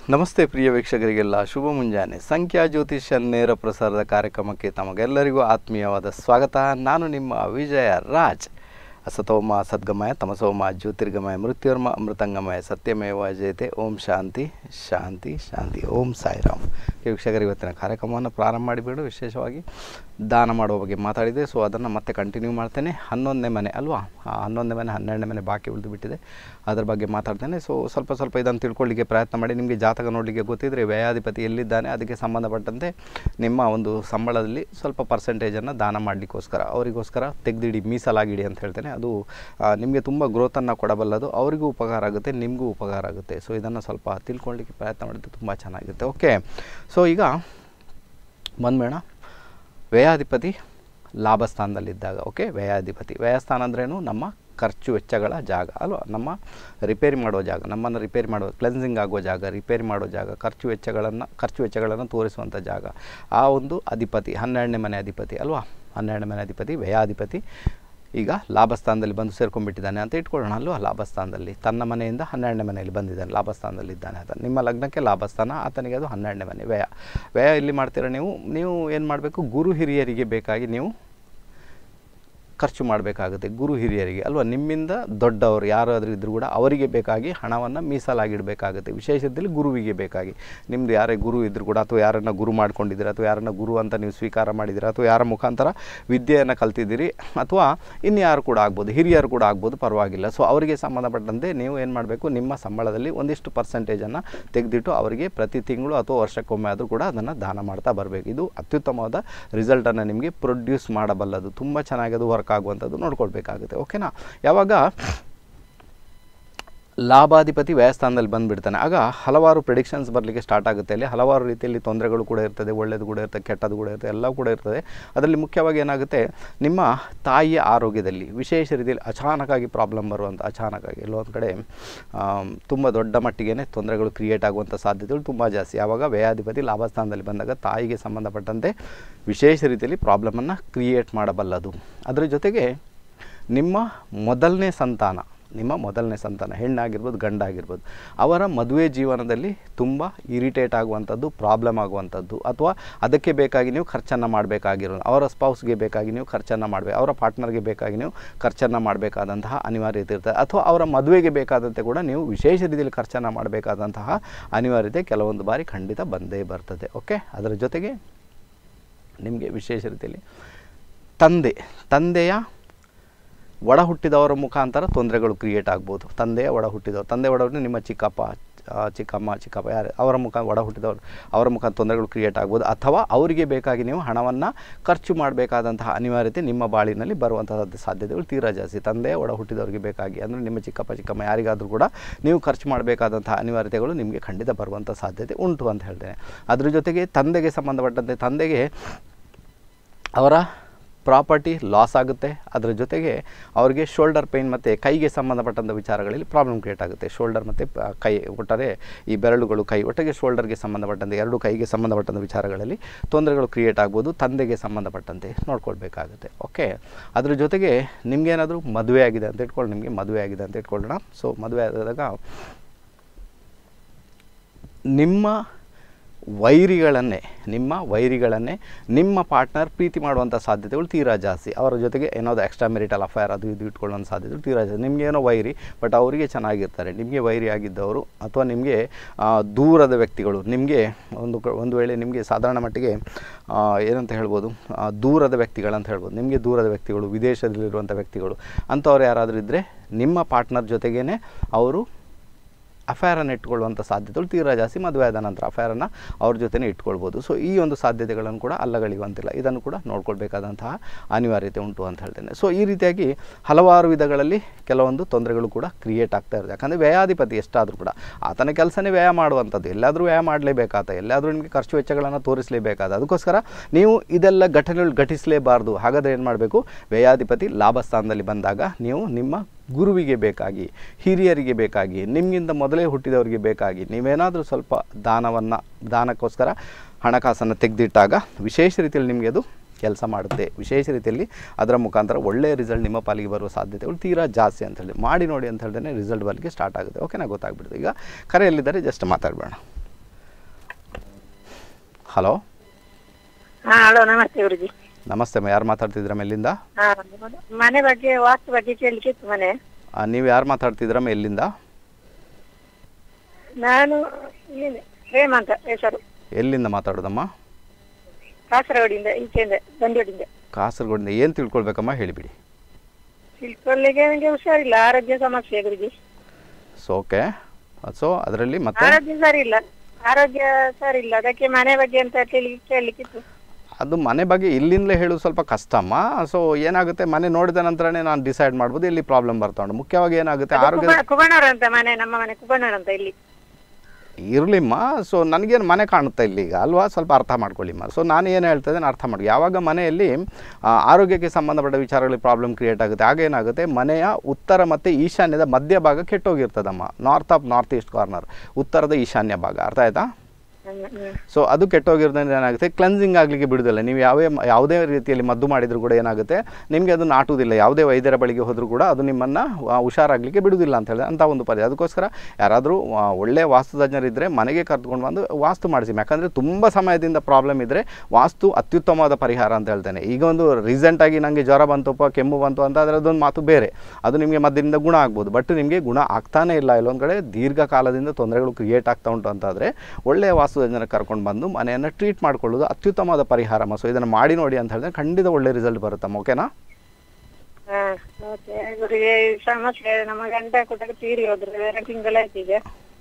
ನಮಸ್ತೆ ಪ್ರಿಯ ವೀಕ್ಷಕರಿಗೆಲ್ಲ ಶುಭ ಮುಂಜಾನೆ ಸಂಖ್ಯಾ ಜ್ಯೋತಿಷ್ಯ ನೇರ ಪ್ರಸಾರದ ಕಾರ್ಯಕ್ರಮಕ್ಕೆ ತಮಗೆಲ್ಲರಿಗೂ ಆತ್ಮೀಯವಾದ ಸ್ವಾಗತ ನಾನು ನಿಮ್ಮ ವಿಜಯ ರಾಜ್ ಅಸತೋಮ ಸದ್ಗಮಯ ತಮಸೋಮ ಜ್ಯೋತಿರ್ಗಮಯ ಮೃತ್ಯುರ್ಮ ಅಮೃತಂಗಮಯ ಸತ್ಯಮೇವ ಜಯತೆ ಓಂ ಶಾಂತಿ ಶಾಂತಿ ಶಾಂತಿ ಓಂ ಸಾಯಿರಾಮ್ ವೀಕ್ಷಕರು ಇವತ್ತಿನ ಕಾರ್ಯಕ್ರಮವನ್ನು ಪ್ರಾರಂಭ ಮಾಡಿಬಿಡು ವಿಶೇಷವಾಗಿ ದಾನ ಮಾಡುವ ಬಗ್ಗೆ ಮಾತಾಡಿದೆ ಸೊ ಅದನ್ನು ಮತ್ತೆ ಕಂಟಿನ್ಯೂ ಮಾಡ್ತೇನೆ ಹನ್ನೊಂದನೇ ಮನೆ ಅಲ್ವಾ ಆ ಹನ್ನೊಂದನೇ ಮನೆ ಹನ್ನೆರಡನೇ ಮನೆ ಬಾಕಿ ಉಳಿದು ಬಿಟ್ಟಿದೆ ಅದ್ರ ಬಗ್ಗೆ ಮಾತಾಡ್ತೇನೆ ಸೊ ಸ್ವಲ್ಪ ಸ್ವಲ್ಪ ಇದನ್ನು ತಿಳ್ಕೊಳ್ಳಿಕ್ಕೆ ಪ್ರಯತ್ನ ಮಾಡಿ ನಿಮಗೆ ಜಾತಕ ನೋಡಲಿಕ್ಕೆ ಗೊತ್ತಿದ್ದರೆ ವ್ಯಯಾಧಿಪತಿ ಎಲ್ಲಿದ್ದಾನೆ ಅದಕ್ಕೆ ಸಂಬಂಧಪಟ್ಟಂತೆ ನಿಮ್ಮ ಒಂದು ಸಂಬಳದಲ್ಲಿ ಸ್ವಲ್ಪ ಪರ್ಸೆಂಟೇಜನ್ನು ದಾನ ಮಾಡಲಿಕ್ಕೋಸ್ಕರ ಅವರಿಗೋಸ್ಕರ ತೆಗೆದಿಡಿ ಮೀಸಲಾಗಿಡಿ ಅಂತ ಹೇಳ್ತೇನೆ ಅದು ಆ, ನಿಮಗೆ ತುಂಬ ಗ್ರೋತನ್ನು ಕೊಡಬಲ್ಲದು ಅವರಿಗೂ ಉಪಕಾರ ಆಗುತ್ತೆ ನಿಮಗೂ ಉಪಕಾರ ಆಗುತ್ತೆ ಸೊ ಇದನ್ನು ಸ್ವಲ್ಪ ತಿಳ್ಕೊಳ್ಳಿಕ್ಕೆ ಪ್ರಯತ್ನ ಮಾಡಿದ್ರೆ ತುಂಬ ಚೆನ್ನಾಗಿರುತ್ತೆ ಓಕೆ ಸೊ ಈಗ ಬಂದ್ಬೇಡ ವ್ಯಯಾಧಿಪತಿ ಲಾಭಸ್ಥಾನದಲ್ಲಿದ್ದಾಗ ಓಕೆ ವ್ಯಯಾಧಿಪತಿ ವ್ಯಯಸ್ಥಾನ ಅಂದ್ರೇನು ನಮ್ಮ ಖರ್ಚು ವೆಚ್ಚಗಳ ಜಾಗ ಅಲ್ವಾ ನಮ್ಮ ರಿಪೇರಿ ಮಾಡೋ ಜಾಗ ನಮ್ಮನ್ನು ರಿಪೇರಿ ಮಾಡೋ ಕ್ಲೆನ್ಸಿಂಗ್ ಆಗೋ ಜಾಗ ರಿಪೇರಿ ಮಾಡೋ ಜಾಗ ಖರ್ಚು ವೆಚ್ಚಗಳನ್ನು ಖರ್ಚು ವೆಚ್ಚಗಳನ್ನು ತೋರಿಸುವಂಥ ಜಾಗ ಆ ಒಂದು ಅಧಿಪತಿ ಹನ್ನೆರಡನೇ ಮನೆ ಅಧಿಪತಿ ಅಲ್ವಾ ಹನ್ನೆರಡನೇ ಮನೆ ಅಧಿಪತಿ ವ್ಯಯಾಧಿಪತಿ ಈಗ ಲಾಭಸ್ಥಾನದಲ್ಲಿ ಬಂದು ಸೇರ್ಕೊಂಡ್ಬಿಟ್ಟಿದ್ದಾನೆ ಅಂತ ಇಟ್ಕೊಳ್ಳೋಣ ಅಲ್ವಾ ಲಾಭಸ್ಥಾನದಲ್ಲಿ ತನ್ನ ಮನೆಯಿಂದ ಹನ್ನೆರಡನೇ ಮನೆಯಲ್ಲಿ ಬಂದಿದ್ದಾನೆ ಲಾಭಸ್ಥಾನದಲ್ಲಿ ಇದ್ದಾನೆ ಆತ ನಿಮ್ಮ ಲಗ್ನಕ್ಕೆ ಲಾಭಸ್ಥಾನ ಆತನಿಗೆ ಅದು ಹನ್ನೆರಡನೇ ಮನೆ ವ್ಯಯ ವ್ಯಯ ಇಲ್ಲಿ ಮಾಡ್ತೀರಾ ನೀವು ನೀವು ಏನು ಮಾಡಬೇಕು ಗುರು ಹಿರಿಯರಿಗೆ ಬೇಕಾಗಿ ನೀವು ಖರ್ಚು ಮಾಡಬೇಕಾಗುತ್ತೆ ಗುರು ಹಿರಿಯರಿಗೆ ಅಲ್ವಾ ನಿಮ್ಮಿಂದ ದೊಡ್ಡವರು ಯಾರಾದರೂ ಇದ್ದರೂ ಕೂಡ ಅವರಿಗೆ ಬೇಕಾಗಿ ಹಣವನ್ನು ಮೀಸಲಾಗಿಡಬೇಕಾಗುತ್ತೆ ವಿಶೇಷದಲ್ಲಿ ಗುರುವಿಗೆ ಬೇಕಾಗಿ ನಿಮ್ಮದು ಯಾರೇ ಗುರು ಇದ್ದರೂ ಕೂಡ ಅಥವಾ ಯಾರನ್ನು ಗುರು ಮಾಡ್ಕೊಂಡಿದ್ದೀರಾ ಅಥವಾ ಯಾರನ್ನು ಗುರು ಅಂತ ನೀವು ಸ್ವೀಕಾರ ಮಾಡಿದ್ದೀರಾ ಅಥವಾ ಯಾರ ಮುಖಾಂತರ ವಿದ್ಯೆಯನ್ನು ಕಲ್ತಿದ್ದೀರಿ ಅಥವಾ ಇನ್ಯಾರು ಕೂಡ ಆಗ್ಬೋದು ಹಿರಿಯರು ಕೂಡ ಆಗ್ಬೋದು ಪರವಾಗಿಲ್ಲ ಸೊ ಅವರಿಗೆ ಸಂಬಂಧಪಟ್ಟಂತೆ ನೀವು ಏನು ಮಾಡಬೇಕು ನಿಮ್ಮ ಸಂಬಳದಲ್ಲಿ ಒಂದಿಷ್ಟು ಪರ್ಸೆಂಟೇಜನ್ನು ತೆಗೆದಿಟ್ಟು ಅವರಿಗೆ ಪ್ರತಿ ತಿಂಗಳು ಅಥವಾ ವರ್ಷಕ್ಕೊಮ್ಮೆ ಆದರೂ ಕೂಡ ಅದನ್ನು ದಾನ ಮಾಡ್ತಾ ಬರಬೇಕು ಇದು ಅತ್ಯುತ್ತಮವಾದ ರಿಸಲ್ಟನ್ನು ನಿಮಗೆ ಪ್ರೊಡ್ಯೂಸ್ ಮಾಡಬಲ್ಲದು ತುಂಬ ಚೆನ್ನಾಗಿ ಅದು ವರ್ಕ್ ಆಗುವಂಥದ್ದು ನೋಡ್ಕೊಳ್ಬೇಕಾಗುತ್ತೆ ಓಕೆನಾ ಯಾವಾಗ ಲಾಭಾಧಿಪತಿ ವ್ಯಯಸ್ಥಾನದಲ್ಲಿ ಬಂದುಬಿಡ್ತಾನೆ ಆಗ ಹಲವಾರು ಪ್ರಿಡಿಕ್ಷನ್ಸ್ ಬರಲಿಕ್ಕೆ ಸ್ಟಾರ್ಟ್ ಆಗುತ್ತೆ ಅಲ್ಲಿ ಹಲವಾರು ರೀತಿಯಲ್ಲಿ ತೊಂದರೆಗಳು ಕೂಡ ಇರ್ತದೆ ಒಳ್ಳೆಯದು ಕೂಡ ಇರ್ತದೆ ಕೆಟ್ಟದ್ದು ಕೂಡ ಇರ್ತದೆ ಎಲ್ಲ ಕೂಡ ಇರ್ತದೆ ಅದರಲ್ಲಿ ಮುಖ್ಯವಾಗಿ ಏನಾಗುತ್ತೆ ನಿಮ್ಮ ತಾಯಿಯ ಆರೋಗ್ಯದಲ್ಲಿ ವಿಶೇಷ ರೀತಿಯಲ್ಲಿ ಅಚಾನಕ್ಕಾಗಿ ಪ್ರಾಬ್ಲಮ್ ಬರುವಂಥ ಅಚಾನಕ್ಕಾಗಿ ಎಲ್ಲೊಂದು ಕಡೆ ತುಂಬ ದೊಡ್ಡ ಮಟ್ಟಿಗೆ ತೊಂದರೆಗಳು ಕ್ರಿಯೇಟ್ ಆಗುವಂಥ ಸಾಧ್ಯತೆಗಳು ತುಂಬ ಜಾಸ್ತಿ ಆವಾಗ ವ್ಯಯಾಧಿಪತಿ ಲಾಭಸ್ಥಾನದಲ್ಲಿ ಬಂದಾಗ ತಾಯಿಗೆ ಸಂಬಂಧಪಟ್ಟಂತೆ ವಿಶೇಷ ರೀತಿಯಲ್ಲಿ ಪ್ರಾಬ್ಲಮನ್ನು ಕ್ರಿಯೇಟ್ ಮಾಡಬಲ್ಲದು ಅದರ ಜೊತೆಗೆ ನಿಮ್ಮ ಮೊದಲನೇ ಸಂತಾನ ನಿಮ್ಮ ಮೊದಲನೇ ಸಂತಾನ ಹೆಣ್ಣಾಗಿರ್ಬೋದು ಗಂಡಾಗಿರ್ಬೋದು ಅವರ ಮದುವೆ ಜೀವನದಲ್ಲಿ ತುಂಬ ಇರಿಟೇಟ್ ಆಗುವಂಥದ್ದು ಪ್ರಾಬ್ಲಮ್ ಆಗುವಂಥದ್ದು ಅಥವಾ ಅದಕ್ಕೆ ಬೇಕಾಗಿ ನೀವು ಖರ್ಚನ್ನು ಮಾಡಬೇಕಾಗಿರೋ ಅವರ ಸ್ಪೌಸ್ಗೆ ಬೇಕಾಗಿ ನೀವು ಖರ್ಚನ್ನು ಮಾಡಬೇಕು ಅವರ ಪಾರ್ಟ್ನರ್ಗೆ ಬೇಕಾಗಿ ನೀವು ಖರ್ಚನ್ನು ಮಾಡಬೇಕಾದಂತಹ ಅನಿವಾರ್ಯತೆ ಇರ್ತದೆ ಅಥವಾ ಅವರ ಮದುವೆಗೆ ಬೇಕಾದಂತೆ ಕೂಡ ನೀವು ವಿಶೇಷ ರೀತಿಯಲ್ಲಿ ಖರ್ಚನ್ನು ಮಾಡಬೇಕಾದಂತಹ ಅನಿವಾರ್ಯತೆ ಕೆಲವೊಂದು ಬಾರಿ ಖಂಡಿತ ಬಂದೇ ಬರ್ತದೆ ಓಕೆ ಅದರ ಜೊತೆಗೆ ನಿಮಗೆ ವಿಶೇಷ ರೀತಿಯಲ್ಲಿ ತಂದೆ ತಂದೆಯ ಒಡ ಹುಟ್ಟಿದವರ ಮುಖಾಂತರ ತೊಂದರೆಗಳು ಕ್ರಿಯೇಟ್ ಆಗ್ಬೋದು ತಂದೆಯ ಒಡ ಹುಟ್ಟಿದವರು ತಂದೆ ಒಡ ಹುಟ್ಟಿದ ನಿಮ್ಮ ಚಿಕ್ಕಪ್ಪ ಆ, ಚಿಕ್ಕಮ್ಮ ಚಿಕ್ಕಪ್ಪ ಯಾರು ಅವರ ಮುಖ ಒಡ ಹುಟ್ಟಿದವರು ಅವರ ಮುಖ ತೊಂದರೆಗಳು ಕ್ರಿಯೇಟ್ ಆಗ್ಬೋದು ಅಥವಾ ಅವರಿಗೆ ಬೇಕಾಗಿ ನೀವು ಹಣವನ್ನು ಖರ್ಚು ಮಾಡಬೇಕಾದಂತಹ ಅನಿವಾರ್ಯತೆ ನಿಮ್ಮ ಬಾಳಿನಲ್ಲಿ ಬರುವಂತಹ ಸಾಧ್ಯತೆಗಳು ತೀರಾ ಜಾಸ್ತಿ ತಂದೆಯ ಒಡ ಹುಟ್ಟಿದವರಿಗೆ ಬೇಕಾಗಿ ಅಂದರೆ ನಿಮ್ಮ ಚಿಕ್ಕಪ್ಪ ಚಿಕ್ಕಮ್ಮ ಯಾರಿಗಾದರೂ ಕೂಡ ನೀವು ಖರ್ಚು ಮಾಡಬೇಕಾದಂತಹ ಅನಿವಾರ್ಯತೆಗಳು ನಿಮಗೆ ಖಂಡಿತ ಬರುವಂಥ ಸಾಧ್ಯತೆ ಉಂಟು ಅಂತ ಹೇಳ್ತೇನೆ ಅದ್ರ ಜೊತೆಗೆ ತಂದೆಗೆ ಸಂಬಂಧಪಟ್ಟಂತೆ ತಂದೆಗೆ ಅವರ ಪ್ರಾಪರ್ಟಿ ಲಾಸ್ ಆಗುತ್ತೆ ಅದರ ಜೊತೆಗೆ ಅವರಿಗೆ ಶೋಲ್ಡರ್ ಪೇಯ್ನ್ ಮತ್ತು ಕೈಗೆ ಸಂಬಂಧಪಟ್ಟಂಥ ವಿಚಾರಗಳಲ್ಲಿ ಪ್ರಾಬ್ಲಮ್ ಕ್ರಿಯೇಟ್ ಆಗುತ್ತೆ ಶೋಲ್ಡರ್ ಮತ್ತು ಪ- ಕೈ ಒಟ್ಟಾರೆ ಈ ಬೆರಳುಗಳು ಕೈ ಒಟ್ಟಿಗೆ ಶೋಲ್ಡರ್ಗೆ ಸಂಬಂಧಪಟ್ಟಂತೆ ಎರಡು ಕೈಗೆ ಸಂಬಂಧಪಟ್ಟಂಥ ವಿಚಾರಗಳಲ್ಲಿ ತೊಂದರೆಗಳು ಕ್ರಿಯೇಟ್ ಆಗ್ಬೋದು ತಂದೆಗೆ ಸಂಬಂಧಪಟ್ಟಂತೆ ನೋಡ್ಕೊಳ್ಬೇಕಾಗುತ್ತೆ ಓಕೆ ಅದ್ರ ಜೊತೆಗೆ ನಿಮಗೇನಾದರೂ ಮದುವೆ ಆಗಿದೆ ಅಂತ ಇಟ್ಕೊಳ್ಳಿ ನಿಮಗೆ ಮದುವೆ ಆಗಿದೆ ಅಂತ ಇಟ್ಕೊಳ್ಳೋಣ ಸೊ ಮದುವೆ ಆದಾಗ ನಿಮ್ಮ ವೈರಿಗಳನ್ನೇ ನಿಮ್ಮ ವೈರಿಗಳನ್ನೇ ನಿಮ್ಮ ಪಾರ್ಟ್ನರ್ ಪ್ರೀತಿ ಮಾಡುವಂಥ ಸಾಧ್ಯತೆಗಳು ತೀರಾ ಜಾಸ್ತಿ ಅವರ ಜೊತೆಗೆ ಏನಾದರೂ ಎಕ್ಸ್ಟ್ರಾ ಮೆರಿಟಲ್ ಅಫೈರ್ ಅದು ಇದು ಇಟ್ಕೊಳ್ಳುವಂಥ ಸಾಧ್ಯತೆಗಳು ತೀರಾ ಜಾಸ್ತಿ ನಿಮಗೇನೋ ವೈರಿ ಬಟ್ ಅವರಿಗೆ ಚೆನ್ನಾಗಿರ್ತಾರೆ ನಿಮಗೆ ವೈರಿ ಆಗಿದ್ದವರು ಅಥವಾ ನಿಮಗೆ ಆ, ದೂರದ ವ್ಯಕ್ತಿಗಳು ನಿಮಗೆ ಒಂದು ಕ- ಒಂದು ವೇಳೆ ನಿಮಗೆ ಸಾಧಾರಣ ಮಟ್ಟಿಗೆ ಆ, ಏನಂತ ಹೇಳ್ಬೋದು ಆ, ದೂರದ ವ್ಯಕ್ತಿಗಳಂತ ಹೇಳ್ಬೋದು ನಿಮಗೆ ದೂರದ ವ್ಯಕ್ತಿಗಳು ವಿದೇಶದಲ್ಲಿರುವಂಥ ವ್ಯಕ್ತಿಗಳು ಅಂಥವ್ರು ಯಾರಾದರೂ ಇದ್ದರೆ ನಿಮ್ಮ ಪಾರ್ಟ್ನರ್ ಜೊತೆಗೇ ಅವರು ಅಫೇರನ್ನು ಇಟ್ಕೊಳ್ಳುವಂಥ ಸಾಧ್ಯತೆಗಳು ತೀರಾ ಜಾಸ್ತಿ ಮದುವೆ ಆದ ನಂತರ ಅಫೇರನ್ನು ಅವ್ರ ಜೊತೆನೇ ಇಟ್ಕೊಳ್ಬೋದು ಸೊ ಈ ಒಂದು ಸಾಧ್ಯತೆಗಳನ್ನು ಕೂಡ ಅಲ್ಲಗಳಿಯುವಂತಿಲ್ಲ ಇದನ್ನು ಕೂಡ ನೋಡ್ಕೊಳ್ಬೇಕಾದಂತಹ ಅನಿವಾರ್ಯತೆ ಉಂಟು ಅಂತ ಹೇಳ್ತೇನೆ ಸೊ ಈ ರೀತಿಯಾಗಿ ಹಲವಾರು ವಿಧಗಳಲ್ಲಿ ಕೆಲವೊಂದು ತೊಂದರೆಗಳು ಕೂಡ ಕ್ರಿಯೇಟ್ ಆಗ್ತಾ ಇರುತ್ತೆ ಯಾಕಂದರೆ ವ್ಯಯಾಧಿಪತಿ ಎಷ್ಟಾದರೂ ಕೂಡ ಆತನ ಕೆಲಸನೇ ವ್ಯಯ ಮಾಡುವಂಥದ್ದು ಎಲ್ಲಾದರೂ ವ್ಯಯ ಮಾಡಲೇಬೇಕಾದ ಎಲ್ಲಾದರೂ ನಿಮಗೆ ಖರ್ಚು ವೆಚ್ಚಗಳನ್ನು ತೋರಿಸಲೇಬೇಕಾದ ಅದಕ್ಕೋಸ್ಕರ ನೀವು ಇದೆಲ್ಲ ಘಟನೆಗಳು ಘಟಿಸಲೇಬಾರ್ದು ಹಾಗಾದರೆ ಏನು ಮಾಡಬೇಕು ವ್ಯಯಾಧಿಪತಿ ಲಾಭಸ್ಥಾನದಲ್ಲಿ ಬಂದಾಗ ನೀವು ನಿಮ್ಮ ಗುರುವಿಗೆ ಬೇಕಾಗಿ ಹಿರಿಯರಿಗೆ ಬೇಕಾಗಿ ನಿಮಗಿಂತ ಮೊದಲೇ ಹುಟ್ಟಿದವರಿಗೆ ಬೇಕಾಗಿ ನೀವೇನಾದರೂ ಸ್ವಲ್ಪ ದಾನವನ್ನು ದಾನಕ್ಕೋಸ್ಕರ ಹಣಕಾಸನ್ನು ತೆಗೆದಿಟ್ಟಾಗ ವಿಶೇಷ ರೀತಿಯಲ್ಲಿ ನಿಮಗೆ ಅದು ಕೆಲಸ ಮಾಡುತ್ತೆ ವಿಶೇಷ ರೀತಿಯಲ್ಲಿ ಅದರ ಮುಖಾಂತರ ಒಳ್ಳೆಯ ರಿಸಲ್ಟ್ ನಿಮ್ಮ ಪಾಲಿಗೆ ಬರುವ ಸಾಧ್ಯತೆಗಳು ತೀರಾ ಜಾಸ್ತಿ ಅಂತ ಹೇಳಿ ಮಾಡಿ ನೋಡಿ ಅಂತ ಹೇಳ್ದೇ ರಿಸಲ್ಟ್ ಬರಲಿಕ್ಕೆ ಸ್ಟಾರ್ಟ್ ಆಗುತ್ತೆ ಓಕೆನಾ ಗೊತ್ತಾಗ್ಬಿಡುತ್ತೆ ಈಗ ಕರೆಯಲ್ಲಿದ್ದಾರೆ ಜಸ್ಟ್ ಮಾತಾಡಬೇಡ ಹಲೋ ಹಾ ಹಲೋ ನಮಸ್ತೆ ಗುರುಜಿ ನಮಸ್ತೆ ಅಮ್ಮ ಯಾರು ಮಾತಾಡ್ತಿದ್ದೀರಮ್ಮ ಎಲ್ಲಿಂದ ಹಾ ಮನೆ ಬಗ್ಗೆ ವಾಸ್ತು ಬಗ್ಗೆ ಕೇಳಲಿಕ್ಕೆ ಇತ್ತು ಮನೆ ಆ, ನೀವು ಯಾರು ಮಾತಾಡ್ತಿದ್ದೀರಮ್ಮ ಎಲ್ಲಿಂದ ನಾನು ಇಲ್ಲಿಂದ ಪ್ರೇಮ ಅಂತ ಹೆಸರು ಎಲ್ಲಿಂದ ಮಾತಾಡೋದಮ್ಮ ಕಾಸರಗೋಡಿಂದ ಈಚೆಯಿಂದ ಬಂದೋಡಿಂದ ಕಾಸರಗೋಡಿಂದ ಏನು ತಿಳ್ಕೊಳ್ಬೇಕಮ್ಮ ಹೇಳಿಬಿಡಿ ತಿಳ್ಕೊಳ್ಳಿಕ್ಕೆ ನನಗೆ ಹುಷಾರಿಲ್ಲ ಆರೋಗ್ಯ ಸಮಸ್ಯೆ ಗುರುಜಿ ಸೊ ಓಕೆ ಸೊ ಅದರಲ್ಲಿ ಮತ್ತೆ ಆರೋಗ್ಯ ಸರಿ ಇಲ್ಲ ಆರೋಗ್ಯ ಸರಿ ಇಲ್ಲ ಅದಕ್ಕೆ ಮನೆ ಬಗ್ಗೆ ಅಂತ ಕೇಳಿ ಕೇಳಲಿಕ್ಕಿತ್ತು ಅದು ಮನೆ ಬಗ್ಗೆ ಇಲ್ಲಿಂದಲೇ ಹೇಳೋದು ಸ್ವಲ್ಪ ಕಷ್ಟಮ್ಮ ಸೊ ಏನಾಗುತ್ತೆ ಮನೆ ನೋಡಿದ ನಂತರನೇ ನಾನು ಡಿಸೈಡ್ ಮಾಡ್ಬೋದು ಇಲ್ಲಿ ಪ್ರಾಬ್ಲಮ್ ಬರ್ತಾ ಉಂಟು ಮುಖ್ಯವಾಗಿ ಏನಾಗುತ್ತೆ ಆರೋಗ್ಯ ಕುಬ- ಕುಬಣೂರು ಅಂತ ಮನೆ ನಮ್ಮ ಮನೆ ಕುಬಣೂರು ಅಂತ ಇಲ್ಲಿ ಇರಲಿಮ್ಮ ಸೊ ನನಗೇನು ಮನೆ ಕಾಣುತ್ತೆ ಇಲ್ಲಿ ಈಗ ಅಲ್ವಾ ಸ್ವಲ್ಪ ಅರ್ಥ ಮಾಡ್ಕೊಳ್ಳಿಮ್ಮ ಸೊ ನಾನು ಏನು ಹೇಳ್ತಾ ಇದ್ದೇನೆ ಅರ್ಥ ಮಾಡಿ ಯಾವಾಗ ಮನೆಯಲ್ಲಿ ಆ, ಆರೋಗ್ಯಕ್ಕೆ ಸಂಬಂಧಪಟ್ಟ ವಿಚಾರಗಳಲ್ಲಿ ಪ್ರಾಬ್ಲಮ್ ಕ್ರಿಯೇಟ್ ಆಗುತ್ತೆ ಆಗ ಏನಾಗುತ್ತೆ ಮನೆಯ ಉತ್ತರ ಮತ್ತು ಈಶಾನ್ಯದ ಮಧ್ಯ ಭಾಗ ಕೆಟ್ಟೋಗಿರ್ತದಮ್ಮ north of north east corner ಉತ್ತರದ ಈಶಾನ್ಯ ಭಾಗ ಅರ್ಥ ಆಯ್ತಾ ಹ್ಮ್, ಹ್ಮ್. ಸೊ ಅದು ಕೆಟ್ಟೋಗಿರೋದ್ರಿಂದ ಏನಾಗುತ್ತೆ ಕ್ಲೆನ್ಸಿಂಗ್ ಆಗಲಿಕ್ಕೆ ಬಿಡುವುದಿಲ್ಲ ನೀವು ಯಾವೇ ಯಾವುದೇ ರೀತಿಯಲ್ಲಿ ಮದ್ದು ಮಾಡಿದರೂ ಕೂಡ ಏನಾಗುತ್ತೆ ನಿಮಗೆ ಅದು ನಾಟುವುದಿಲ್ಲ ಯಾವುದೇ ವೈದ್ಯರ ಬಳಿಗೆ ಹೋದರೂ ಕೂಡ ಅದು ನಿಮ್ಮನ್ನು ಹುಷಾರಾಗಲಿಕ್ಕೆ ಬಿಡುವುದಿಲ್ಲ ಅಂತ ಹೇಳಿದ್ರೆ ಅಂಥ ಒಂದು ಪದ ಅದಕ್ಕೋಸ್ಕರ ಯಾರಾದರೂ ಒಳ್ಳೆಯ ವಾಸ್ತುತಜ್ಞರಿದ್ದರೆ ಮನೆಗೆ ಕರೆದುಕೊಂಡು ಬಂದು ವಾಸ್ತು ಮಾಡಿಸಿ ಯಾಕಂದರೆ ತುಂಬ ಸಮಯದಿಂದ ಪ್ರಾಬ್ಲಮ್ ಇದ್ದರೆ ವಾಸ್ತು ಅತ್ಯುತ್ತಮವಾದ ಪರಿಹಾರ ಅಂತ ಹೇಳ್ತೇನೆ ಈಗ ಒಂದು ರೀಸೆಂಟಾಗಿ ನನಗೆ ಜ್ವರ ಬಂತಪ್ಪ ಕೆಮ್ಮು ಬಂತು ಅಂತ ಆದರೆ ಅದೊಂದು ಮಾತು ಬೇರೆ ಅದು ನಿಮಗೆ ಮದ್ದಿನಿಂದ ಗುಣ ಆಗ್ಬೋದು ಬಟ್ ನಿಮಗೆ ಗುಣ ಆಗ್ತಾನೇ ಇಲ್ಲ ಇಲ್ಲೊಂದು ಕಡೆ ದೀರ್ಘಕಾಲದಿಂದ ತೊಂದರೆಗಳು ಕ್ರಿಯೇಟ್ ಆಗ್ತಾ ಉಂಟು ಅಂತಾದರೆ ಒಳ್ಳೆಯ ವಾಸ್ತುತಜ್ಞರ ಕರ್ಕೊಂಡು ಬಂದು ಮನೆಯನ್ನು ಟ್ರೀಟ್ ಮಾಡ್ಕೊಳ್ಳೋದು ಅತ್ಯುತ್ತಮವಾದ ಪರಿಹಾರಮ್ಮ ಸೊ ಇದನ್ನು ಮಾಡಿ ನೋಡಿ ಅಂತ ಹೇಳಿದ್ರೆ ಖಂಡಿತ ಒಳ್ಳೆ ರಿಸಲ್ಟ್ ಬರುತ್ತಮ್ಮ ಓಕೆನಾ ಹಾ ಓಕೆ ಗುರುಗೆ ಈ ಸಮಸ್ಯೆ ನಮ್ಮ ಗಂಡ ಕೂಡ ತೀರಿ ಹೋದ್ರು ಎರಡು ತಿಂಗಳಾಯ್ತು ಈಗ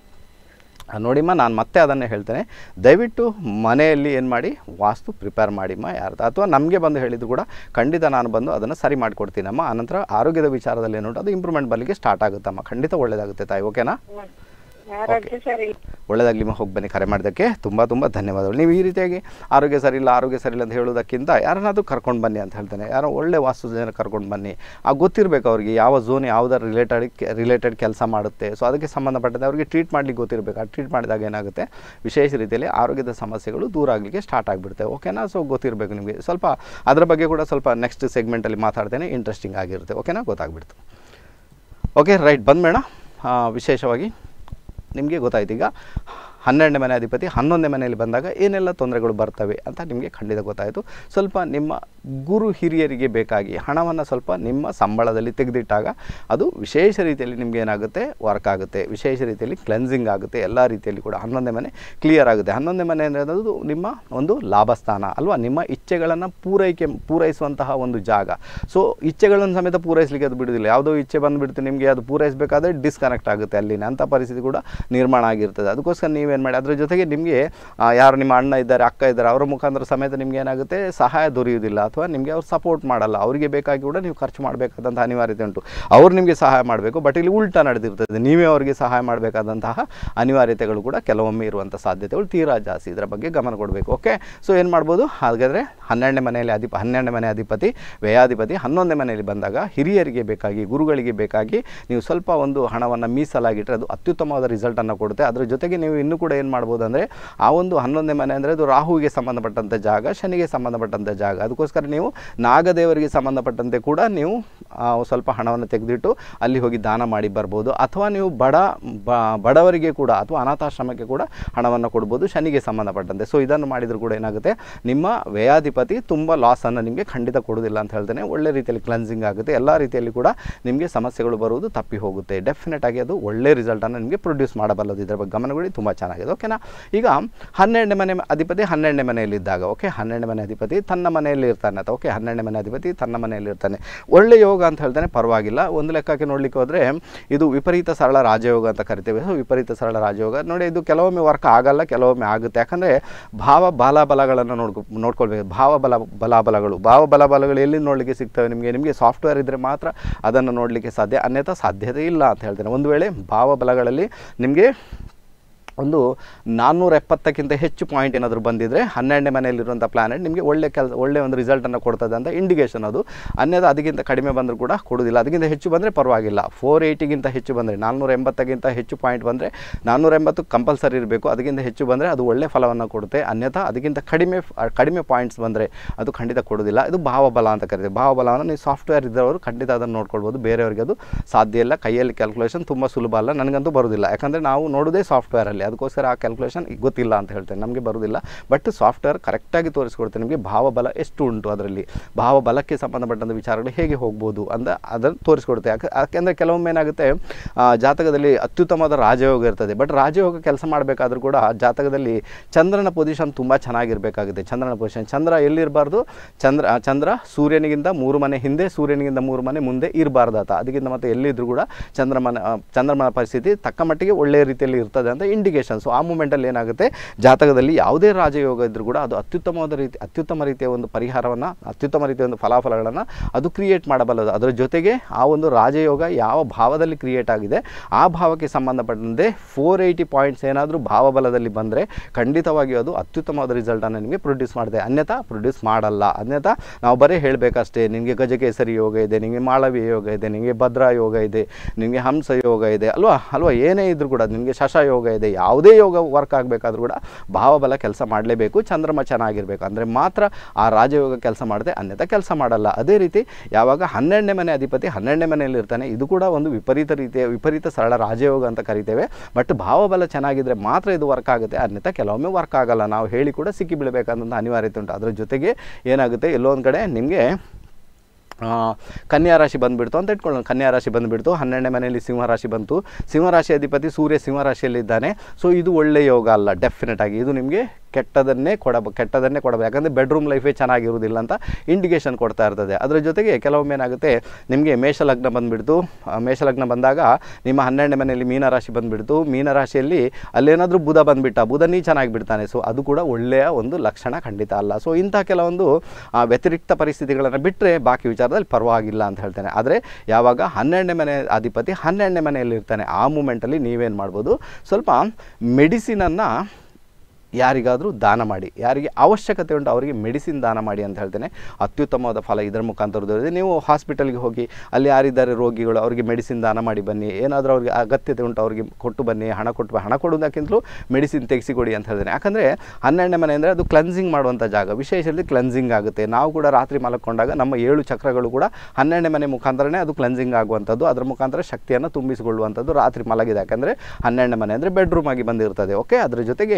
ಆ, ನೋಡಿಮ್ಮ ನಾನು ಮತ್ತೆ ಅದನ್ನೇ ಹೇಳ್ತೇನೆ ದಯವಿಟ್ಟು ಮನೆಯಲ್ಲಿ ಏನು ಮಾಡಿ ವಾಸ್ತು ಪ್ರಿಪೇರ್ ಮಾಡಿಮ್ಮ ಯಾರ್ದು ಅಥವಾ ನಮಗೆ ಬಂದು ಹೇಳಿದ್ದು ಕೂಡ ಖಂಡಿತ ನಾನು ಬಂದು ಅದನ್ನು ಸರಿ ಮಾಡಿಕೊಡ್ತೀನಮ್ಮ ಆನಂತರ ಆರೋಗ್ಯದ ವಿಚಾರದಲ್ಲಿ ಏನು ಉಂಟು ಅದು ಇಂಪ್ರೂವ್ಮೆಂಟ್ ಬರಲಿಕ್ಕೆ ಸ್ಟಾರ್ಟ್ ಆಗುತ್ತಮ್ಮ ಖಂಡಿತ ಒಳ್ಳೆಯದಾಗುತ್ತೆ ತಾಯಿ ಓಕೆನಾ ಹ್ಮ್. ಆರೋಗ್ಯ ಸರಿ ಇಲ್ಲ. ಒಳ್ಳೆಯದಾಗಲಿ ಹೋಗಿ ಬನ್ನಿ ಕರೆ ಮಾಡೋದಕ್ಕೆ ತುಂಬ ತುಂಬ ಧನ್ಯವಾದಗಳು ನೀವು ಈ ರೀತಿಯಾಗಿ ಆರೋಗ್ಯ ಸರಿ ಇಲ್ಲ ಆರೋಗ್ಯ ಸರಿ ಇಲ್ಲ ಅಂತ ಹೇಳೋದಕ್ಕಿಂತ ಯಾರನ್ನಾದ್ರೂ ಕರ್ಕೊಂಡು ಬನ್ನಿ ಅಂತ ಹೇಳ್ತೇನೆ ಯಾರೋ ಒಳ್ಳೆ ವಾಸ್ತು ಜನ ಕರ್ಕೊಂಡು ಬನ್ನಿ ಆ ಗೊತ್ತಿರಬೇಕು ಅವ್ರಿಗೆ ಯಾವ ಝೋನ್ ಯಾವುದರ ರಿಲೇಟೆಡ್ ರಿಲೇಟೆಡ್ ಕೆಲಸ ಮಾಡುತ್ತೆ ಸೊ ಅದಕ್ಕೆ ಸಂಬಂಧಪಟ್ಟಂತೆ ಅವರಿಗೆ ಟ್ರೀಟ್ ಮಾಡ್ಲಿಕ್ಕೆ ಗೊತ್ತಿರಬೇಕು ಆ ಟ್ರೀಟ್ ಮಾಡಿದಾಗ ಏನಾಗುತ್ತೆ ವಿಶೇಷ ರೀತಿಯಲ್ಲಿ ಆರೋಗ್ಯದ ಸಮಸ್ಯೆಗಳು ದೂರ ಆಗಲಿಕ್ಕೆ ಸ್ಟಾರ್ಟ್ ಆಗಿಬಿಡುತ್ತೆ ಓಕೆನಾ ಸೊ ಗೊತ್ತಿರಬೇಕು ನಿಮಗೆ ಸ್ವಲ್ಪ ಅದರ ಬಗ್ಗೆ ಕೂಡ ಸ್ವಲ್ಪ ನೆಕ್ಸ್ಟ್ ಸೆಗ್ಮೆಂಟಲ್ಲಿ ಮಾತಾಡ್ತೇನೆ ಇಂಟ್ರೆಸ್ಟಿಂಗ್ ಆಗಿರುತ್ತೆ ಓಕೆನಾ ಗೊತ್ತಾಗ್ಬಿಡ್ತು ಓಕೆ ರೈಟ್ ಬಂದ್ಬೇಡ ವಿಶೇಷವಾಗಿ ನಿಮಗೆ ಗೊತ್ತಾಯ್ತು ಈಗ ಹನ್ನೆರಡನೇ ಮನೆ ಅಧಿಪತಿ ಹನ್ನೊಂದನೇ ಮನೆಯಲ್ಲಿ ಬಂದಾಗ ಏನೆಲ್ಲ ತೊಂದರೆಗಳು ಬರ್ತವೆ ಅಂತ ನಿಮಗೆ ಖಂಡಿತ ಗೊತ್ತಾಯಿತು ಸ್ವಲ್ಪ ನಿಮ್ಮ ಗುರು ಹಿರಿಯರಿಗೆ ಬೇಕಾಗಿ ಹಣವನ್ನು ಸ್ವಲ್ಪ ನಿಮ್ಮ ಸಂಬಳದಲ್ಲಿ ತೆಗೆದಿಟ್ಟಾಗ ಅದು ವಿಶೇಷ ರೀತಿಯಲ್ಲಿ ನಿಮಗೆ ಏನಾಗುತ್ತೆ ವರ್ಕ್ ಆಗುತ್ತೆ ವಿಶೇಷ ರೀತಿಯಲ್ಲಿ ಕ್ಲೆನ್ಸಿಂಗ್ ಆಗುತ್ತೆ ಎಲ್ಲ ರೀತಿಯಲ್ಲಿ ಕೂಡ ಹನ್ನೊಂದನೇ ಮನೆ ಕ್ಲಿಯರ್ ಆಗುತ್ತೆ ಹನ್ನೊಂದನೇ ಮನೆ ಅಂದರೆ ಅದು ನಿಮ್ಮ ಒಂದು ಲಾಭಸ್ಥಾನ ಅಲ್ವಾ ನಿಮ್ಮ ಇಚ್ಛೆಗಳನ್ನು ಪೂರೈಕೆ ಪೂರೈಸುವಂತಹ ಒಂದು ಜಾಗ ಸೊ ಇಚ್ಛೆಗಳನ್ನು ಸಮೇತ ಪೂರೈಸಲಿಕ್ಕೆ ಅದು ಬಿಡುವುದಿಲ್ಲ ಯಾವುದೋ ಇಚ್ಛೆ ಬಂದುಬಿಡ್ತು ನಿಮಗೆ ಅದು ಪೂರೈಸಬೇಕಾದ್ರೆ ಡಿಸ್ಕನೆಕ್ಟ್ ಆಗುತ್ತೆ ಅಲ್ಲಿನ ಅಂಥ ಪರಿಸ್ಥಿತಿ ಕೂಡ ನಿರ್ಮಾಣ ಆಗಿರ್ತದೆ ಅದಕ್ಕೋಸ್ಕರ ನೀವೇನು ಮಾಡಿ ಅದ್ರ ಜೊತೆಗೆ ನಿಮಗೆ ಆ, ಯಾರು ನಿಮ್ಮ ಅಣ್ಣ ಇದ್ದಾರೆ ಅಕ್ಕ ಇದ್ದಾರೆ ಅವರ ಮುಖಾಂತರ ಸಮೇತ ನಿಮ್ಗೆ ಏನಾಗುತ್ತೆ ಸಹಾಯ ದೊರೆಯುವುದಿಲ್ಲ ಅಥವಾ ನಿಮಗೆ ಅವ್ರು ಸಪೋರ್ಟ್ ಮಾಡಲ್ಲ ಅವರಿಗೆ ಬೇಕಾಗಿ ಕೂಡ ನೀವು ಖರ್ಚು ಮಾಡಬೇಕಾದಂಥ ಅನಿವಾರ್ಯತೆ ಉಂಟು ಅವ್ರು ನಿಮಗೆ ಸಹಾಯ ಮಾಡಬೇಕು ಬಟ್ ಇಲ್ಲಿ ಉಲ್ಟಾ ನಡೆದಿರ್ತದೆ ನೀವೇ ಅವರಿಗೆ ಸಹಾಯ ಮಾಡಬೇಕಾದಂತಹ ಅನಿವಾರ್ಯತೆಗಳು ಕೂಡ ಕೆಲವೊಮ್ಮೆ ಇರುವಂಥ ಸಾಧ್ಯತೆಗಳು ತೀರಾ ಜಾಸ್ತಿ ಇದರ ಬಗ್ಗೆ ಗಮನ ಕೊಡಬೇಕು ಓಕೆ ಸೊ ಏನು ಮಾಡ್ಬೋದು ಹಾಗಾದರೆ ಹನ್ನೆರಡನೇ ಮನೆಯಲ್ಲಿ ಅಧಿಪ ಹನ್ನೆರಡನೇ ಮನೆ ಅಧಿಪತಿ ವ್ಯಯಾಧಿಪತಿ ಹನ್ನೊಂದನೇ ಮನೆಯಲ್ಲಿ ಬಂದಾಗ ಹಿರಿಯರಿಗೆ ಬೇಕಾಗಿ ಗುರುಗಳಿಗೆ ಬೇಕಾಗಿ ನೀವು ಸ್ವಲ್ಪ ಒಂದು ಹಣವನ್ನು ಮೀಸಲಾಗಿಟ್ಟರೆ ಅದು ಅತ್ಯುತ್ತಮವಾದ ರಿಸಲ್ಟನ್ನು ಕೊಡುತ್ತೆ ಅದರ ಜೊತೆಗೆ ನೀವು ಇನ್ನೂ ಕೂಡ ಏನು ಮಾಡ್ಬೋದು ಅಂದರೆ ಆ ಒಂದು ಹನ್ನೊಂದನೇ ಮನೆ ಅಂದರೆ ಅದು ರಾಹುವಿಗೆ ಸಂಬಂಧಪಟ್ಟಂಥ ಜಾಗ ಶನಿಗೆ ಸಂಬಂಧಪಟ್ಟಂಥ ಜಾಗ ಅದಕ್ಕೋಸ್ಕರ ನೀವು ನಾಗದೇವರಿಗೆ ಸಂಬಂಧಪಟ್ಟಂತೆ ಕೂಡ ನೀವು ಆ, ಸ್ವಲ್ಪ ಹಣವನ್ನು ತೆಗೆದಿಟ್ಟು ಅಲ್ಲಿ ಹೋಗಿ ದಾನ ಮಾಡಿ ಬರ್ಬೋದು ಅಥವಾ ನೀವು ಬಡ ಬ- ಬಡವರಿಗೆ ಕೂಡ ಅಥವಾ ಅನಾಥಾಶ್ರಮಕ್ಕೆ ಕೂಡ ಹಣವನ್ನು ಕೊಡ್ಬೋದು ಶನಿಗೆ ಸಂಬಂಧಪಟ್ಟಂತೆ ಸೊ ಇದನ್ನು ಮಾಡಿದರೂ ಕೂಡ ಏನಾಗುತ್ತೆ ನಿಮ್ಮ ವ್ಯಯಾಧಿಪತಿ ತುಂಬ ಲಾಸನ್ನು ನಿಮಗೆ ಖಂಡಿತ ಕೊಡೋದಿಲ್ಲ ಅಂತ ಹೇಳ್ತೇನೆ ಒಳ್ಳೆ ರೀತಿಯಲ್ಲಿ ಕ್ಲೆನ್ಸಿಂಗ್ ಆಗುತ್ತೆ ಎಲ್ಲ ರೀತಿಯಲ್ಲಿ ಕೂಡ ನಿಮಗೆ ಸಮಸ್ಯೆಗಳು ಬರುವುದು ತಪ್ಪಿ ಹೋಗುತ್ತೆ ಡೆಫಿನೆಟ್ ಆಗಿ ಅದು ಒಳ್ಳೆ ರಿಸಲ್ಟನ್ನು ನಿಮಗೆ ಪ್ರೊಡ್ಯೂಸ್ ಮಾಡಬಲ್ಲದು ಇದರ ಬಗ್ಗೆ ಗಮನಗಳು ತುಂಬ ಚೆನ್ನಾಗಿದೆ ಓಕೆನಾ ಈಗ ಹನ್ನೆರಡನೇ ಮನೆ ಅಧಿಪತಿ ಹನ್ನೆರಡನೇ ಮನೆಯಲ್ಲಿದ್ದಾಗ ಓಕೆ ಹನ್ನೆರಡನೇ ಮನೆ ಅಧಿಪತಿ ತನ್ನ ಮನೆಯಲ್ಲಿ ಇರ್ತಾನೆ ಅಥವಾ ಓಕೆ ಹನ್ನೆರಡನೇ ಮನೆ ಅಧಿಪತಿ ತನ್ನ ಮನೆಯಲ್ಲಿ ಇರ್ತಾನೆ ಒಳ್ಳೆ ಯೋಗ ಅಂತ ಹೇಳ್ತಾನೆ ಪರವಾಗಿಲ್ಲ ಒಂದು ಲೆಕ್ಕಕ್ಕೆ ನೋಡ್ಲಿಕ್ಕೆ ಹೋದರೆ ಇದು ವಿಪರೀತ ಸರಳ ರಾಜಯೋಗ ಅಂತ ಕರಿತೇವೆ ಸೊ ವಿಪರೀತ ಸರಳ ರಾಜಯೋಗ ನೋಡಿ ಇದು ಕೆಲವೊಮ್ಮೆ ವರ್ಕ್ ಆಗಲ್ಲ ಕೆಲವೊಮ್ಮೆ ಆಗುತ್ತೆ ಯಾಕಂದರೆ ಭಾವ ಬಲಾಬಲಗಳನ್ನು ನೋಡ್ಕೊ ನೋಡ್ಕೊಳ್ಬೇಕು ಭಾವ ಬಲ ಬಲಾಬಲಗಳು ಭಾವ ಬಲಾಬಲಗಳು ಎಲ್ಲಿ ನೋಡಲಿಕ್ಕೆ ಸಿಗ್ತವೆ ನಿಮಗೆ ನಿಮಗೆ ಸಾಫ್ಟ್ವೇರ್ ಇದ್ದರೆ ಮಾತ್ರ ಅದನ್ನು ನೋಡಲಿಕ್ಕೆ ಸಾಧ್ಯ ಅನ್ಯಥಾ ಸಾಧ್ಯತೆ ಇಲ್ಲ ಅಂತ ಹೇಳ್ತೇನೆ ಒಂದು ವೇಳೆ ಭಾವ ಬಲಗಳಲ್ಲಿ ನಿಮಗೆ ಒಂದು ನಾನ್ನೂರ ಎಪ್ಪತ್ತಕ್ಕಿಂತ ಹೆಚ್ಚು ಪಾಯಿಂಟ್ ಏನಾದರೂ ಬಂದಿದ್ದರೆ ಹನ್ನೆರಡನೇ ಮನೆಯಲ್ಲಿರುವಂಥ ಪ್ಲಾನೆಟ್ ನಿಮಗೆ ಒಳ್ಳೆ ಕೆಲಸ ಒಳ್ಳೆ ಒಂದು ರಿಸಲ್ಟನ್ನು ಕೊಡ್ತದೆ ಅಂತ ಇಂಡಿಕೇಷನ್ ಅದು ಅನ್ಯದ ಅದಕ್ಕಿಂತ ಕಡಿಮೆ ಬಂದರೂ ಕೂಡ ಕೊಡೋದಿಲ್ಲ ಅದಕ್ಕಿಂತ ಹೆಚ್ಚು ಬಂದರೆ ಪರವಾಗಿಲ್ಲ ಫೋರ್ ಏಯ್ಟಿಗಿಂತ ಹೆಚ್ಚು ಬಂದರೆ ನಾನ್ನೂರ ಎಂಬತ್ತಕ್ಕಿಂತ ಹೆಚ್ಚು ಪಾಯಿಂಟ್ ಬಂದರೆ ನಾನ್ನೂರ ಎಂಬತ್ತು ಕಂಪಲ್ಸರಿ ಇರಬೇಕು ಅದಕ್ಕಿಂತ ಹೆಚ್ಚು ಬಂದರೆ ಅದು ಒಳ್ಳೆ ಫಲವನ್ನು ಕೊಡುತ್ತೆ ಅನ್ಯಥಾ ಅದಕ್ಕಿಂತ ಕಡಿಮೆ ಫ- ಕಡಿಮೆ ಪಾಯಿಂಟ್ಸ್ ಬಂದರೆ ಅದು ಖಂಡಿತ ಕೊಡೋದಿಲ್ಲ ಇದು ಭಾವಬಲ ಅಂತ ಕರಿತೀವಿ ಭಾವಬಲವನ್ನು ನೀವು ಸಾಫ್ಟ್ವೇರ್ ಇದ್ದವರು ಖಂಡಿತ ಅದನ್ನು ನೋಡ್ಕೊಳ್ಬೋದು ಬೇರೆಯವರಿಗೆ ಅದು ಸಾಧ್ಯ ಇಲ್ಲ ಕೈಯಲ್ಲಿ ಕ್ಯಾಲ್ಕುಲೇಷನ್ ತುಂಬ ಸುಲಭ ಅಲ್ಲ ನನಗಂತೂ ಬರೋದಿಲ್ಲ ಯಾಕಂದರೆ ನಾವು ನೋಡೋದೇ ಸಾಫ್ಟ್ವೇರಲ್ಲಿ ಆಗಲಿ ಅದಕ್ಕೋಸ್ಕರ ಆ ಕ್ಯಾಲ್ಕುಲೇಷನ್ ಗೊತ್ತಿಲ್ಲ ಅಂತ ಹೇಳ್ತೇನೆ ನಮಗೆ ಬರೋದಿಲ್ಲ ಬಟ್ ಸಾಫ್ಟ್ವೇರ್ ಕರೆಕ್ಟಾಗಿ ತೋರಿಸ್ಕೊಡ್ತೇನೆ ನಿಮಗೆ ಭಾವಬಲ ಎಷ್ಟು ಉಂಟು ಅದರಲ್ಲಿ ಭಾವಬಲಕ್ಕೆ ಸಂಬಂಧಪಟ್ಟಂಥ ವಿಚಾರಗಳು ಹೇಗೆ ಹೋಗ್ಬೋದು ಅಂತ ಅದನ್ನು ತೋರಿಸ್ಕೊಡುತ್ತೆ ಯಾಕೆ ಯಾಕೆಂದರೆ ಕೆಲವೊಮ್ಮೆ ಏನಾಗುತ್ತೆ ಆ, ಜಾತಕದಲ್ಲಿ ಅತ್ಯುತ್ತಮವಾದ ರಾಜಯೋಗ ಇರ್ತದೆ ಬಟ್ ರಾಜಯೋಗ ಕೆಲಸ ಮಾಡಬೇಕಾದ್ರೂ ಕೂಡ ಜಾತಕದಲ್ಲಿ ಚಂದ್ರನ ಪೊಸಿಷನ್ ತುಂಬ ಚೆನ್ನಾಗಿರಬೇಕಾಗುತ್ತೆ ಚಂದ್ರನ ಪೊಸಿಷನ್ ಚಂದ್ರ ಎಲ್ಲಿರಬಾರ್ದು ಚಂದ್ರ ಆ, ಚಂದ್ರ ಸೂರ್ಯನಿಗಿಂತ ಮೂರು ಮನೆ ಹಿಂದೆ ಸೂರ್ಯನಿಗಿಂತ ಮೂರು ಮನೆ ಮುಂದೆ ಇರಬಾರ್ದಾತ ಅದಕ್ಕಿಂತ ಮತ್ತೆ ಎಲ್ಲಿದ್ದರೂ ಕೂಡ ಚಂದ್ರಮನ ಆ, ಚಂದ್ರಮನ ಪರಿಸ್ಥಿತಿ ತಕ್ಕ ಮಟ್ಟಿಗೆ ಒಳ್ಳೆಯ ರೀತಿಯಲ್ಲಿ ಇರ್ತದೆ ಅಂತ ಇಂಡಿಕೇಶನ್ ಸೊ ಆ ಮೂಮೆಂಟಲ್ಲಿ ಏನಾಗುತ್ತೆ ಜಾತಕದಲ್ಲಿ ಯಾವುದೇ ರಾಜಯೋಗ ಇದ್ದರೂ ಕೂಡ ಅದು ಅತ್ಯುತ್ತಮವಾದ ರೀತಿ ಅತ್ಯುತ್ತಮ ರೀತಿಯ ಒಂದು ಪರಿಹಾರವನ್ನು ಅತ್ಯುತ್ತಮ ರೀತಿಯ ಒಂದು ಫಲಾಫಲಗಳನ್ನು ಅದು ಕ್ರಿಯೇಟ್ ಮಾಡಬಲ್ಲದು ಅದರ ಜೊತೆಗೆ ಆ ಒಂದು ರಾಜಯೋಗ ಯಾವ ಭಾವದಲ್ಲಿ ಕ್ರಿಯೇಟ್ ಆಗಿದೆ ಆ ಭಾವಕ್ಕೆ ಸಂಬಂಧಪಟ್ಟಂತೆ ಫೋರ್ ಏಯ್ಟಿ ಪಾಯಿಂಟ್ಸ್ ಏನಾದರೂ ಭಾವಬಲದಲ್ಲಿ ಬಂದರೆ ಖಂಡಿತವಾಗಿಯೂ ಅದು ಅತ್ಯುತ್ತಮವಾದ ರಿಸಲ್ಟನ್ನು ನಿಮಗೆ ಪ್ರೊಡ್ಯೂಸ್ ಮಾಡಿದೆ ಅನ್ಯಥಾ ಪ್ರೊಡ್ಯೂಸ್ ಮಾಡಲ್ಲ ಅನ್ಯಥಾ ನಾವು ಬರೀ ಹೇಳಬೇಕಷ್ಟೇ ನಿಮಗೆ ಗಜಕೇಸರಿ ಯೋಗ ಇದೆ ನಿಮಗೆ ಮಾಳವಿಯ ಯೋಗ ಇದೆ ನಿಮಗೆ ಭದ್ರಾ ಯೋಗ ಇದೆ ನಿಮಗೆ ಹಂಸ ಯೋಗ ಇದೆ ಅಲ್ವಾ ಅಲ್ವಾ ಏನೇ ಇದ್ರೂ ಕೂಡ ನಿಮಗೆ ಶಶ ಯೋಗ ಇದೆ ಯಾವುದೇ ಯೋಗ ವರ್ಕ್ ಆಗಬೇಕಾದ್ರೂ ಕೂಡ ಭಾವಬಲ ಕೆಲಸ ಮಾಡಲೇಬೇಕು ಚಂದ್ರಮ ಚೆನ್ನಾಗಿರಬೇಕು ಅಂದರೆ ಮಾತ್ರ ಆ ರಾಜಯೋಗ ಕೆಲಸ ಮಾಡದೆ ಅನ್ಯಥಾ ಕೆಲಸ ಮಾಡಲ್ಲ ಅದೇ ರೀತಿ ಯಾವಾಗ ಹನ್ನೆರಡನೇ ಮನೆ ಅಧಿಪತಿ ಹನ್ನೆರಡನೇ ಮನೆಯಲ್ಲಿ ಇರ್ತಾನೆ ಇದು ಕೂಡ ಒಂದು ವಿಪರೀತ ರೀತಿಯ ವಿಪರೀತ ಸರಳ ರಾಜಯೋಗ ಅಂತ ಕರಿತೇವೆ ಬಟ್ ಭಾವಬಲ ಚೆನ್ನಾಗಿದ್ದರೆ ಮಾತ್ರ ಇದು ವರ್ಕ್ ಆಗುತ್ತೆ ಅನ್ಯಥಾ ಕೆಲವೊಮ್ಮೆ ವರ್ಕ್ ಆಗಲ್ಲ ನಾವು ಹೇಳಿ ಕೂಡ ಸಿಕ್ಕಿ ಬೀಳಬೇಕಂತ ಅನಿವಾರ್ಯತೆ ಉಂಟು ಅದರ ಜೊತೆಗೆ ಏನಾಗುತ್ತೆ ಎಲ್ಲೋ ಒಂದು ಕಡೆ ನಿಮಗೆ ಆ, ಕನ್ಯಾ ರಾಶಿ ಬಂದುಬಿಡ್ತು ಅಂತ ಇಟ್ಕೊಳ್ಳೋಣ ಕನ್ಯಾ ರಾಶಿ ಬಂದುಬಿಡ್ತು ಹನ್ನೆರಡನೇ ಮನೆಯಲ್ಲಿ ಸಿಂಹರಾಶಿ ಬಂತು ಸಿಂಹರಾಶಿ ಅಧಿಪತಿ ಸೂರ್ಯ ಸಿಂಹರಾಶಿಯಲ್ಲಿದ್ದಾನೆ ಸೊ ಇದು ಒಳ್ಳೆ ಯೋಗ ಅಲ್ಲ ಡೆಫಿನೆಟ್ ಆಗಿ ಇದು ನಿಮಗೆ ಕೆಟ್ಟದನ್ನೇ ಕೊಡಬ ಕೆಟ್ಟದನ್ನೇ ಕೊಡಬೇಕು ಯಾಕಂದರೆ ಬೆಡ್ರೂಮ್ ಲೈಫೇ ಚೆನ್ನಾಗಿರುವುದಿಲ್ಲ ಅಂತ ಇಂಡಿಕೇಶನ್ ಕೊಡ್ತಾ ಇರ್ತದೆ ಅದರ ಜೊತೆಗೆ ಕೆಲವೊಮ್ಮೆ ಏನಾಗುತ್ತೆ ನಿಮಗೆ ಮೇಷಲಗ್ನ ಬಂದುಬಿಡ್ತು ಮೇಷಲಗ್ನ ಬಂದಾಗ ನಿಮ್ಮ ಹನ್ನೆರಡನೇ ಮನೆಯಲ್ಲಿ ಮೀನರಾಶಿ ಬಂದುಬಿಡ್ತು ಮೀನರಾಶಿಯಲ್ಲಿ ಅಲ್ಲೇನಾದರೂ ಬುಧ ಬಂದುಬಿಟ್ಟ ಬುಧ ನೀಚನಾಗಿ ಬಿಡ್ತಾನೆ ಸೊ ಅದು ಕೂಡ ಒಳ್ಳೆಯ ಒಂದು ಲಕ್ಷಣ ಖಂಡಿತ ಅಲ್ಲ ಸೊ ಇಂಥ ಕೆಲವೊಂದು ಆ, ವ್ಯತಿರಿಕ್ತ ಪರಿಸ್ಥಿತಿಗಳನ್ನು ಬಿಟ್ಟರೆ ಬಾಕಿ ವಿಚಾರದಲ್ಲಿ ಪರವಾಗಿಲ್ಲ ಅಂತ ಹೇಳ್ತೇನೆ ಆದರೆ ಯಾವಾಗ ಹನ್ನೆರಡನೇ ಮನೆ ಅಧಿಪತಿ ಹನ್ನೆರಡನೇ ಮನೆಯಲ್ಲಿ ಇರ್ತಾನೆ ಆ ಮೂಮೆಂಟಲ್ಲಿ ನೀವೇನು ಮಾಡ್ಬೋದು ಸ್ವಲ್ಪ ಮೆಡಿಸಿನನ್ನು ಯಾರಿಗಾದರೂ ದಾನ ಮಾಡಿ ಯಾರಿಗೆ ಅವಶ್ಯಕತೆ ಉಂಟು ಅವರಿಗೆ ಮೆಡಿಸಿನ್ ದಾನ ಮಾಡಿ ಅಂತ ಹೇಳ್ತೇನೆ ಅತ್ಯುತ್ತಮವಾದ ಫಲ ಇದರ ಮುಖಾಂತರ ದೊರೆಯುತ್ತೆ ನೀವು ಹಾಸ್ಪಿಟಲ್ಗೆ ಹೋಗಿ ಅಲ್ಲಿ ಯಾರಿದ್ದಾರೆ ರೋಗಿಗಳು ಅವರಿಗೆ ಮೆಡಿಸಿನ್ ದಾನ ಮಾಡಿ ಬನ್ನಿ ಏನಾದರೂ ಅವ್ರಿಗೆ ಅಗತ್ಯತೆ ಉಂಟು ಅವರಿಗೆ ಕೊಟ್ಟು ಬನ್ನಿ ಹಣ ಕೊಟ್ಟು ಹಣ ಕೊಡೋದಕ್ಕಿಂತಲೂ ಮೆಡಿಸಿನ್ ತೆಗೆಸಿಕೊಡಿ ಅಂತ ಹೇಳ್ತೇನೆ ಯಾಕಂದರೆ ಹನ್ನೆರಡನೇ ಮನೆ ಅಂದರೆ ಅದು ಕ್ಲೆನ್ಸಿಂಗ್ ಮಾಡುವಂಥ ಜಾಗ ವಿಶೇಷದಲ್ಲಿ ಕ್ಲೆನ್ಸಿಂಗ್ ಆಗುತ್ತೆ ನಾವು ಕೂಡ ರಾತ್ರಿ ಮಲಕ್ಕೊಂಡಾಗ ನಮ್ಮ ಏಳು ಚಕ್ರಗಳು ಕೂಡ ಹನ್ನೆರಡನೇ ಮನೆ ಮುಖಾಂತರನೇ ಅದು ಕ್ಲೆನ್ಸಿಂಗ್ ಆಗುವಂಥದ್ದು ಅದರ ಮುಖಾಂತರ ಶಕ್ತಿಯನ್ನು ತುಂಬಿಸಿಕೊಳ್ಳುವಂಥದ್ದು ರಾತ್ರಿ ಮಲಗಿದೆ ಯಾಕಂದರೆ ಹನ್ನೆರಡನೇ ಮನೆ ಅಂದರೆ ಬೆಡ್ರೂಮ್ ಆಗಿ ಬಂದಿರ್ತದೆ ಓಕೆ ಅದರ ಜೊತೆಗೆ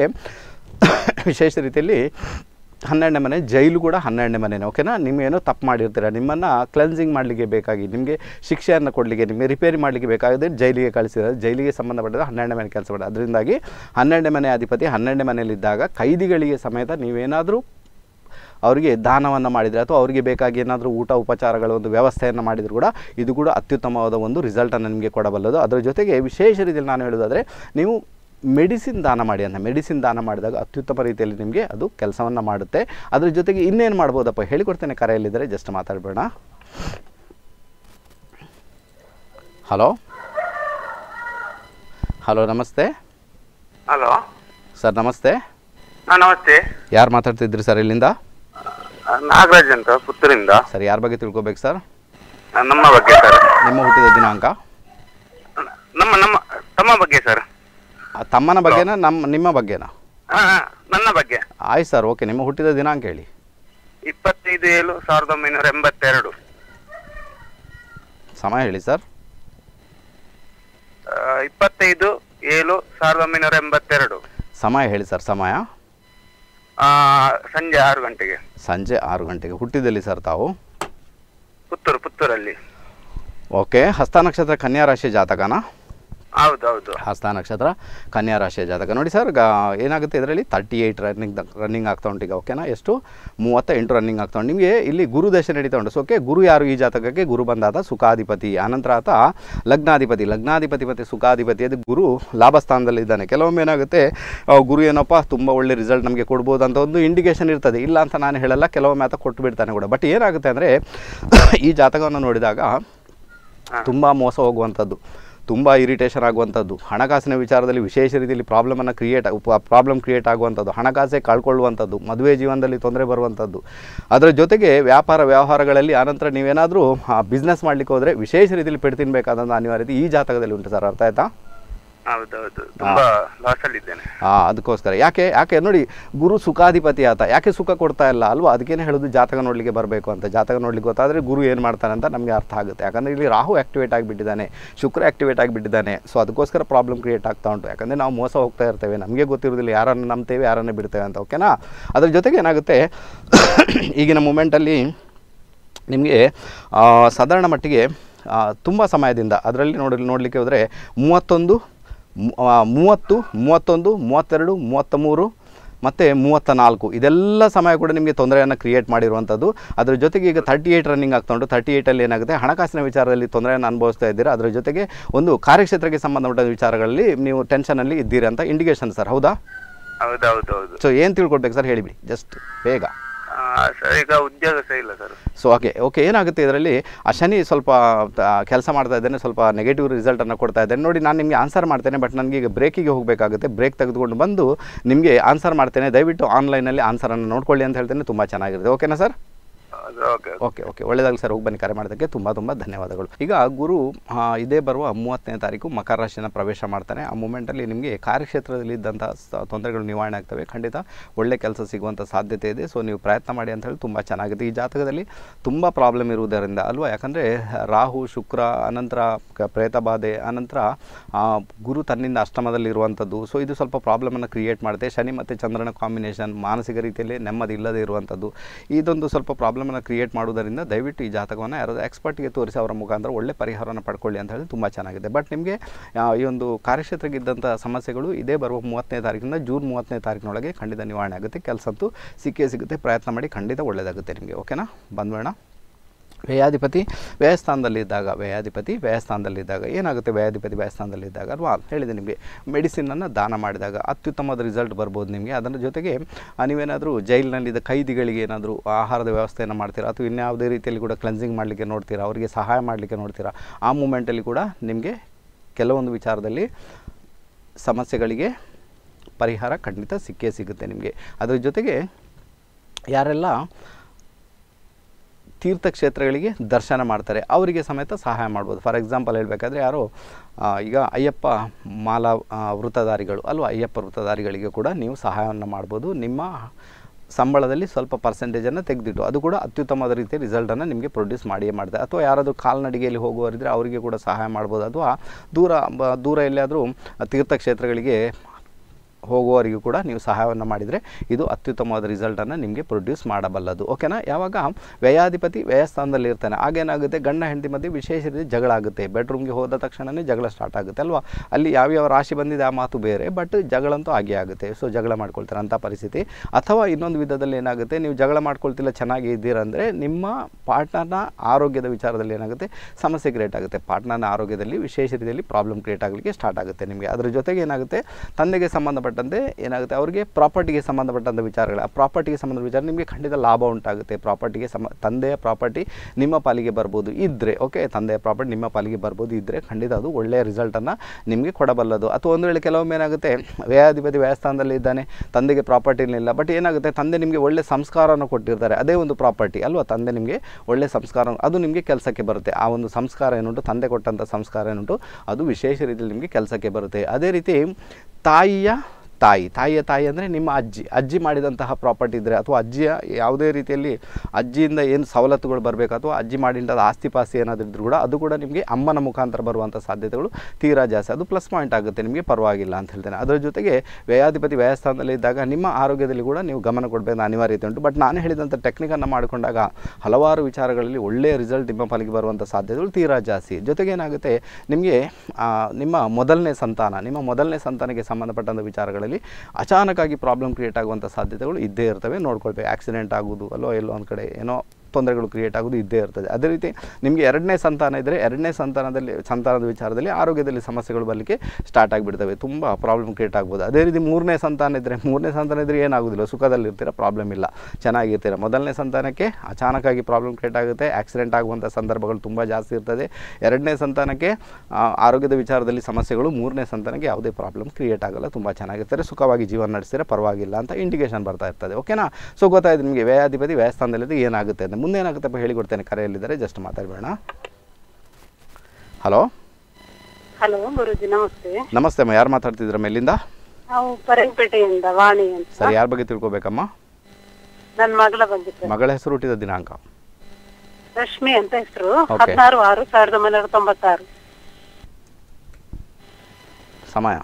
ವಿಶೇಷ ರೀತಿಯಲ್ಲಿ ಹನ್ನೆರಡನೇ ಮನೆ ಜೈಲು ಕೂಡ ಹನ್ನೆರಡನೇ ಮನೆನೇ ಓಕೆನಾ ನಿಮ್ಗೇನೋ ತಪ್ಪು ಮಾಡಿರ್ತೀರ ನಿಮ್ಮನ್ನು ಕ್ಲೆನ್ಸಿಂಗ್ ಮಾಡಲಿಕ್ಕೆ ಬೇಕಾಗಿ ನಿಮಗೆ ಶಿಕ್ಷೆಯನ್ನು ಕೊಡಲಿಕ್ಕೆ ನಿಮಗೆ ರಿಪೇರಿ ಮಾಡಲಿಕ್ಕೆ ಬೇಕಾಗಿದೆ ಜೈಲಿಗೆ ಕಳಿಸಿರೋದು ಜೈಲಿಗೆ ಸಂಬಂಧಪಟ್ಟದ ಹನ್ನೆರಡನೇ ಮನೆ ಕೆಲಸ ಮಾಡಿ ಅದರಿಂದಾಗಿ ಹನ್ನೆರಡನೇ ಮನೆ ಅಧಿಪತಿ ಹನ್ನೆರಡನೇ ಮನೆಯಲ್ಲಿದ್ದಾಗ ಕೈದಿಗಳಿಗೆ ಸಮೇತ ನೀವೇನಾದರೂ ಅವರಿಗೆ ದಾನವನ್ನು ಮಾಡಿದರೆ ಅಥವಾ ಅವರಿಗೆ ಬೇಕಾಗಿ ಏನಾದರೂ ಊಟ ಉಪಚಾರಗಳ ಒಂದು ವ್ಯವಸ್ಥೆಯನ್ನು ಮಾಡಿದರೂ ಕೂಡ ಇದು ಕೂಡ ಅತ್ಯುತ್ತಮವಾದ ಒಂದು ರಿಸಲ್ಟನ್ನು ನಿಮಗೆ ಕೊಡಬಲ್ಲದು ಅದರ ಜೊತೆಗೆ ವಿಶೇಷ ರೀತಿಯಲ್ಲಿ ನಾನು ಹೇಳೋದಾದರೆ ನೀವು ಮೆಡಿಸಿನ್ ದಾನ ಮಾಡಿ ಅಂತ ಮೆಡಿಸಿನ್ ದಾನ ಮಾಡಿದಾಗ ಅತ್ಯುತ್ತಮ ರೀತಿಯಲ್ಲಿ ನಿಮಗೆ ಅದು ಕೆಲಸವನ್ನು ಮಾಡುತ್ತೆ ಅದ್ರ ಜೊತೆಗೆ ಇನ್ನೇನು ಮಾಡ್ಬೋದಪ್ಪ ಹೇಳಿಕೊಡ್ತೇನೆ ಕರೆಯಲ್ಲಿದ್ದರೆ ಜಸ್ಟ್ ಮಾತಾಡಬೇಡ ಹಲೋ ಹಲೋ ನಮಸ್ತೆ ಹಲೋ ಸರ್ ನಮಸ್ತೆ ಹಾಂ ನಮಸ್ತೆ ಯಾರು ಮಾತಾಡ್ತಿದ್ರಿ ಸರ್ ಇಲ್ಲಿಂದ ಆ, ನಾಗರಾಜ್ ಅಂತ ಪುತ್ತೂರಿಂದ ಸರ್ ಯಾರ ಬಗ್ಗೆ ತಿಳ್ಕೊಬೇಕು ಸರ್ ಆ, ನಮ್ಮ ಬಗ್ಗೆ ಸರ್ ನಿಮ್ಮ ಹುಟ್ಟಿದ ದಿನಾಂಕ ನಮ್ಮ ನಮ್ಮ ತಮ್ಮ ಬಗ್ಗೆ ಸರ್ ಆ, ತಮ್ಮನ ಬಗ್ಗೆನಾ ನಮ್ಮ ನಿಮ್ಮ ಬಗ್ಗೆನಾ ಹಾ ನನ್ನ ಬಗ್ಗೆ ಆಯ್ತು ಸರ್ ಓಕೆ ನಿಮ್ಮ ಹುಟ್ಟಿದ ದಿನಾಂಕ ಹೇಳಿ ಇಪ್ಪತ್ತೈದು ಏಳು ಸಾವಿರದ ಒಂಬೈನೂರ ಎಂಬತ್ತೆರಡು ಸಮಯ ಹೇಳಿ ಸರ್ ಆ, ಇಪ್ಪತ್ತೈದು ಏಳು ಸಾವಿರದ ಒಂಬೈನೂರ ಎಂಬತ್ತೆರಡು ಸಮಯ ಹೇಳಿ ಸರ್ ಸಮಯ ಆ, ಸಂಜೆ ಆರು ಗಂಟೆಗೆ ಸಂಜೆ ಆರು ಗಂಟೆಗೆ ಹುಟ್ಟಿದಲ್ಲಿ ಸರ್ ತಾವು ಪುತ್ತೂರು ಪುತ್ತೂರಲ್ಲಿ ಓಕೆ ಹಸ್ತ ನಕ್ಷತ್ರ ಕನ್ಯಾ ರಾಶಿ ಜಾತಕನಾ ಹೌದು ಹೌದು ಹಸ್ತ ನಕ್ಷತ್ರ ಕನ್ಯಾ ರಾಶಿಯ ಜಾತಕ ನೋಡಿ ಸರ್ ಗ ಏನಾಗುತ್ತೆ ಇದರಲ್ಲಿ ತರ್ಟಿ ಏಯ್ಟ್ ರನ್ನಿಂಗ್ ರನ್ನಿಂಗ್ ಆಗ್ತಾ ಉಂಟು ಈಗ ಓಕೆನಾ ಎಷ್ಟು ಮೂವತ್ತ ಎಂಟು ರನ್ನಿಂಗ್ ಆಗ್ತಾ ಉಂಟು ನಿಮಗೆ ಇಲ್ಲಿ ಗುರು ದಶೆ ನಡೀತಾ ಉಂಟು ಸೊ ಓಕೆ ಗುರು ಯಾರು ಈ ಜಾತಕಕ್ಕೆ ಗುರು ಬಂದಾತ ಸುಖಾಧಿಪತಿ ಆನಂತರ ಆತ ಲಗ್ನಾಧಿಪತಿ ಲಗ್ನಾಧಿಪತಿ ಮತ್ತು ಸುಖಾಧಿಪತಿ ಅದು ಗುರು ಲಾಭಸ್ಥಾನದಲ್ಲಿದ್ದಾನೆ ಕೆಲವೊಮ್ಮೆ ಏನಾಗುತ್ತೆ ಆ, ಗುರು ಏನಪ್ಪ ತುಂಬ ಒಳ್ಳೆ ರಿಸಲ್ಟ್ ನಮಗೆ ಕೊಡ್ಬೋದು ಅಂತ ಒಂದು ಇಂಡಿಕೇಶನ್ ಇರ್ತದೆ ಇಲ್ಲ ಅಂತ ನಾನು ಹೇಳಲ್ಲ ಕೆಲವೊಮ್ಮೆ ಆತ ಕೊಟ್ಟು ಬಿಡ್ತಾನೆ ಕೂಡ ಬಟ್ ಏನಾಗುತ್ತೆ ಅಂದರೆ ಈ ಜಾತಕವನ್ನು ನೋಡಿದಾಗ ತುಂಬ ಮೋಸ ಹೋಗುವಂಥದ್ದು ತುಂಬ ಇರಿಟೇಷನ್ ಆಗುವಂಥದ್ದು ಹಣಕಾಸಿನ ವಿಚಾರದಲ್ಲಿ ವಿಶೇಷ ರೀತಿಯಲ್ಲಿ ಪ್ರಾಬ್ಲಮನ್ನು ಕ್ರಿಯೇಟ್ ಪ್ರಾಬ್ಲಮ್ ಕ್ರಿಯೇಟ್ ಆಗುವಂಥದ್ದು ಹಣಕಾಸೇ ಕಳ್ಕೊಳ್ಳುವಂಥದ್ದು ಮದುವೆ ಜೀವನದಲ್ಲಿ ತೊಂದರೆ ಬರುವಂಥದ್ದು ಅದರ ಜೊತೆಗೆ ವ್ಯಾಪಾರ ವ್ಯವಹಾರಗಳಲ್ಲಿ ಆನಂತರ ನೀವೇನಾದರೂ ಬಿಸ್ನೆಸ್ ಮಾಡಲಿಕ್ಕೆ ಹೋದರೆ ವಿಶೇಷ ರೀತಿಯಲ್ಲಿ ಪೆಟ್ಟು ತಿನ್ನಬೇಕಾದಂಥ ಅನಿವಾರ್ಯತೆ ಈ ಜಾತಕದಲ್ಲಿ ಉಂಟು ಸರ್ ಅರ್ಥ ಆಯ್ತಾ ಹೌದೌದು ತುಂಬಾ ಲಾಸ್ ಅಲ್ಲಿ ಇದ್ದೇನೆ ಹಾಂ ಅದಕ್ಕೋಸ್ಕರ ಯಾಕೆ ಯಾಕೆ ನೋಡಿ ಗುರು ಸುಖಾಧಿಪತಿ ಆತ ಯಾಕೆ ಸುಖ ಕೊಡ್ತಾ ಇಲ್ಲ ಅಲ್ವಾ ಅದಕ್ಕೇನೆ ಹೇಳೋದು ಜಾತಕ ನೋಡಲಿಕ್ಕೆ ಬರಬೇಕು ಅಂತ ಜಾತಕ ನೋಡ್ಲಿಕ್ಕೆ ಗೊತ್ತಾದರೆ ಗುರು ಏನು ಮಾಡ್ತಾನೆ ಅಂತ ನಮಗೆ ಅರ್ಥ ಆಗುತ್ತೆ ಯಾಕಂದರೆ ಇಲ್ಲಿ ರಾಹು ಆ್ಯಕ್ಟಿವೇಟ್ ಆಗಿಬಿಟ್ಟಿದ್ದಾನೆ ಶುಕ್ರ ಆ್ಯಕ್ಟಿವೇಟ್ ಆಗಿಬಿಟ್ಟಿದ್ದಾನೆ ಸೊ ಅದಕ್ಕೋಸ್ಕರ ಪ್ರಾಬ್ಲಮ್ ಕ್ರಿಯೇಟ್ ಆಗ್ತಾ ಉಂಟು ಯಾಕಂದರೆ ನಾವು ಮೋಸ ಹೋಗ್ತಾ ಇರ್ತೇವೆ ನಮಗೆ ಗೊತ್ತಿರೋದಿಲ್ಲ ಯಾರನ್ನು ನಂಬ್ತೇವೆ ಯಾರನ್ನು ಬಿಡ್ತೇವೆ ಅಂತ ಓಕೆನಾ ಅದ್ರ ಜೊತೆಗೆ ಏನಾಗುತ್ತೆ ಈಗಿನ ಮೂಮೆಂಟಲ್ಲಿ ನಿಮಗೆ ಆ, ಸಾಧಾರಣ ಮಟ್ಟಿಗೆ ತುಂಬ ಸಮಯದಿಂದ ಅದರಲ್ಲಿ ನೋಡಿ ನೋಡಲಿಕ್ಕೆ ಹೋದರೆ ಮೂವತ್ತೊಂದು ಮು- ಆ, ಮೂವತ್ತು ಮೂವತ್ತೊಂದು ಮೂವತ್ತೆರಡು ಮೂವತ್ತ ಮೂರು ಮತ್ತು ಮೂವತ್ತ ನಾಲ್ಕು ಇದೆಲ್ಲ ಸಮಯ ಕೂಡ ನಿಮಗೆ ತೊಂದರೆಯನ್ನು ಕ್ರಿಯೇಟ್ ಮಾಡಿರುವಂಥದ್ದು ಅದ್ರ ಜೊತೆಗೆ ಈಗ ತರ್ಟಿ ಏಯ್ಟ್ ರನ್ನಿಂಗ್ ಆಗ್ತಾ ಉಂಟು ತರ್ಟಿ ಏಯ್ಟಲ್ಲಿ ಏನಾಗುತ್ತೆ ಹಣಕಾಸಿನ ವಿಚಾರದಲ್ಲಿ ತೊಂದರೆಯನ್ನು ಅನುಭವಿಸ್ತಾ ಇದ್ದೀರಾ ಅದರ ಜೊತೆಗೆ ಒಂದು ಕಾರ್ಯಕ್ಷೇತ್ರಕ್ಕೆ ಸಂಬಂಧಪಟ್ಟ ವಿಚಾರಗಳಲ್ಲಿ ನೀವು ಟೆನ್ಷನಲ್ಲಿ ಇದ್ದೀರಿ ಅಂತ ಇಂಡಿಕೇಶನ್ ಸರ್ ಹೌದಾ ಹೌದೌದೌದು ಸೊ ಏನು ತಿಳ್ಕೊಡ್ಬೇಕು ಸರ್ ಹೇಳಿಬಿಡಿ ಜಸ್ಟ್ ಬೇಗ ಸರ್ ಈಗ ಉದ್ಯೋಗ ಸಹ ಇಲ್ಲ ಸರ್ ಸೊ ಓಕೆ ಓಕೆ ಏನಾಗುತ್ತೆ ಇದರಲ್ಲಿ ಆ ಶನಿ ಸ್ವಲ್ಪ ಕೆಲಸ ಮಾಡ್ತಾ ಇದ್ದೇನೆ ಸ್ವಲ್ಪ ನೆಗೆಟಿವ್ ರಿಸಲ್ಟನ್ನು ಕೊಡ್ತಾ ಇದ್ದೇನೆ ನೋಡಿ ನಾನು ನಿಮಗೆ ಆನ್ಸರ್ ಮಾಡ್ತೇನೆ ಬಟ್ ನನಗೆ ಈಗ ಬ್ರೇಕಿಗೆ ಹೋಗಬೇಕಾಗುತ್ತೆ ಬ್ರೇಕ್ ತೆಗೆದುಕೊಂಡು ಬಂದು ನಿಮಗೆ ಆನ್ಸರ್ ಮಾಡ್ತೇನೆ ದಯವಿಟ್ಟು ಆನ್ಲೈನಲ್ಲಿ ಆನ್ಸರನ್ನು ನೋಡ್ಕೊಳ್ಳಿ ಅಂತ ಹೇಳ್ತೇನೆ ತುಂಬ ಚೆನ್ನಾಗಿರುತ್ತೆ ಓಕೆನಾ ಸರ್ ಓಕೆ ಓಕೆ ಓಕೆ ಒಳ್ಳೆಯದಾಗಲಿ ಸರ್ ಹೋಗಿ ಬನ್ನಿ ಕರೆ ಮಾಡೋದಕ್ಕೆ ತುಂಬ ತುಂಬ ಧನ್ಯವಾದಗಳು ಈಗ ಗುರು ಆ, ಇದೇ ಬರುವ ಮೂವತ್ತನೇ ತಾರೀಕು ಮಕರ ರಾಶಿನ ಪ್ರವೇಶ ಮಾಡ್ತಾನೆ ಆ ಮೂಮೆಂಟಲ್ಲಿ ನಿಮಗೆ ಕಾರ್ಯಕ್ಷೇತ್ರದಲ್ಲಿ ಇದ್ದಂಥ ಸ- ತೊಂದರೆಗಳು ನಿವಾರಣೆ ಆಗ್ತವೆ ಖಂಡಿತ ಒಳ್ಳೆ ಕೆಲಸ ಸಿಗುವಂಥ ಸಾಧ್ಯತೆ ಇದೆ ಸೊ ನೀವು ಪ್ರಯತ್ನ ಮಾಡಿ ಅಂತ ಹೇಳಿ ತುಂಬ ಚೆನ್ನಾಗಿದೆ ಈ ಜಾತಕದಲ್ಲಿ ತುಂಬ ಪ್ರಾಬ್ಲಮ್ ಇರುವುದರಿಂದ ಅಲ್ವಾ ಯಾಕಂದರೆ ರಾಹು ಶುಕ್ರ ಅನಂತರ ಕ- ಪ್ರೇತ ಬಾಧೆ ಅನಂತರ ಆ, ಗುರು ತನ್ನಿಂದ ಅಷ್ಟಮದಲ್ಲಿ ಇರುವಂಥದ್ದು ಸೊ ಇದು ಸ್ವಲ್ಪ ಪ್ರಾಬ್ಲಮನ್ನು ಕ್ರಿಯೇಟ್ ಮಾಡುತ್ತೆ ಶನಿ ಮತ್ತು ಚಂದ್ರನ ಕಾಂಬಿನೇಷನ್ ಮಾನಸಿಕ ರೀತಿಯಲ್ಲಿ ನೆಮ್ಮದಿ ಇಲ್ಲದೆ ಇರುವಂಥದ್ದು ಇದೊಂದು ಸ್ವಲ್ಪ ಪ್ರಾಬ್ಲಮನ್ನು ಕ್ರಿಯೇಟ್ ಮಾಡುವುದರಿಂದ ದಯವಿಟ್ಟು ಈ ಜಾತಕವನ್ನು ಯಾರಾದರೂ ಎಕ್ಸ್ಪರ್ಟ್ಗೆ ತೋರಿಸಿ ಅವರ ಮುಖಾಂತರ ಒಳ್ಳೆ ಪರಿಹಾರವನ್ನು ಪಡ್ಕೊಳ್ಳಿ ಅಂತ ಹೇಳಿ ತುಂಬ ಚೆನ್ನಾಗಿದೆ ಬಟ್ ನಿಮಗೆ ಈ ಒಂದು ಕಾರ್ಯಕ್ಷೇತ್ರಕ್ಕೆ ಇದ್ದಂಥ ಸಮಸ್ಯೆಗಳು ಇದೇ ಬರುವ ಮೂವತ್ತನೇ ತಾರೀಕಿಂದ ಜೂನ್ ಮೂವತ್ತನೇ ತಾರೀಕಿನೊಳಗೆ ಖಂಡಿತ ನಿವಾರಣೆ ಆಗುತ್ತೆ ಕೆಲಸ ಅಂತೂ ಸಿಕ್ಕೇ ಸಿಗುತ್ತೆ ಪ್ರಯತ್ನ ಮಾಡಿ ಖಂಡಿತ ಒಳ್ಳೆಯದಾಗುತ್ತೆ ನಿಮಗೆ ಓಕೆನಾ ಬಂದ್ಬೇಡ ವ್ಯಯಾಧಿಪತಿ ವ್ಯಯಸ್ಥಾನದಲ್ಲಿದ್ದಾಗ ವ್ಯಯಾಧಿಪತಿ ವ್ಯಯಸ್ಥಾನದಲ್ಲಿದ್ದಾಗ ಏನಾಗುತ್ತೆ ವ್ಯಯಾಧಿಪತಿ ವ್ಯಯಸ್ಥಾನದಲ್ಲಿದ್ದಾಗ ಅಲ್ವಾ ಹೇಳಿದೆ ನಿಮಗೆ ಮೆಡಿಸಿನನ್ನು ದಾನ ಮಾಡಿದಾಗ ಅತ್ಯುತ್ತಮವಾದ ರಿಸಲ್ಟ್ ಬರ್ಬೋದು ನಿಮಗೆ ಅದರ ಜೊತೆಗೆ ಆ, ನೀವೇನಾದರೂ ಜೈಲಿನಲ್ಲಿದ್ದ ಖೈದಿಗಳಿಗೆ ಏನಾದರೂ ಆಹಾರದ ವ್ಯವಸ್ಥೆಯನ್ನು ಮಾಡ್ತೀರಾ ಅಥವಾ ಇನ್ಯಾವುದೇ ರೀತಿಯಲ್ಲಿ ಕೂಡ ಕ್ಲೆನ್ಸಿಂಗ್ ಮಾಡಲಿಕ್ಕೆ ನೋಡ್ತೀರಾ ಅವರಿಗೆ ಸಹಾಯ ಮಾಡಲಿಕ್ಕೆ ನೋಡ್ತೀರಾ ಆ ಮೂಮೆಂಟಲ್ಲಿ ಕೂಡ ನಿಮಗೆ ಕೆಲವೊಂದು ವಿಚಾರದಲ್ಲಿ ಸಮಸ್ಯೆಗಳಿಗೆ ಪರಿಹಾರ ಖಂಡಿತ ಸಿಕ್ಕೇ ಸಿಗುತ್ತೆ ನಿಮಗೆ ಅದ್ರ ಜೊತೆಗೆ ಯಾರೆಲ್ಲ ತೀರ್ಥಕ್ಷೇತ್ರಗಳಿಗೆ ದರ್ಶನ ಮಾಡ್ತಾರೆ ಅವರಿಗೆ ಸಮೇತ ಸಹಾಯ ಮಾಡ್ಬೋದು ಫಾರ್ ಎಕ್ಸಾಂಪಲ್ ಹೇಳಬೇಕಾದ್ರೆ ಯಾರೋ ಆ, ಈಗ ಅಯ್ಯಪ್ಪ ಮಾಲಾ ಆ, ವೃತ್ತಧಾರಿಗಳು ಅಲ್ವಾ ಅಯ್ಯಪ್ಪ ವೃತ್ತಧಾರಿಗಳಿಗೆ ಕೂಡ ನೀವು ಸಹಾಯವನ್ನು ಮಾಡ್ಬೋದು ನಿಮ್ಮ ಸಂಬಳದಲ್ಲಿ ಸ್ವಲ್ಪ ಪರ್ಸೆಂಟೇಜನ್ನು ತೆಗೆದಿಟ್ಟು ಅದು ಕೂಡ ಅತ್ಯುತ್ತಮವಾದ ರೀತಿಯ ರಿಸಲ್ಟನ್ನು ನಿಮಗೆ ಪ್ರೊಡ್ಯೂಸ್ ಮಾಡಿಯೇ ಮಾಡ್ತಾರೆ ಅಥವಾ ಯಾರಾದರೂ ಕಾಲ್ನಡಿಗೆಯಲ್ಲಿ ಹೋಗುವವರಿದ್ದರೆ ಅವರಿಗೆ ಕೂಡ ಸಹಾಯ ಮಾಡ್ಬೋದು ಅಥವಾ ದೂರ ಬ- ದೂರ ಎಲ್ಲಿಯಾದರೂ ತೀರ್ಥಕ್ಷೇತ್ರಗಳಿಗೆ ಹೋಗುವವರಿಗೂ ಕೂಡ ನೀವು ಸಹಾಯವನ್ನು ಮಾಡಿದರೆ ಇದು ಅತ್ಯುತ್ತಮವಾದ ರಿಸಲ್ಟನ್ನು ನಿಮಗೆ ಪ್ರೊಡ್ಯೂಸ್ ಮಾಡಬಲ್ಲದು ಓಕೆನಾ ಯಾವಾಗ ವ್ಯಯಾಧಿಪತಿ ವ್ಯಯಸ್ಥಾನದಲ್ಲಿ ಇರ್ತಾನೆ ಆಗೇನಾಗುತ್ತೆ ಗಂಡ ಹೆಂಡತಿ ಮಧ್ಯೆ ವಿಶೇಷ ರೀತಿ ಜಗಳ ಆಗುತ್ತೆ ಬೆಡ್ರೂಮ್ಗೆ ಹೋದ ತಕ್ಷಣವೇ ಜಗಳ ಸ್ಟಾರ್ಟ್ ಆಗುತ್ತೆ ಅಲ್ವಾ ಅಲ್ಲಿ ಯಾವ್ಯಾವ ರಾಶಿ ಬಂದಿದೆ ಆ ಮಾತು ಬೇರೆ ಬಟ್ ಜಗಳಂತೂ ಆಗೇ ಆಗುತ್ತೆ ಸೊ ಜಗಳ ಮಾಡ್ಕೊಳ್ತಾರೆ ಅಂಥ ಪರಿಸ್ಥಿತಿ ಅಥವಾ ಇನ್ನೊಂದು ವಿಧದಲ್ಲಿ ಏನಾಗುತ್ತೆ ನೀವು ಜಗಳ ಮಾಡ್ಕೊಳ್ತಿಲ್ಲ ಚೆನ್ನಾಗಿ ಇದ್ದೀರಂದರೆ ನಿಮ್ಮ ಪಾರ್ಟ್ನರ್ನ ಆರೋಗ್ಯದ ವಿಚಾರದಲ್ಲಿ ಏನಾಗುತ್ತೆ ಸಮಸ್ಯೆ ಕ್ರಿಯೇಟ್ ಆಗುತ್ತೆ ಪಾರ್ಟ್ನರ್ನ ಆರೋಗ್ಯದಲ್ಲಿ ವಿಶೇಷ ರೀತಿಯಲ್ಲಿ ಪ್ರಾಬ್ಲಮ್ ಕ್ರಿಯೇಟ್ ಆಗಲಿಕ್ಕೆ ಸ್ಟಾರ್ಟ್ ಆಗುತ್ತೆ ನಿಮಗೆ ಅದ್ರ ಜೊತೆಗೆ ಏನಾಗುತ್ತೆ ತಂದೆಗೆ ಸಂಬಂಧಪಟ್ಟಂತೆ ಏನಾಗುತ್ತೆ ಅವರಿಗೆ ಪ್ರಾಪರ್ಟಿಗೆ ಸಂಬಂಧಪಟ್ಟಂಥ ವಿಚಾರಗಳು ಆ ಪ್ರಾಪರ್ಟಿಗೆ ಸಂಬಂಧ ವಿಚಾರ ನಿಮಗೆ ಖಂಡಿತ ಲಾಭ ಉಂಟಾಗುತ್ತೆ ಪ್ರಾಪರ್ಟಿಗೆ ಸಮ ತಂದೆಯ ಪ್ರಾಪರ್ಟಿ ನಿಮ್ಮ ಪಾಲಿಗೆ ಬರ್ಬೋದು ಇದ್ದರೆ ಓಕೆ ತಂದೆಯ ಪ್ರಾಪರ್ಟಿ ನಿಮ್ಮ ಪಾಲಿಗೆ ಬರ್ಬೋದು ಇದ್ದರೆ ಖಂಡಿತ ಅದು ಒಳ್ಳೆಯ ರಿಸಲ್ಟನ್ನು ನಿಮಗೆ ಕೊಡಬಲ್ಲದು ಅಥವಾ ಒಂದು ವೇಳೆ ಕೆಲವೊಮ್ಮೆ ಏನಾಗುತ್ತೆ ವ್ಯಯಾಧಿಪತಿ ವ್ಯಯಸ್ಥಾನದಲ್ಲಿ ಇದ್ದಾನೆ ತಂದೆಗೆ ಪ್ರಾಪರ್ಟಿನಿಲ್ಲ ಬಟ್ ಏನಾಗುತ್ತೆ ತಂದೆ ನಿಮಗೆ ಒಳ್ಳೆ ಸಂಸ್ಕಾರನ ಕೊಟ್ಟಿರ್ತಾರೆ ಅದೇ ಒಂದು ಪ್ರಾಪರ್ಟಿ ಅಲ್ವಾ ತಂದೆ ನಿಮಗೆ ಒಳ್ಳೆ ಸಂಸ್ಕಾರ ಅದು ನಿಮಗೆ ಕೆಲಸಕ್ಕೆ ಬರುತ್ತೆ ಆ ಒಂದು ಸಂಸ್ಕಾರ ಏನುಂಟು ತಂದೆ ಕೊಟ್ಟಂಥ ಸಂಸ್ಕಾರ ಏನುಂಟು ಅದು ವಿಶೇಷ ರೀತಿಯಲ್ಲಿ ನಿಮಗೆ ಕೆಲಸಕ್ಕೆ ಬರುತ್ತೆ ಅದೇ ರೀತಿ ತಾಯಿಯ ತಾಯಿ ತಾಯಿಯ ತಾಯಿ ಅಂದರೆ ನಿಮ್ಮ ಅಜ್ಜಿ ಅಜ್ಜಿ ಮಾಡಿದಂತಹ ಪ್ರಾಪರ್ಟಿ ಇದ್ದರೆ ಅಥವಾ ಅಜ್ಜಿಯ ಯಾವುದೇ ರೀತಿಯಲ್ಲಿ ಅಜ್ಜಿಯಿಂದ ಏನು ಸವಲತ್ತುಗಳು ಬರಬೇಕು ಅಥವಾ ಅಜ್ಜಿ ಮಾಡಿದಂಥ ಆಸ್ತಿ ಪಾಸ್ತಿ ಏನಾದರೂ ಇದ್ರೂ ಕೂಡ ಅದು ಕೂಡ ನಿಮಗೆ ಅಮ್ಮನ ಮುಖಾಂತರ ಬರುವಂಥ ಸಾಧ್ಯತೆಗಳು ತೀರಾ ಜಾಸ್ತಿ ಅದು ಪ್ಲಸ್ ಪಾಯಿಂಟ್ ಆಗುತ್ತೆ ನಿಮಗೆ ಪರವಾಗಿಲ್ಲ ಅಂತ ಹೇಳ್ತೇನೆ ಅದರ ಜೊತೆಗೆ ವ್ಯಯಾಧಿಪತಿ ವ್ಯಯಸ್ಥಾನದಲ್ಲಿ ಇದ್ದಾಗ ನಿಮ್ಮ ಆರೋಗ್ಯದಲ್ಲಿ ಕೂಡ ನೀವು ಗಮನ ಕೊಡಬೇಕು ಅನಿವಾರ್ಯತೆ ಉಂಟು ಬಟ್ ನಾನು ಹೇಳಿದಂಥ ಟೆಕ್ನಿಕನ್ನು ಮಾಡಿಕೊಂಡಾಗ ಹಲವಾರು ವಿಚಾರಗಳಲ್ಲಿ ಒಳ್ಳೆಯ ರಿಸಲ್ಟ್ ನಿಮ್ಮ ಪಾಲಿಗೆ ಬರುವಂಥ ಸಾಧ್ಯತೆಗಳು ತೀರಾ ಜಾಸ್ತಿ ಜೊತೆಗೆ ಏನಾಗುತ್ತೆ ನಿಮಗೆ ಆ, ನಿಮ್ಮ ಮೊದಲನೇ ಸಂತಾನ ನಿಮ್ಮ ಮೊದಲನೇ ಸಂತಾನಕ್ಕೆ ಸಂಬಂಧಪಟ್ಟಂಥ ವಿಚಾರಗಳಲ್ಲಿ ಅಚಾನಕ್ಕಾಗಿ ಪ್ರಾಬ್ಲಮ್ ಕ್ರಿಯೇಟ್ ಆಗುವಂಥ ಸಾಧ್ಯತೆಗಳು ಇದ್ದೇ ಇರ್ತವೆ ನೋಡ್ಕೊಳ್ಬೇಕು ಆಕ್ಸಿಡೆಂಟ್ ಆಗೋದು ಅಲ್ಲೋ ಎಲ್ಲೋ ಒಂದು ಕಡೆ ಏನೋ ತೊಂದರೆಗಳು ಕ್ರಿಯೇಟ್ ಆಗೋದು ಇದ್ದೇ ಇರ್ತದೆ ಅದೇ ರೀತಿ ನಿಮಗೆ ಎರಡನೇ ಸಂತಾನ ಇದ್ದರೆ ಎರಡನೇ ಸಂತಾನದಲ್ಲಿ ಸಂತಾನದ ವಿಚಾರದಲ್ಲಿ ಆರೋಗ್ಯದಲ್ಲಿ ಸಮಸ್ಯೆಗಳು ಬರಲಿಕ್ಕೆ ಸ್ಟಾರ್ಟ್ ಆಗಿಬಿಡ್ತವೆ ತುಂಬ ಪ್ರಾಬ್ಲಮ್ ಕ್ರಿಯೇಟ್ ಆಗ್ಬೋದು ಅದೇ ರೀತಿ ಮೂರನೇ ಸಂತಾನ ಇದ್ದರೆ ಮೂರನೇ ಸಂತಾನ ಇದ್ದರೆ ಏನಾಗೋದಿಲ್ಲ ಸುಖದಲ್ಲಿ ಇರ್ತೀರ ಪ್ರಾಬ್ಲಮ್ ಇಲ್ಲ ಚೆನ್ನಾಗಿರ್ತೀರ ಮೊದಲನೇ ಸಂತಾನಕ್ಕೆ ಅಚಾನಕ್ಕಾಗಿ ಪ್ರಾಬ್ಲಮ್ ಕ್ರಿಯೇಟ್ ಆಗುತ್ತೆ ಆಕ್ಸಿಡೆಂಟ್ ಆಗುವಂಥ ಸಂದರ್ಭಗಳು ತುಂಬ ಜಾಸ್ತಿ ಇರ್ತದೆ ಎರಡನೇ ಸಂತಾನಕ್ಕೆ ಆ, ಆರೋಗ್ಯದ ವಿಚಾರದಲ್ಲಿ ಸಮಸ್ಯೆಗಳು ಮೂರನೇ ಸಂತಾನಕ್ಕೆ ಯಾವುದೇ ಪ್ರಾಬ್ಲಮ್ ಕ್ರಿಯೇಟ್ ಆಗಲ್ಲ ತುಂಬ ಚೆನ್ನಾಗಿರ್ತಾರೆ ಸುಖವಾಗಿ ಜೀವನ ನಡೆಸಿದ್ರೆ ಪರವಾಗಿಲ್ಲ ಅಂತ ಇಂಡಿಕೇಶನ್ ಬರ್ತಾ ಇರ್ತದೆ ಓಕೆನಾ ಸೊ ಗೊತ್ತಾಯ್ತು ನಿಮಗೆ ವ್ಯಯಾಧಿಪತಿ ವ್ಯಯಸ್ಥಾನದಲ್ಲಿದ್ದು ಏನಾಗುತ್ತೆ ಅಂತ ಮುಂದೆ ಏನಾಗುತ್ತಪ್ಪ ಹೇಳಿಕೊಡ್ತೇನೆ ಕರೆಯಲ್ಲಿದ್ದಾರೆ ಜಸ್ಟ್ ಮಾತಾಡಬೇಡ ಹಲೋ ಹಲೋ ಗುರುಜಿ ನಮಸ್ತೆ ನಮಸ್ತೆ ಅಮ್ಮ ಯಾರು ಮಾತಾಡ್ತಿದ್ರಮ್ಮ ಎಲ್ಲಿಂದ ನಾವು ಪರಂಪೇಟೆಯಿಂದ ವಾಣಿ ಅಂತ ಸರ್ ಯಾರ ಬಗ್ಗೆ ತಿಳ್ಕೊಬೇಕಮ್ಮ ನನ್ನ ಮಗಳ ಬಗ್ಗೆ ಸರ್. ಮಗಳ ಹೆಸರು ಹುಟ್ಟಿದ ದಿನಾಂಕ ರಶ್ಮಿ ಅಂತ ಹೆಸರು Okay. ಹದಿನಾರು ಆರು ಸಾವಿರದ ಒಂಬೈನೂರ ತೊಂಬತ್ತಾರು ಸಮಯ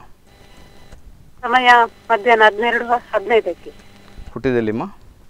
ಸಮಯ ಮಧ್ಯಾಹ್ನ ಹದಿನೆರಡು ಹದಿನೈದಕ್ಕೆ ಹುಟ್ಟಿದೆಲ್ಲಿಮ್ಮ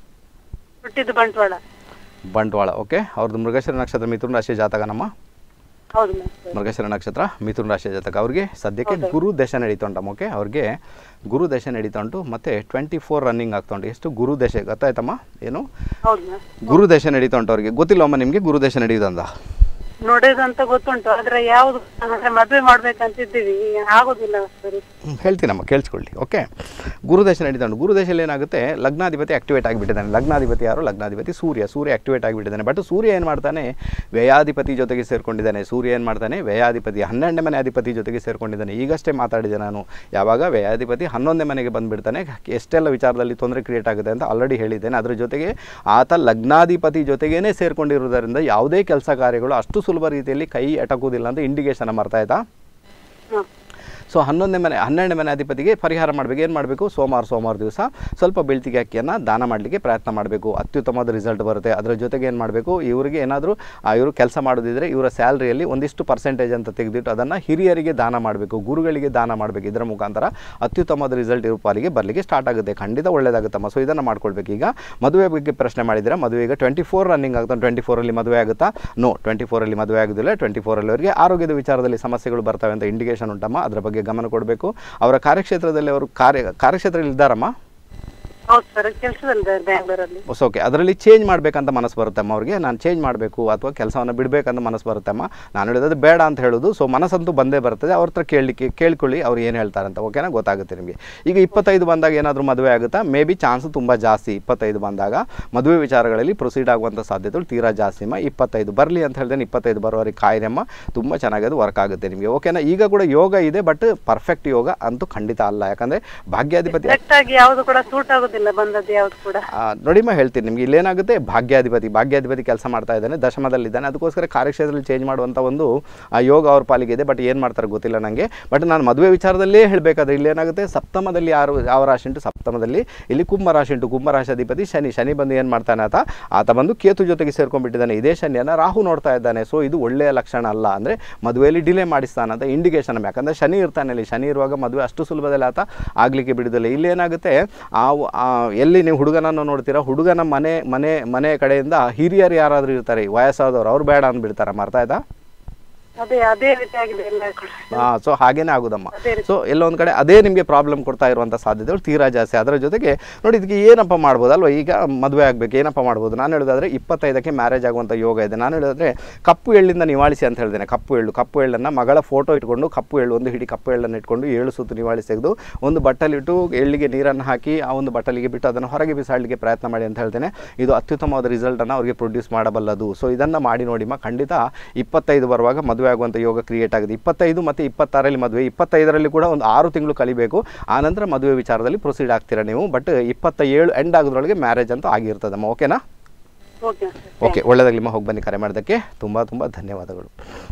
ಹುಟ್ಟಿದ್ದು ಬಂಟ್ವಾಳ ಬಂಟ್ವಾಳ ಓಕೆ ಅವ್ರದ್ದು ಮೃಗಶಿರ ನಕ್ಷತ್ರ ಮಿಥುನ ರಾಶಿ ಜಾತಕನಮ್ಮ ಹೌದು ಮಾಸ್ಟರ್ ಮೃಗಶಿರ ನಕ್ಷತ್ರ ಮಿಥುನ ರಾಶಿ ಜಾತಕ ಅವ್ರಿಗೆ ಸದ್ಯಕ್ಕೆ ಗುರು ದಶೆ ನಡೀತಾ ಉಂಟಮ್ಮ ಓಕೆ ಅವ್ರಿಗೆ ಗುರು ದಶೆ ನಡೀತಾ ಉಂಟು ಮತ್ತು ಟ್ವೆಂಟಿ ಫೋರ್ ರನ್ನಿಂಗ್ ಆಗ್ತಾ ಉಂಟು ಎಷ್ಟು ಗುರು ದಶೆ ಗೊತ್ತಾಯ್ತಮ್ಮ ಏನು ಹೌದು ಮಾಸ್ಟರ್ ಗುರು ದಶೆ ನಡೀತಾ ಉಂಟು ಅವ್ರಿಗೆ ಗೊತ್ತಿಲ್ಲಮ್ಮ ನಿಮಗೆ ಗುರು ದಶೆ ನಡೀತಂದ ನೋಡೋದಂತ ಗೊತ್ತುಂಟು ಆದ್ರೆ ಯಾವ್ದು ಅಂದ್ರೆ ಮದ್ವೆ ಮಾಡ್ಬೇಕಂತಿದ್ದೀವಿ ಆಗುದಿಲ್ಲ ಸರಿ ಹ್ಮ್, ಹೇಳ್ತೀನಮ್ಮ ಕೇಳಿಸ್ಕೊಳ್ಳಿ ಓಕೆ ಗುರುದೇಶ ನಡೀತಾ ಉಂಟು ಗುರುದೇಶಲ್ಲಿ ಏನಾಗುತ್ತೆ ಲಗ್ನಾಧಿಪತಿ ಆಕ್ಟಿವೇಟ್ ಆಗಿಬಿಟ್ಟಿದ್ದಾನೆ ಲಗ್ನಾಧಿಪತಿ ಯಾರು ಲಗ್ನಾಧಿಪತಿ ಸೂರ್ಯ ಸೂರ್ಯ ಆಕ್ಟಿವೇಟ್ ಆಗಿಬಿಟ್ಟಿದ್ದಾನೆ ಬಟ್ ಸೂರ್ಯ ಏನು ಮಾಡ್ತಾನೆ ವ್ಯಯಾಧಿಪತಿ ಜೊತೆಗೆ ಸೇರ್ಕೊಂಡಿದ್ದಾನೆ ಸೂರ್ಯ ಏನು ಮಾಡ್ತಾನೆ ವ್ಯಯಾಧಿಪತಿ ಹನ್ನೆರಡನೇ ಮನೆ ಅಧಿಪತಿ ಜೊತೆಗೆ ಸೇರ್ಕೊಂಡಿದ್ದಾನೆ ಈಗಷ್ಟೇ ಮಾತಾಡಿದೆ ನಾನು ಯಾವಾಗ ವ್ಯಯಾಧಿಪತಿ ಹನ್ನೊಂದನೇ ಮನೆಗೆ ಬಂದುಬಿಡ್ತಾನೆ ಎಷ್ಟೆಲ್ಲ ವಿಚಾರದಲ್ಲಿ ತೊಂದರೆ ಕ್ರಿಯೇಟ್ ಆಗುತ್ತೆ ಅಂತ ಆಲ್ರೆಡಿ ಹೇಳಿದ್ದೇನೆ ಅದ್ರ ಜೊತೆಗೆ ಆತ ಲಗ್ನಾಧಿಪತಿ ಜೊತೆಗೇನೆ ಸೇರ್ಕೊಂಡಿರುವುದರಿಂದ ಯಾವುದೇ ಕೆಲಸ ಕಾರ್ಯಗಳು ಅಷ್ಟು ಸುಲಭ ರೀತಿಯಲ್ಲಿ ಕೈ ಎಟಕುವುದಿಲ್ಲ ಅಂತ ಇಂಡಿಕೇಶನ್ ಅರ್ಥ ಆಯ್ತಾ ಹ್ಮ್ ಸೊ ಹನ್ನೊಂದನೇ ಮನೆ ಹನ್ನೆರಡನೇ ಮನೆ ಅಧಿಪತಿಗೆ ಪರಿಹಾರ ಮಾಡಬೇಕು ಏನು ಮಾಡಬೇಕು ಸೋಮವಾರ ಸೋಮವಾರ ದಿವಸ ಸ್ವಲ್ಪ ಬೆಳ್ತಿಗೆ ಅಕ್ಕಿಯನ್ನು ದಾನ ಮಾಡಲಿಕ್ಕೆ ಪ್ರಯತ್ನ ಮಾಡಬೇಕು ಅತ್ಯುತ್ತಮವಾದ ರಿಸಲ್ಟ್ ಬರುತ್ತೆ ಅದರ ಜೊತೆಗೆ ಏನು ಮಾಡಬೇಕು ಇವರಿಗೆ ಏನಾದರೂ ಇವರು ಕೆಲಸ ಮಾಡೋದಿದ್ರೆ ಇವರ ಸ್ಯಾಲ್ರಿಯಲ್ಲಿ ಒಂದಿಷ್ಟು ಪರ್ಸೆಂಟೇಜ್ ಅಂತ ತೆಗೆದಿಟ್ಟು ಅದನ್ನು ಹಿರಿಯರಿಗೆ ದಾನ ಮಾಡಬೇಕು ಗುರುಗಳಿಗೆ ದಾನ ಮಾಡಬೇಕು ಇದರ ಮುಖಾಂತರ ಅತ್ಯುತ್ತಮವಾದ ರಿಸಲ್ಟ್ ಇರೋ ಪಾಲಿಗೆ ಬರಲಿಕ್ಕೆ ಸ್ಟಾರ್ಟ್ ಆಗುತ್ತೆ ಖಂಡಿತ ಒಳ್ಳೆಯದಾಗುತ್ತಮ್ಮ ಸೊ ಇದನ್ನು ಮಾಡ್ಕೊಳ್ಬೇಕು ಈಗ ಮದುವೆ ಬಗ್ಗೆ ಪ್ರಶ್ನೆ ಮಾಡಿದರೆ ಮದುವೆ ಈಗ ಟ್ವೆಂಟಿ ಫೋರ್ ರನ್ನಿಂಗ್ ಆಗ್ತಾ ಟ್ವೆಂಟಿ ಫೋರಲ್ಲಿ ಮದುವೆ ಆಗುತ್ತಾ ನೋ ಟ್ವೆಂಟಿ ಫೋರಲ್ಲಿ ಮದುವೆ ಆಗೋದಿಲ್ಲ ಟ್ವೆಂಟಿ ಫೋರಲ್ಲಿ ಅವರಿಗೆ ಆರೋಗ್ಯದ ವಿಚಾರದಲ್ಲಿ ಸಮಸ್ಯೆಗಳು ಬರ್ತವೆ ಅಂತ ಇಂಡಿಕೇಶನ್ ಉಂಟಮ್ಮ ಅದರ ಬಗ್ಗೆ ಗಮನ ಕೊಡಬೇಕು ಅವರ ಕಾರ್ಯಕ್ಷೇತ್ರದಲ್ಲಿ ಅವರು ಕಾರ್ಯ ಕಾರ್ಯಕ್ಷೇತ್ರದಲ್ಲಿ ಇದ್ದಾರಮ್ಮ ಹೌದು ಸರ್ ಕೆಲಸದಲ್ಲಿ ಬ್ಯಾಂಗ್ಳೂರಲ್ಲಿ ಹೊಸ ಓಕೆ ಅದರಲ್ಲಿ ಚೇಂಜ್ ಮಾಡಬೇಕಂತ ಮನಸ್ಸು ಬರುತ್ತಮ್ಮ ಅವ್ರಿಗೆ ನಾನು ಚೇಂಜ್ ಮಾಡಬೇಕು ಅಥವಾ ಕೆಲಸವನ್ನು ಬಿಡಬೇಕಂತ ಮನಸ್ಸು ಬರುತ್ತಮ್ಮ ನಾನು ಹೇಳೋದು ಬೇಡ ಅಂತ ಹೇಳೋದು ಸೊ ಮನಸ್ಸಂತೂ ಬಂದೇ ಬರ್ತದೆ ಅವ್ರ ಹತ್ರ ಕೇಳಲಿಕ್ಕೆ ಕೇಳ್ಕೊಳ್ಳಿ ಅವ್ರು ಏನು ಹೇಳ್ತಾರೆ ಅಂತ ಓಕೆನಾ ಗೊತ್ತಾಗುತ್ತೆ ನಿಮಗೆ ಈಗ ಇಪ್ಪತ್ತೈದು ಬಂದಾಗ ಏನಾದರೂ ಮದುವೆ ಆಗುತ್ತಾ ಮೇ ಬಿ ಚಾನ್ಸ್ ತುಂಬ ಜಾಸ್ತಿ ಇಪ್ಪತ್ತೈದು ಬಂದಾಗ ಮದುವೆ ವಿಚಾರಗಳಲ್ಲಿ ಪ್ರೊಸೀಡ್ ಆಗುವಂಥ ಸಾಧ್ಯತೆಗಳು ತೀರಾ ಜಾಸ್ತಿ ಅಮ್ಮ ಇಪ್ಪತ್ತೈದು ಬರಲಿ ಅಂತ ಹೇಳ್ದೇನೆ ಇಪ್ಪತ್ತೈದು ಬರೋವರೆಗೆ ಕಾಯಿರಮ್ಮ ತುಂಬ ಚೆನ್ನಾಗಿ ಅದು ವರ್ಕ್ ಆಗುತ್ತೆ ನಿಮಗೆ ಓಕೆನಾ ಈಗ ಕೂಡ ಯೋಗ ಇದೆ ಬಟ್ ಪರ್ಫೆಕ್ಟ್ ಯೋಗ ಅಂತೂ ಖಂಡಿತ ಅಲ್ಲ ಯಾಕಂದರೆ ಭಾಗ್ಯಾಧಿಪತಿ ಕರೆಕ್ಟ್ ಆಗಿ ಯಾವ್ದು ಕೂಡ ಸೂಟ್ ಆಗುದಿಲ್ಲ ಬಂದದ್ದು ಯಾವ್ದು ಕೂಡ ಆ, ನೋಡಿಮ್ಮ ಹೇಳ್ತೀನಿ ನಿಮ್ಗೆ ಇಲ್ಲೇನಾಗುತ್ತೆ ಭಾಗ್ಯಾಧಿಪತಿ ಭಾಗ್ಯಾಧಿಪತಿ ಕೆಲಸ ಮಾಡ್ತಾ ಇದ್ದಾನೆ ದಶಮದಲ್ಲಿದ್ದಾನೆ ಅದಕ್ಕೋಸ್ಕರ ಕಾರ್ಯಕ್ಷೇತ್ರದಲ್ಲಿ ಚೇಂಜ್ ಮಾಡುವಂಥ ಒಂದು ಆ ಯೋಗ ಅವ್ರ ಪಾಲಿಗೆ ಇದೆ ಬಟ್ ಏನು ಮಾಡ್ತಾರೆ ಗೊತ್ತಿಲ್ಲ ನನಗೆ ಬಟ್ ನಾನು ಮದುವೆ ವಿಚಾರದಲ್ಲೇ ಹೇಳಬೇಕಾದ್ರೆ ಇಲ್ಲೇನಾಗುತ್ತೆ ಸಪ್ತಮದಲ್ಲಿ ಯಾರು ಯಾವ ರಾಶಿ ಉಂಟು ಸಪ್ತಮದಲ್ಲಿ ಇಲ್ಲಿ ಕುಂಭ ರಾಶಿ ಉಂಟು ಕುಂಭ ರಾಶಿ ಅಧಿಪತಿ ಶನಿ ಶನಿ ಬಂದು ಏನು ಮಾಡ್ತಾನೆ ಆತ ಆತ ಬಂದು ಕೇತು ಜೊತೆಗೆ ಸೇರ್ಕೊಂಡ್ಬಿಟ್ಟಿದ್ದಾನೆ ಇದೇ ಶನಿಯನ್ನು ರಾಹು ನೋಡ್ತಾ ಇದ್ದಾನೆ ಸೊ ಇದು ಒಳ್ಳೆಯ ಲಕ್ಷಣ ಅಲ್ಲ ಅಂದರೆ ಮದುವೆಯಲ್ಲಿ ಡಿಲೇ ಮಾಡಿಸ್ತಾನೆ ಅಂತ ಇಂಡಿಕೇಶನ್ ಯಾಕಂದರೆ ಶನಿ ಇರ್ತಾನೆ ಇಲ್ಲಿ ಶನಿ ಇರುವಾಗ ಮದುವೆ ಅಷ್ಟು ಸುಲಭದಲ್ಲಿ ಆತ ಆಗಲಿಕ್ಕೆ ಬಿಡುದಿಲ್ಲ ಇಲ್ಲಿ ಏನಾಗುತ್ತೆ ಆ ಆ ಎಲ್ಲಿ ನೀವು ಹುಡುಗನನ್ನು ನೋಡ್ತೀರಾ ಹುಡುಗನ ಮನೆ ಮನೆ ಮನೆ ಕಡೆಯಿಂದ ಹಿರಿಯರು ಯಾರಾದರೂ ಇರ್ತಾರೆ ವಯಸ್ಸಾದವರು ಅವ್ರು ಬೇಡ ಅಂದ್ಬಿಡ್ತಾರೆ ಅರ್ಥ ಆಯ್ತಾ ಅದೇ ಅದೇ ರೀತಿ ಆಗಿದೆ ಎಲ್ಲ ಕೂಡ ಹಾಂ ಸೊ ಹಾಗೇನೇ ಆಗೋದಮ್ಮ ಅದೇ ರೀತಿ. ಸೊ ಎಲ್ಲ ಒಂದು ಕಡೆ ಅದೇ ನಿಮಗೆ ಪ್ರಾಬ್ಲಮ್ ಕೊಡ್ತಾ ಇರುವಂಥ ಸಾಧ್ಯತೆಗಳು ತೀರಾ ಜಾಸ್ತಿ ಅದರ ಜೊತೆಗೆ ನೋಡಿ ಇದಕ್ಕೆ ಏನಪ್ಪ ಮಾಡ್ಬೋದು ಅಲ್ವಾ ಈಗ ಮದುವೆ ಆಗಬೇಕು ಏನಪ್ಪ ಮಾಡ್ಬೋದು ನಾನು ಹೇಳೋದಾದ್ರೆ ಇಪ್ಪತ್ತೈದಕ್ಕೆ ಮ್ಯಾರೇಜ್ ಆಗುವಂಥ ಯೋಗ ಇದೆ ನಾನು ಹೇಳೋದಾದ್ರೆ ಕಪ್ಪು ಎಳ್ಳಿಂದ ನಿವಾಳಿಸಿ ಅಂತ ಹೇಳ್ತೇನೆ ಕಪ್ಪು ಎಳ್ಳು ಕಪ್ಪು ಎಳ್ಳನ್ನು ಮಗಳ ಫೋಟೋ ಇಟ್ಕೊಂಡು ಕಪ್ಪು ಎಳ್ಳು ಒಂದು ಹಿಡಿ ಕಪ್ಪು ಎಳ್ಳನ್ನು ಇಟ್ಕೊಂಡು ಏಳು ಸುತ್ತು ನಿವಾಳಿಸಿ ತೆಗೆದು ಒಂದು ಬಟ್ಟಲಿಟ್ಟು ಎಳ್ಳಿಗೆ ನೀರನ್ನು ಹಾಕಿ ಆ ಒಂದು ಬಟ್ಟಲಿಗೆ ಬಿಟ್ಟು ಅದನ್ನು ಹೊರಗೆ ಬಿಸಾಡಲಿಕ್ಕೆ ಪ್ರಯತ್ನ ಮಾಡಿ ಅಂತ ಹೇಳ್ತೇನೆ ಇದು ಅತ್ಯುತ್ತಮವಾದ ರಿಸಲ್ಟನ್ನು ಅವರಿಗೆ ಪ್ರೊಡ್ಯೂಸ್ ಮಾಡಬಲ್ಲದು ಸೊ ಇದನ್ನು ಮಾಡಿ ನೋಡಿಮ್ಮ ಖಂಡಿತ ಇಪ್ಪತ್ತೈದು ಬರುವಾಗ ಮದುವೆ ಆಗುವಂಥ ಯೋಗ ಕ್ರಿಯೇಟ್ ಆಗಿದೆ ಇಪ್ಪತ್ತೈದು ಮತ್ತು ಇಪ್ಪತ್ತಾರಲ್ಲಿ ಮದುವೆ ಇಪ್ಪತ್ತೈದರಲ್ಲಿ ಕೂಡ ಒಂದು ಆರು ತಿಂಗಳು ಕಲಿಬೇಕು ಆನಂತರ ಮದುವೆ ವಿಚಾರದಲ್ಲಿ ಪ್ರೊಸೀಡ್ ಆಗ್ತೀರಾ ನೀವು ಬಟ್ ಇಪ್ಪತ್ತ ಏಳು ಎಂಡ್ ಆಗೋದ್ರೊಳಗೆ ಮ್ಯಾರೇಜ್ ಅಂತೂ ಆಗಿರ್ತದಮ್ಮ ಓಕೆನಾ ಓಕೆ ಓಕೆ ಒಳ್ಳೆದಾಗಲಿಮ್ಮ ಹೋಗಿ ಬನ್ನಿ ಕರೆ ಮಾಡೋದಕ್ಕೆ ತುಂಬ ತುಂಬ ಧನ್ಯವಾದಗಳು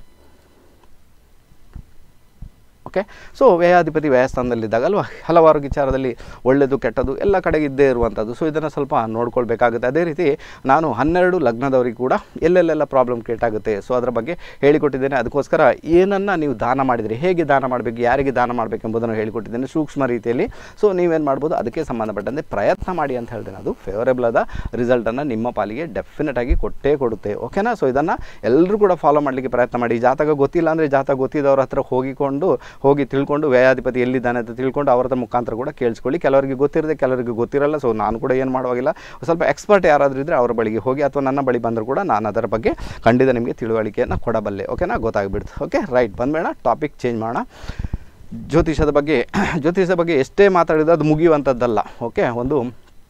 ಓಕೆ ಸೊ ವ್ಯಯಾಧಿಪತಿ ವ್ಯಯಸ್ಥಾನದಲ್ಲಿದ್ದಾಗ ಅಲ್ವಾ ಹಲವಾರು ವಿಚಾರದಲ್ಲಿ ಒಳ್ಳೆಯದು ಕೆಟ್ಟದ್ದು ಎಲ್ಲ ಕಡೆಗೆ ಇದ್ದೇ ಇರುವಂಥದ್ದು ಸೊ ಇದನ್ನು ಸ್ವಲ್ಪ ನೋಡ್ಕೊಳ್ಬೇಕಾಗುತ್ತೆ ಅದೇ ರೀತಿ ನಾನು ಹನ್ನೆರಡು ಲಗ್ನದವರಿಗೆ ಕೂಡ ಎಲ್ಲೆಲ್ಲೆಲ್ಲ ಪ್ರಾಬ್ಲಮ್ ಕ್ರಿಯೇಟ್ ಆಗುತ್ತೆ ಸೊ ಅದರ ಬಗ್ಗೆ ಹೇಳಿಕೊಟ್ಟಿದ್ದೇನೆ ಅದಕ್ಕೋಸ್ಕರ ಏನನ್ನು ನೀವು ದಾನ ಮಾಡಿದರೆ ಹೇಗೆ ದಾನ ಮಾಡಬೇಕು ಯಾರಿಗೆ ದಾನ ಮಾಡಬೇಕು ಎಂಬುದನ್ನು ಹೇಳಿಕೊಟ್ಟಿದ್ದೇನೆ ಸೂಕ್ಷ್ಮ ರೀತಿಯಲ್ಲಿ ಸೊ ನೀವೇನು ಮಾಡ್ಬೋದು ಅದಕ್ಕೆ ಸಂಬಂಧಪಟ್ಟಂತೆ ಪ್ರಯತ್ನ ಮಾಡಿ ಅಂತ ಹೇಳ್ತೇನೆ ಅದು ಫೇವರೇಬಲ್ ಆದ ರಿಸಲ್ಟನ್ನು ನಿಮ್ಮ ಪಾಲಿಗೆ ಡೆಫಿನೆಟ್ ಆಗಿ ಕೊಟ್ಟೇ ಕೊಡುತ್ತೆ ಓಕೆನಾ ಸೊ ಇದನ್ನು ಎಲ್ಲರೂ ಕೂಡ ಫಾಲೋ ಮಾಡಲಿಕ್ಕೆ ಪ್ರಯತ್ನ ಮಾಡಿ ಜಾತಕ ಗೊತ್ತಿಲ್ಲ ಅಂದರೆ ಜಾತಕ ಗೊತ್ತಿದ್ದವ್ರ ಹತ್ರ ಹೋಗಿಕೊಂಡು ಹೋಗಿ ತಿಳ್ಕೊಂಡು ವ್ಯಯಾಧಿಪತಿ ಎಲ್ಲಿದ್ದಾನೆ ಅಂತ ತಿಳ್ಕೊಂಡು ಅವರ ಮುಖಾಂತರ ಕೂಡ ಕೇಳಿಸ್ಕೊಳ್ಳಿ ಕೆಲವರಿಗೆ ಗೊತ್ತಿರದೆ ಕೆಲವರಿಗೆ ಗೊತ್ತಿರಲ್ಲ ಸೊ ನಾನು ಕೂಡ ಏನು ಮಾಡುವಾಗಿಲ್ಲ ಸ್ವಲ್ಪ ಎಕ್ಸ್ಪರ್ಟ್ ಯಾರಾದರೂ ಇದ್ದರೆ ಅವರ ಬಳಿಗೆ ಹೋಗಿ ಅಥವಾ ನನ್ನ ಬಳಿ ಬಂದರೂ ಕೂಡ ನಾನು ಅದರ ಬಗ್ಗೆ ಖಂಡಿತ ನಿಮಗೆ ತಿಳುವಳಿಕೆಯನ್ನು ಕೊಡಬಲ್ಲೆ ಓಕೆನಾ ಗೊತ್ತಾಗ್ಬಿಡ್ತು ಓಕೆ ರೈಟ್ ಬಂದ್ಬೇಡ ಟಾಪಿಕ್ ಚೇಂಜ್ ಮಾಡೋಣ ಜ್ಯೋತಿಷದ ಬಗ್ಗೆ ಜ್ಯೋತಿಷದ ಬಗ್ಗೆ ಎಷ್ಟೇ ಮಾತಾಡಿದ್ರು ಅದು ಮುಗಿಯುವಂಥದ್ದಲ್ಲ ಓಕೆ ಒಂದು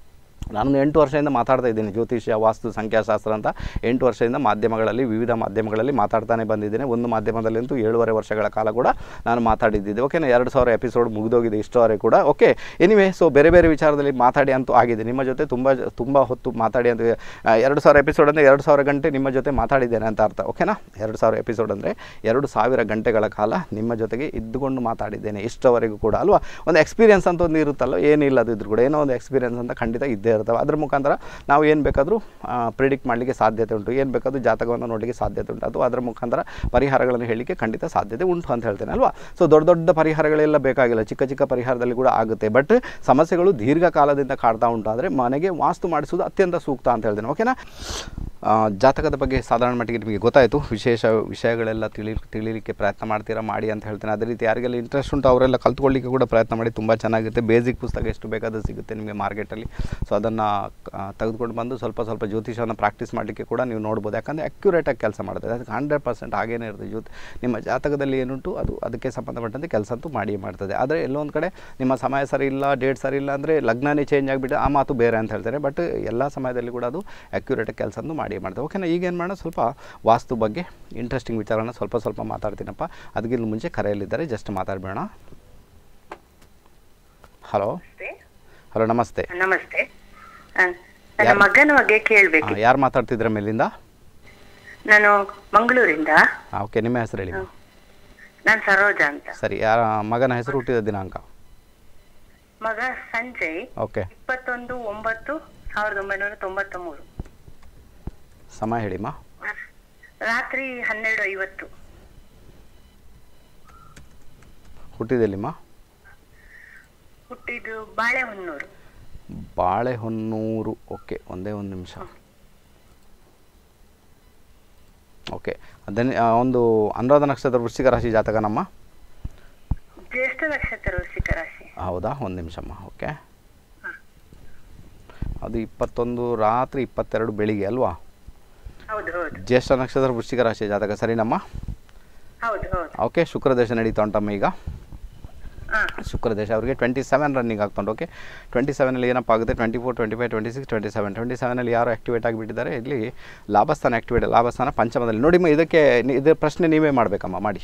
ನಾನು ಎಂಟು ವರ್ಷದಿಂದ ಮಾತಾಡ್ತಾ ಇದ್ದೀನಿ ಜ್ಯೋತಿಷ್ಯ ವಾಸ್ತು ಸಂಖ್ಯಾಶಾಸ್ತ್ರ ಅಂತ ಎಂಟು ವರ್ಷದಿಂದ ಮಾಧ್ಯಮಗಳಲ್ಲಿ ವಿವಿಧ ಮಾಧ್ಯಮಗಳಲ್ಲಿ ಮಾತಾಡ್ತಾನೆ ಬಂದಿದ್ದೇನೆ ಒಂದು ಮಾಧ್ಯಮದಲ್ಲಂತೂ ಏಳುವರೆ ವರ್ಷಗಳ ಕಾಲ ಕೂಡ ನಾನು ಮಾತಾಡಿದ್ದಿದ್ದೆ ಓಕೆನಾ ಎರಡು ಸಾವಿರ ಎಪಿಸೋಡ್ ಮುಗಿದೋಗಿದೆ ಇಷ್ಟವರೆಗೆ ಕೂಡ ಓಕೆ ಎನಿವೆ ಸೊ ಬೇರೆ ಬೇರೆ ವಿಚಾರದಲ್ಲಿ ಮಾತಾಡಿ ಅಂತೂ ಆಗಿದೆ ನಿಮ್ಮ ಜೊತೆ ತುಂಬ ತುಂಬ ಹೊತ್ತು ಮಾತಾಡಿ ಅಂತ ಆ, ಎರಡು ಸಾವಿರ ಎಪಿಸೋಡ್ ಅಂದರೆ ಎರಡು ಸಾವಿರ ಗಂಟೆ ನಿಮ್ಮ ಜೊತೆ ಮಾತಾಡಿದ್ದೇನೆ ಅಂತ ಅರ್ಥ ಓಕೆನಾ ಎರಡು ಸಾವಿರ ಎಪಿಸೋಡ್ ಅಂದರೆ ಎರಡು ಸಾವಿರ ಗಂಟೆಗಳ ಕಾಲ ನಿಮ್ಮ ಜೊತೆಗೆ ಇದ್ದುಕೊಂಡು ಮಾತಾಡಿದ್ದೇನೆ ಇಷ್ಟವರೆಗೂ ಕೂಡ ಅಲ್ವಾ ಒಂದು ಎಕ್ಸ್ಪೀರಿಯನ್ಸ್ ಅಂತ ಒಂದು ಇರುತ್ತಲ್ಲ ಏನಿಲ್ಲದಿದ್ರು ಕೂಡ ಏನೋ ಒಂದು ಎಕ್ಸ್ಪೀರಿಯನ್ಸ್ ಅಂತ ಖಂಡಿತ ಇದ್ದೇ ಇರ್ತವೆ ಅದ್ರ ಮುಖಾಂತರ ನಾವು ಏನು ಬೇಕಾದರೂ ಪ್ರಿಡಿಕ್ಟ್ ಮಾಡಲಿಕ್ಕೆ ಸಾಧ್ಯತೆ ಉಂಟು ಏನು ಬೇಕಾದರೂ ಜಾತಕವನ್ನು ನೋಡಲಿಕ್ಕೆ ಸಾಧ್ಯತೆ ಉಂಟು ಅದು ಅದರ ಮುಖಾಂತರ ಪರಿಹಾರಗಳನ್ನು ಹೇಳಲಿಕ್ಕೆ ಖಂಡಿತ ಸಾಧ್ಯತೆ ಉಂಟು ಅಂತ ಹೇಳ್ತೇನೆ ಅಲ್ವಾ ಸೊ ದೊಡ್ಡ ದೊಡ್ಡ ಪರಿಹಾರಗಳೆಲ್ಲ ಬೇಕಾಗಿಲ್ಲ ಚಿಕ್ಕ ಚಿಕ್ಕ ಪರಿಹಾರದಲ್ಲಿ ಕೂಡ ಆಗುತ್ತೆ ಬಟ್ ಸಮಸ್ಯೆಗಳು ದೀರ್ಘಕಾಲದಿಂದ ಕಾಡ್ತಾ ಉಂಟು ಆದರೆ ಮನೆಗೆ ವಾಸ್ತು ಮಾಡಿಸೋದು ಅತ್ಯಂತ ಸೂಕ್ತ ಅಂತ ಹೇಳ್ತೇನೆ ಓಕೆನಾ ಆ, ಜಾತಕದ ಬಗ್ಗೆ ಸಾಧಾರಣ ಮಟ್ಟಿಗೆ ನಿಮಗೆ ಗೊತ್ತಾಯಿತು ವಿಶೇಷ ವಿಷಯಗಳೆಲ್ಲ ತಿಳಿ ತಿಳಿಲಿಕ್ಕೆ ಪ್ರಯತ್ನ ಮಾಡ್ತೀರಾ ಮಾಡಿ ಅಂತ ಹೇಳ್ತೇನೆ ಅದೇ ರೀತಿ ಯಾರಿಗೆಲ್ಲ ಇಂಟ್ರೆಸ್ಟ್ ಉಂಟು ಅವರೆಲ್ಲ ಕಲ್ತ್ಕೊಳ್ಳಿಕ್ಕೆ ಕೂಡ ಪ್ರಯತ್ನ ಮಾಡಿ ತುಂಬ ಚೆನ್ನಾಗಿರುತ್ತೆ ಬೇಸಿಕ್ ಪುಸ್ತಕ ಎಷ್ಟು ಬೇಕಾದರೂ ಸಿಗುತ್ತೆ ನಿಮಗೆ ಮಾರ್ಕೆಟಲ್ಲಿ ಸೊ ಅದನ್ನು ತೆಗೆದುಕೊಂಡು ಬಂದು ಸ್ವಲ್ಪ ಸ್ವಲ್ಪ ಜ್ಯೋತಿಷವನ್ನು ಪ್ರಾಕ್ಟೀಸ್ ಮಾಡಲಿಕ್ಕೆ ಕೂಡ ನೀವು ನೋಡ್ಬೋದು ಯಾಕಂದರೆ ಅಕ್ಯುರೇಟಾಗಿ ಕೆಲಸ ಮಾಡುತ್ತೆ ಅದಕ್ಕೆ ಹಂಡ್ರೆಡ್ ಪರ್ಸೆಂಟ್ ಹಾಗೇನೇ ಇರುತ್ತೆ ಜ್ಯೋತಿ ನಿಮ್ಮ ಜಾತಕದಲ್ಲಿ ಏನುಂಟು ಅದು ಅದಕ್ಕೆ ಸಂಬಂಧಪಟ್ಟಂತೆ ಕೆಲಸ ಅಂತೂ ಮಾಡಿಯೇ ಮಾಡ್ತದೆ ಆದರೆ ಎಲ್ಲೊಂದು ಕಡೆ ನಿಮ್ಮ ಸಮಯ ಸರಿ ಇಲ್ಲ ಡೇಟ್ ಸರಿ ಇಲ್ಲ ಅಂದರೆ ಲಗ್ನನೇ ಚೇಂಜ್ ಆಗಿಬಿಟ್ಟು ಆ ಮಾತು ಬೇರೆ ಅಂತ ಹೇಳ್ತಾರೆ ಬಟ್ ಎಲ್ಲ ಸಮಯದಲ್ಲಿ ಕೂಡ ಅದು ಅಕ್ಯುರೇಟಾಗಿ ಕೆಲಸ ಅಂತೂ ಮಾಡಿಯೇ ಮಾಡ್ತದೆ ಓಕೆನಾ ಈಗ ಏನು ಮಾಡೋಣ ಸ್ವಲ್ಪ ವಾಸ್ತು ಬಗ್ಗೆ ಇಂಟ್ರೆಸ್ಟಿಂಗ್ ವಿಚಾರನ ಸ್ವಲ್ಪ ಸ್ವಲ್ಪ ಮಾತಾಡ್ತೀನಪ್ಪ ಅದಕ್ಕಿಂತ ಮುಂಚೆ ಕರೆಯಲ್ಲಿದ್ದಾರೆ ಜಸ್ಟ್ ಮಾತಾಡಬೇಡ ಹಲೋ ಹಲೋ ನಮಸ್ತೆ ನಮಸ್ತೆ ಆ, ನನ್ನ ಮಗನ ಬಗ್ಗೆ ಕೇಳ್ಬೇಕು ಯಾರು ಮಾತಾಡ್ತಿದ್ರ ಮೇಲಿಂದ ನಾನು ಮಂಗಳೂರಿಂದ ಓಕೆ ನಿಮ್ಮ ಹೆಸರು ಹೇಳಿ ನಾನು ಸರೋಜ ಅಂತ ಸರಿ ಯಾರ ಮಗನ ಹೆಸರು ಹುಟ್ಟಿದ ದಿನಾಂಕ ಮಗ ಸಂಜಯ್ ಓಕೆ ಇಪ್ಪತ್ತೊಂದು ಒಂಬತ್ತು ಸಾವಿರದ ಒಂಬೈನೂರ ತೊಂಬತ್ತ ಮೂರು ಸಮಯ ಹೇಳಿಮ್ಮ ರಾತ್ರಿ ಹನ್ನೆರಡು ಐವತ್ತು ಹುಟ್ಟಿದೆಲ್ಲಿಮ್ಮ ಹುಟ್ಟಿದ್ದು ಬಾಳೆಹೊನ್ನೂರು ಬಾಳೆಹೊನ್ನೂರು ಓಕೆ ಒಂದೇ ಒಂದು ನಿಮಿಷ ಓಕೆ ಅದನ್ನೇ ಆ, ಒಂದು ಅನುರಾಧ ನಕ್ಷತ್ರ ವೃಶ್ಚಿಕ ರಾಶಿ ಜಾತಕ ನಮ್ಮ ಜ್ಯೇಷ್ಠ ನಕ್ಷತ್ರ ವೃಶ್ಚಿಕ ರಾಶಿ ಹೌದಾ ಒಂದು ನಿಮಿಷಮ್ಮ ಓಕೆ ಅದು ಇಪ್ಪತ್ತೊಂದು ರಾತ್ರಿ ಇಪ್ಪತ್ತೆರಡು ಬೆಳಿಗ್ಗೆ ಅಲ್ವಾ ಹೌದು ಹೌದು ಜ್ಯೇಷ್ಠ ನಕ್ಷತ್ರ ವೃಶ್ಚಿಕ ರಾಶಿ ಜಾತಕ ಸರಿನಮ್ಮ ಹೌದು ಹೌದು ಓಕೆ ಶುಕ್ರದೇಶ ನಡೀತಾ ಉಂಟಮ್ಮ ಈಗ ಹಾ ಶುಕ್ರದೇಶ ಅವರಿಗೆ ಟ್ವೆಂಟಿ ಸೆವೆನ್ ರನ್ನಿಂಗ್ ಆಗ್ತುಂಟು ಓಕೆ ಟ್ವೆಂಟಿ ಸೆವೆನಲ್ಲಿ ಏನಪ್ಪ ಆಗುತ್ತೆ twenty four twenty five twenty six twenty seven twenty ಸೆವೆನಲ್ಲಿ ಯಾರು ಆಕ್ಟಿವೇಟ್ ಆಗಿಬಿಟ್ಟಿದ್ದಾರೆ ಇಲ್ಲಿ ಲಾಭಸ್ಥಾನ ಆಕ್ಟಿವೇಟ್ ಲಾಭಸ್ಥಾನ ಪಂಚಮದಲ್ಲಿ ನೋಡಿಮ್ಮ ಇದಕ್ಕೆ ನಿ- ಇದು ಪ್ರಶ್ನೆ ನೀವೇ ಮಾಡಬೇಕಮ್ಮ ಮಾಡಿ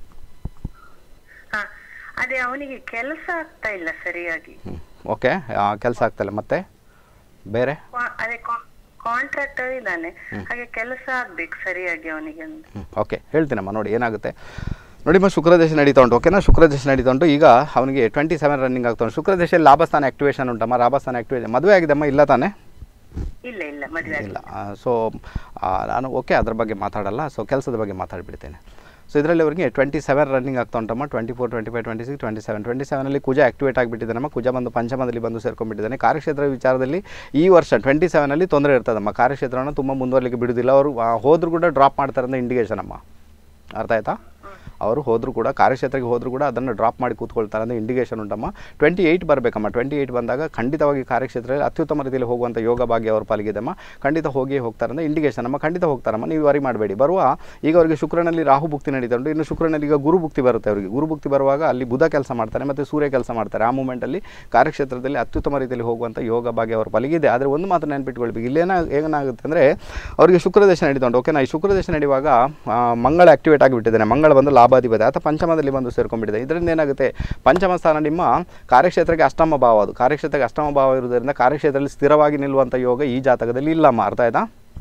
ಹಾ ಅದೇ ಅವನಿಗೆ ಕೆಲಸ ಆಗ್ತಾ ಇಲ್ಲ ಸರಿಯಾಗಿ ಹ್ಞೂ ಓಕೆ ಕೆಲಸ ಆಗ್ತಲ್ಲ ಮತ್ತೆ ಬೇರೆ ಕಾ- ಅದೇ ಕಾಂಟ್ರಾಕ್ಟರ್ ಇದ್ದಾನೆ ಹಾಗೆ ಕೆಲಸ ಆಗ್ಬೇಕು ಸರಿಯಾಗಿ ಅವನಿಗೆ ಅಂತ ಹ್ಞೂ ಓಕೆ ಹೇಳ್ತೀನಮ್ಮ ನೋಡಿ ಏನಾಗುತ್ತೆ ನೋಡಿಮ್ಮ ಶುಕ್ರದೇಶ ನಡೀತಾ ಉಂಟು ಓಕೆನಾ ಶುಕ್ರದೇಶ ನಡೀತಾ ಉಂಟು ಈಗ ಅವನಿಗೆ ಟ್ವೆಂಟಿ ಸೆವೆನ್ ರನ್ನಿಂಗ್ ಆಗ್ತಾ ಉಂಟು ಶುಕ್ರದೇಶದಲ್ಲಿ ಲಾಭಸ್ಥಾನ ಆಕ್ಟಿವೇಶನ್ ಉಂಟಮ್ಮ ಲಾಭಸ್ಥಾನ ಆಕ್ಟಿವೇಶನ್ ಮದುವೆ ಆಗಿದೆಮ್ಮ ಇಲ್ಲ ತಾನೇ ಇಲ್ಲ ಇಲ್ಲ ಮದುವೆ ಇಲ್ಲ ಸೊ ನಾನು ಓಕೆ ಅದ್ರ ಬಗ್ಗೆ ಮಾತಾಡಲ್ಲ ಸೊ ಕೆಲಸದ ಬಗ್ಗೆ ಮಾತಾಡಿಬಿಡ್ತೇನೆ ಸೊ ಇದರಲ್ಲಿ ಅವರಿಗೆ ಟ್ವೆಂಟಿ ಸೆವೆನ್ ರನ್ನಿಂಗ್ ಆಗ್ತಾ ಉಂಟಮ್ಮ twenty four twenty five twenty six twenty seven twenty ಸೆವೆನಲ್ಲಿ ಕುಜ ಆಕ್ಟಿವೇಟ್ ಆಗಿಬಿಟ್ಟಿದ್ದಾನಮ್ಮ ಕುಜ ಬಂದು ಪಂಚಮದಲ್ಲಿ ಬಂದು ಸೇರ್ಕೊಂಡ್ಬಿಟ್ಟಿದ್ದಾನೆ ಕಾರ್ಯಕ್ಷೇತ್ರ ವಿಚಾರದಲ್ಲಿ ಈ ವರ್ಷ ಟ್ವೆಂಟಿ ಸೆವೆನಲ್ಲಿ ತೊಂದರೆ ಇರ್ತದಮ್ಮ ಕಾರ್ಯಕ್ಷೇತ್ರವನ್ನು ತುಂಬ ಮುಂದುವರಲಿಕ್ಕೆ ಬಿಡುವುದಿಲ್ಲ ಅವರು ಆ, ಹೋದ್ರು ಕೂಡ ಡ್ರಾಪ್ ಮಾಡ್ತಾರೆ ಅಂತ ಇಂಡಿಕೇಶನ್ ಅಮ್ಮ ಅರ್ಥ ಆಯ್ತಾ ಅವರು ಹೋದರೂ ಕೂಡ ಕಾರ್ಯಕ್ಷೇತ್ರಕ್ಕೆ ಹೋದರೂ ಕೂಡ ಅದನ್ನು ಡ್ರಾಪ್ ಮಾಡಿ ಕೂತ್ಕೊಳ್ತಾರೆ ಅಂದರೆ ಇಂಡಿಕೇಶನ್ ಉಂಟಮ್ಮ ಟ್ವೆಂಟಿ ಏಯ್ಟ್ ಬರಬೇಕಮ್ಮ ಟ್ವೆಂಟಿ ಏಯ್ಟ್ ಬಂದಾಗ ಖಂಡಿತವಾಗಿ ಕಾರ್ಯಕ್ಷೇತ್ರದಲ್ಲಿ ಅತ್ಯುತ್ತಮ ರೀತಿಯಲ್ಲಿ ಹೋಗುವಂಥ ಯೋಗ ಭಾಗ್ಯ ಅವ್ರ ಪಾಲಿಗಿದೆಮ್ಮ ಖಂಡಿತ ಹೋಗಿ ಹೋಗ್ತಾರೆ ಅಂದರೆ ಇಂಡಿಕೇಶನ್ ಅಮ್ಮ ಖಂಡಿತ ಹೋಗ್ತಾರಮ್ಮ ನೀವು ವರಿ ಮಾಡಬೇಡಿ ಬರುವ ಈಗ ಅವರಿಗೆ ಶುಕ್ರನಲ್ಲಿ ರಾಹು ಭುಕ್ತಿ ನಡೀತಾ ಉಂಟು ಇನ್ನು ಶುಕ್ರನಲ್ಲಿ ಈಗ ಗುರು ಭುಕ್ತಿ ಬರುತ್ತೆ ಅವರಿಗೆ ಗುರು ಭುಕ್ತಿ ಬರುವಾಗ ಅಲ್ಲಿ ಬುಧ ಕೆಲಸ ಮಾಡ್ತಾರೆ ಮತ್ತು ಸೂರ್ಯ ಕೆಲಸ ಮಾಡ್ತಾರೆ ಆ ಮೂಮೆಂಟಲ್ಲಿ ಕಾರ್ಯಕ್ಷೇತ್ರದಲ್ಲಿ ಅತ್ಯುತ್ತಮ ರೀತಿಯಲ್ಲಿ ಹೋಗುವಂಥ ಯೋಗ ಭಾಗ್ಯ ಅವ್ರ ಪಾಲಿಗಿದೆ ಆದರೆ ಒಂದು ಮಾತು ನೆನ್ಪಿಟ್ಕೊಳ್ಬೇಕು ಇಲ್ಲೇನ ಏನಾಗುತ್ತೆ ಅಂದರೆ ಅವರಿಗೆ ಶುಕ್ರದೇಶ ನಡೀತಾ ಉಂಟು ಓಕೆನಾ ಈ ಶುಕ್ರದೇಶ ನಡೆಯುವಾಗ ಆ, ಮಂಗಳ ಆಕ್ಟಿವೇಟ್ ಆಗಿಬಿಟ್ಟಿದ್ದಾನೆ ಮಂಗಳ ಬಂದು ಲಾಭಾಧಿಪತಿ ಅಥವಾ ಪಂಚಮದಲ್ಲಿ ಬಂದು ಸೇರ್ಕೊಂಡ್ಬಿಟ್ಟಿದೆ ಇದರಿಂದ ಏನಾಗುತ್ತೆ ಪಂಚಮ ಸ್ಥಾನ ನಿಮ್ಮ ಕಾರ್ಯಕ್ಷೇತ್ರಕ್ಕೆ ಅಷ್ಟಮ ಭಾವ ಅದು ಕಾರ್ಯಕ್ಷೇತ್ರಕ್ಕೆ ಅಷ್ಟಮ ಭಾವ ಇರುವುದರಿಂದ ಕಾರ್ಯಕ್ಷೇತ್ರದಲ್ಲಿ ಸ್ಥಿರವಾಗಿ ನಿಲ್ಲುವಂಥ ಯೋಗ ಈ ಜಾತಕದಲ್ಲಿ ಇಲ್ಲಮ್ಮ ಅರ್ಥ ಆಯ್ತಾ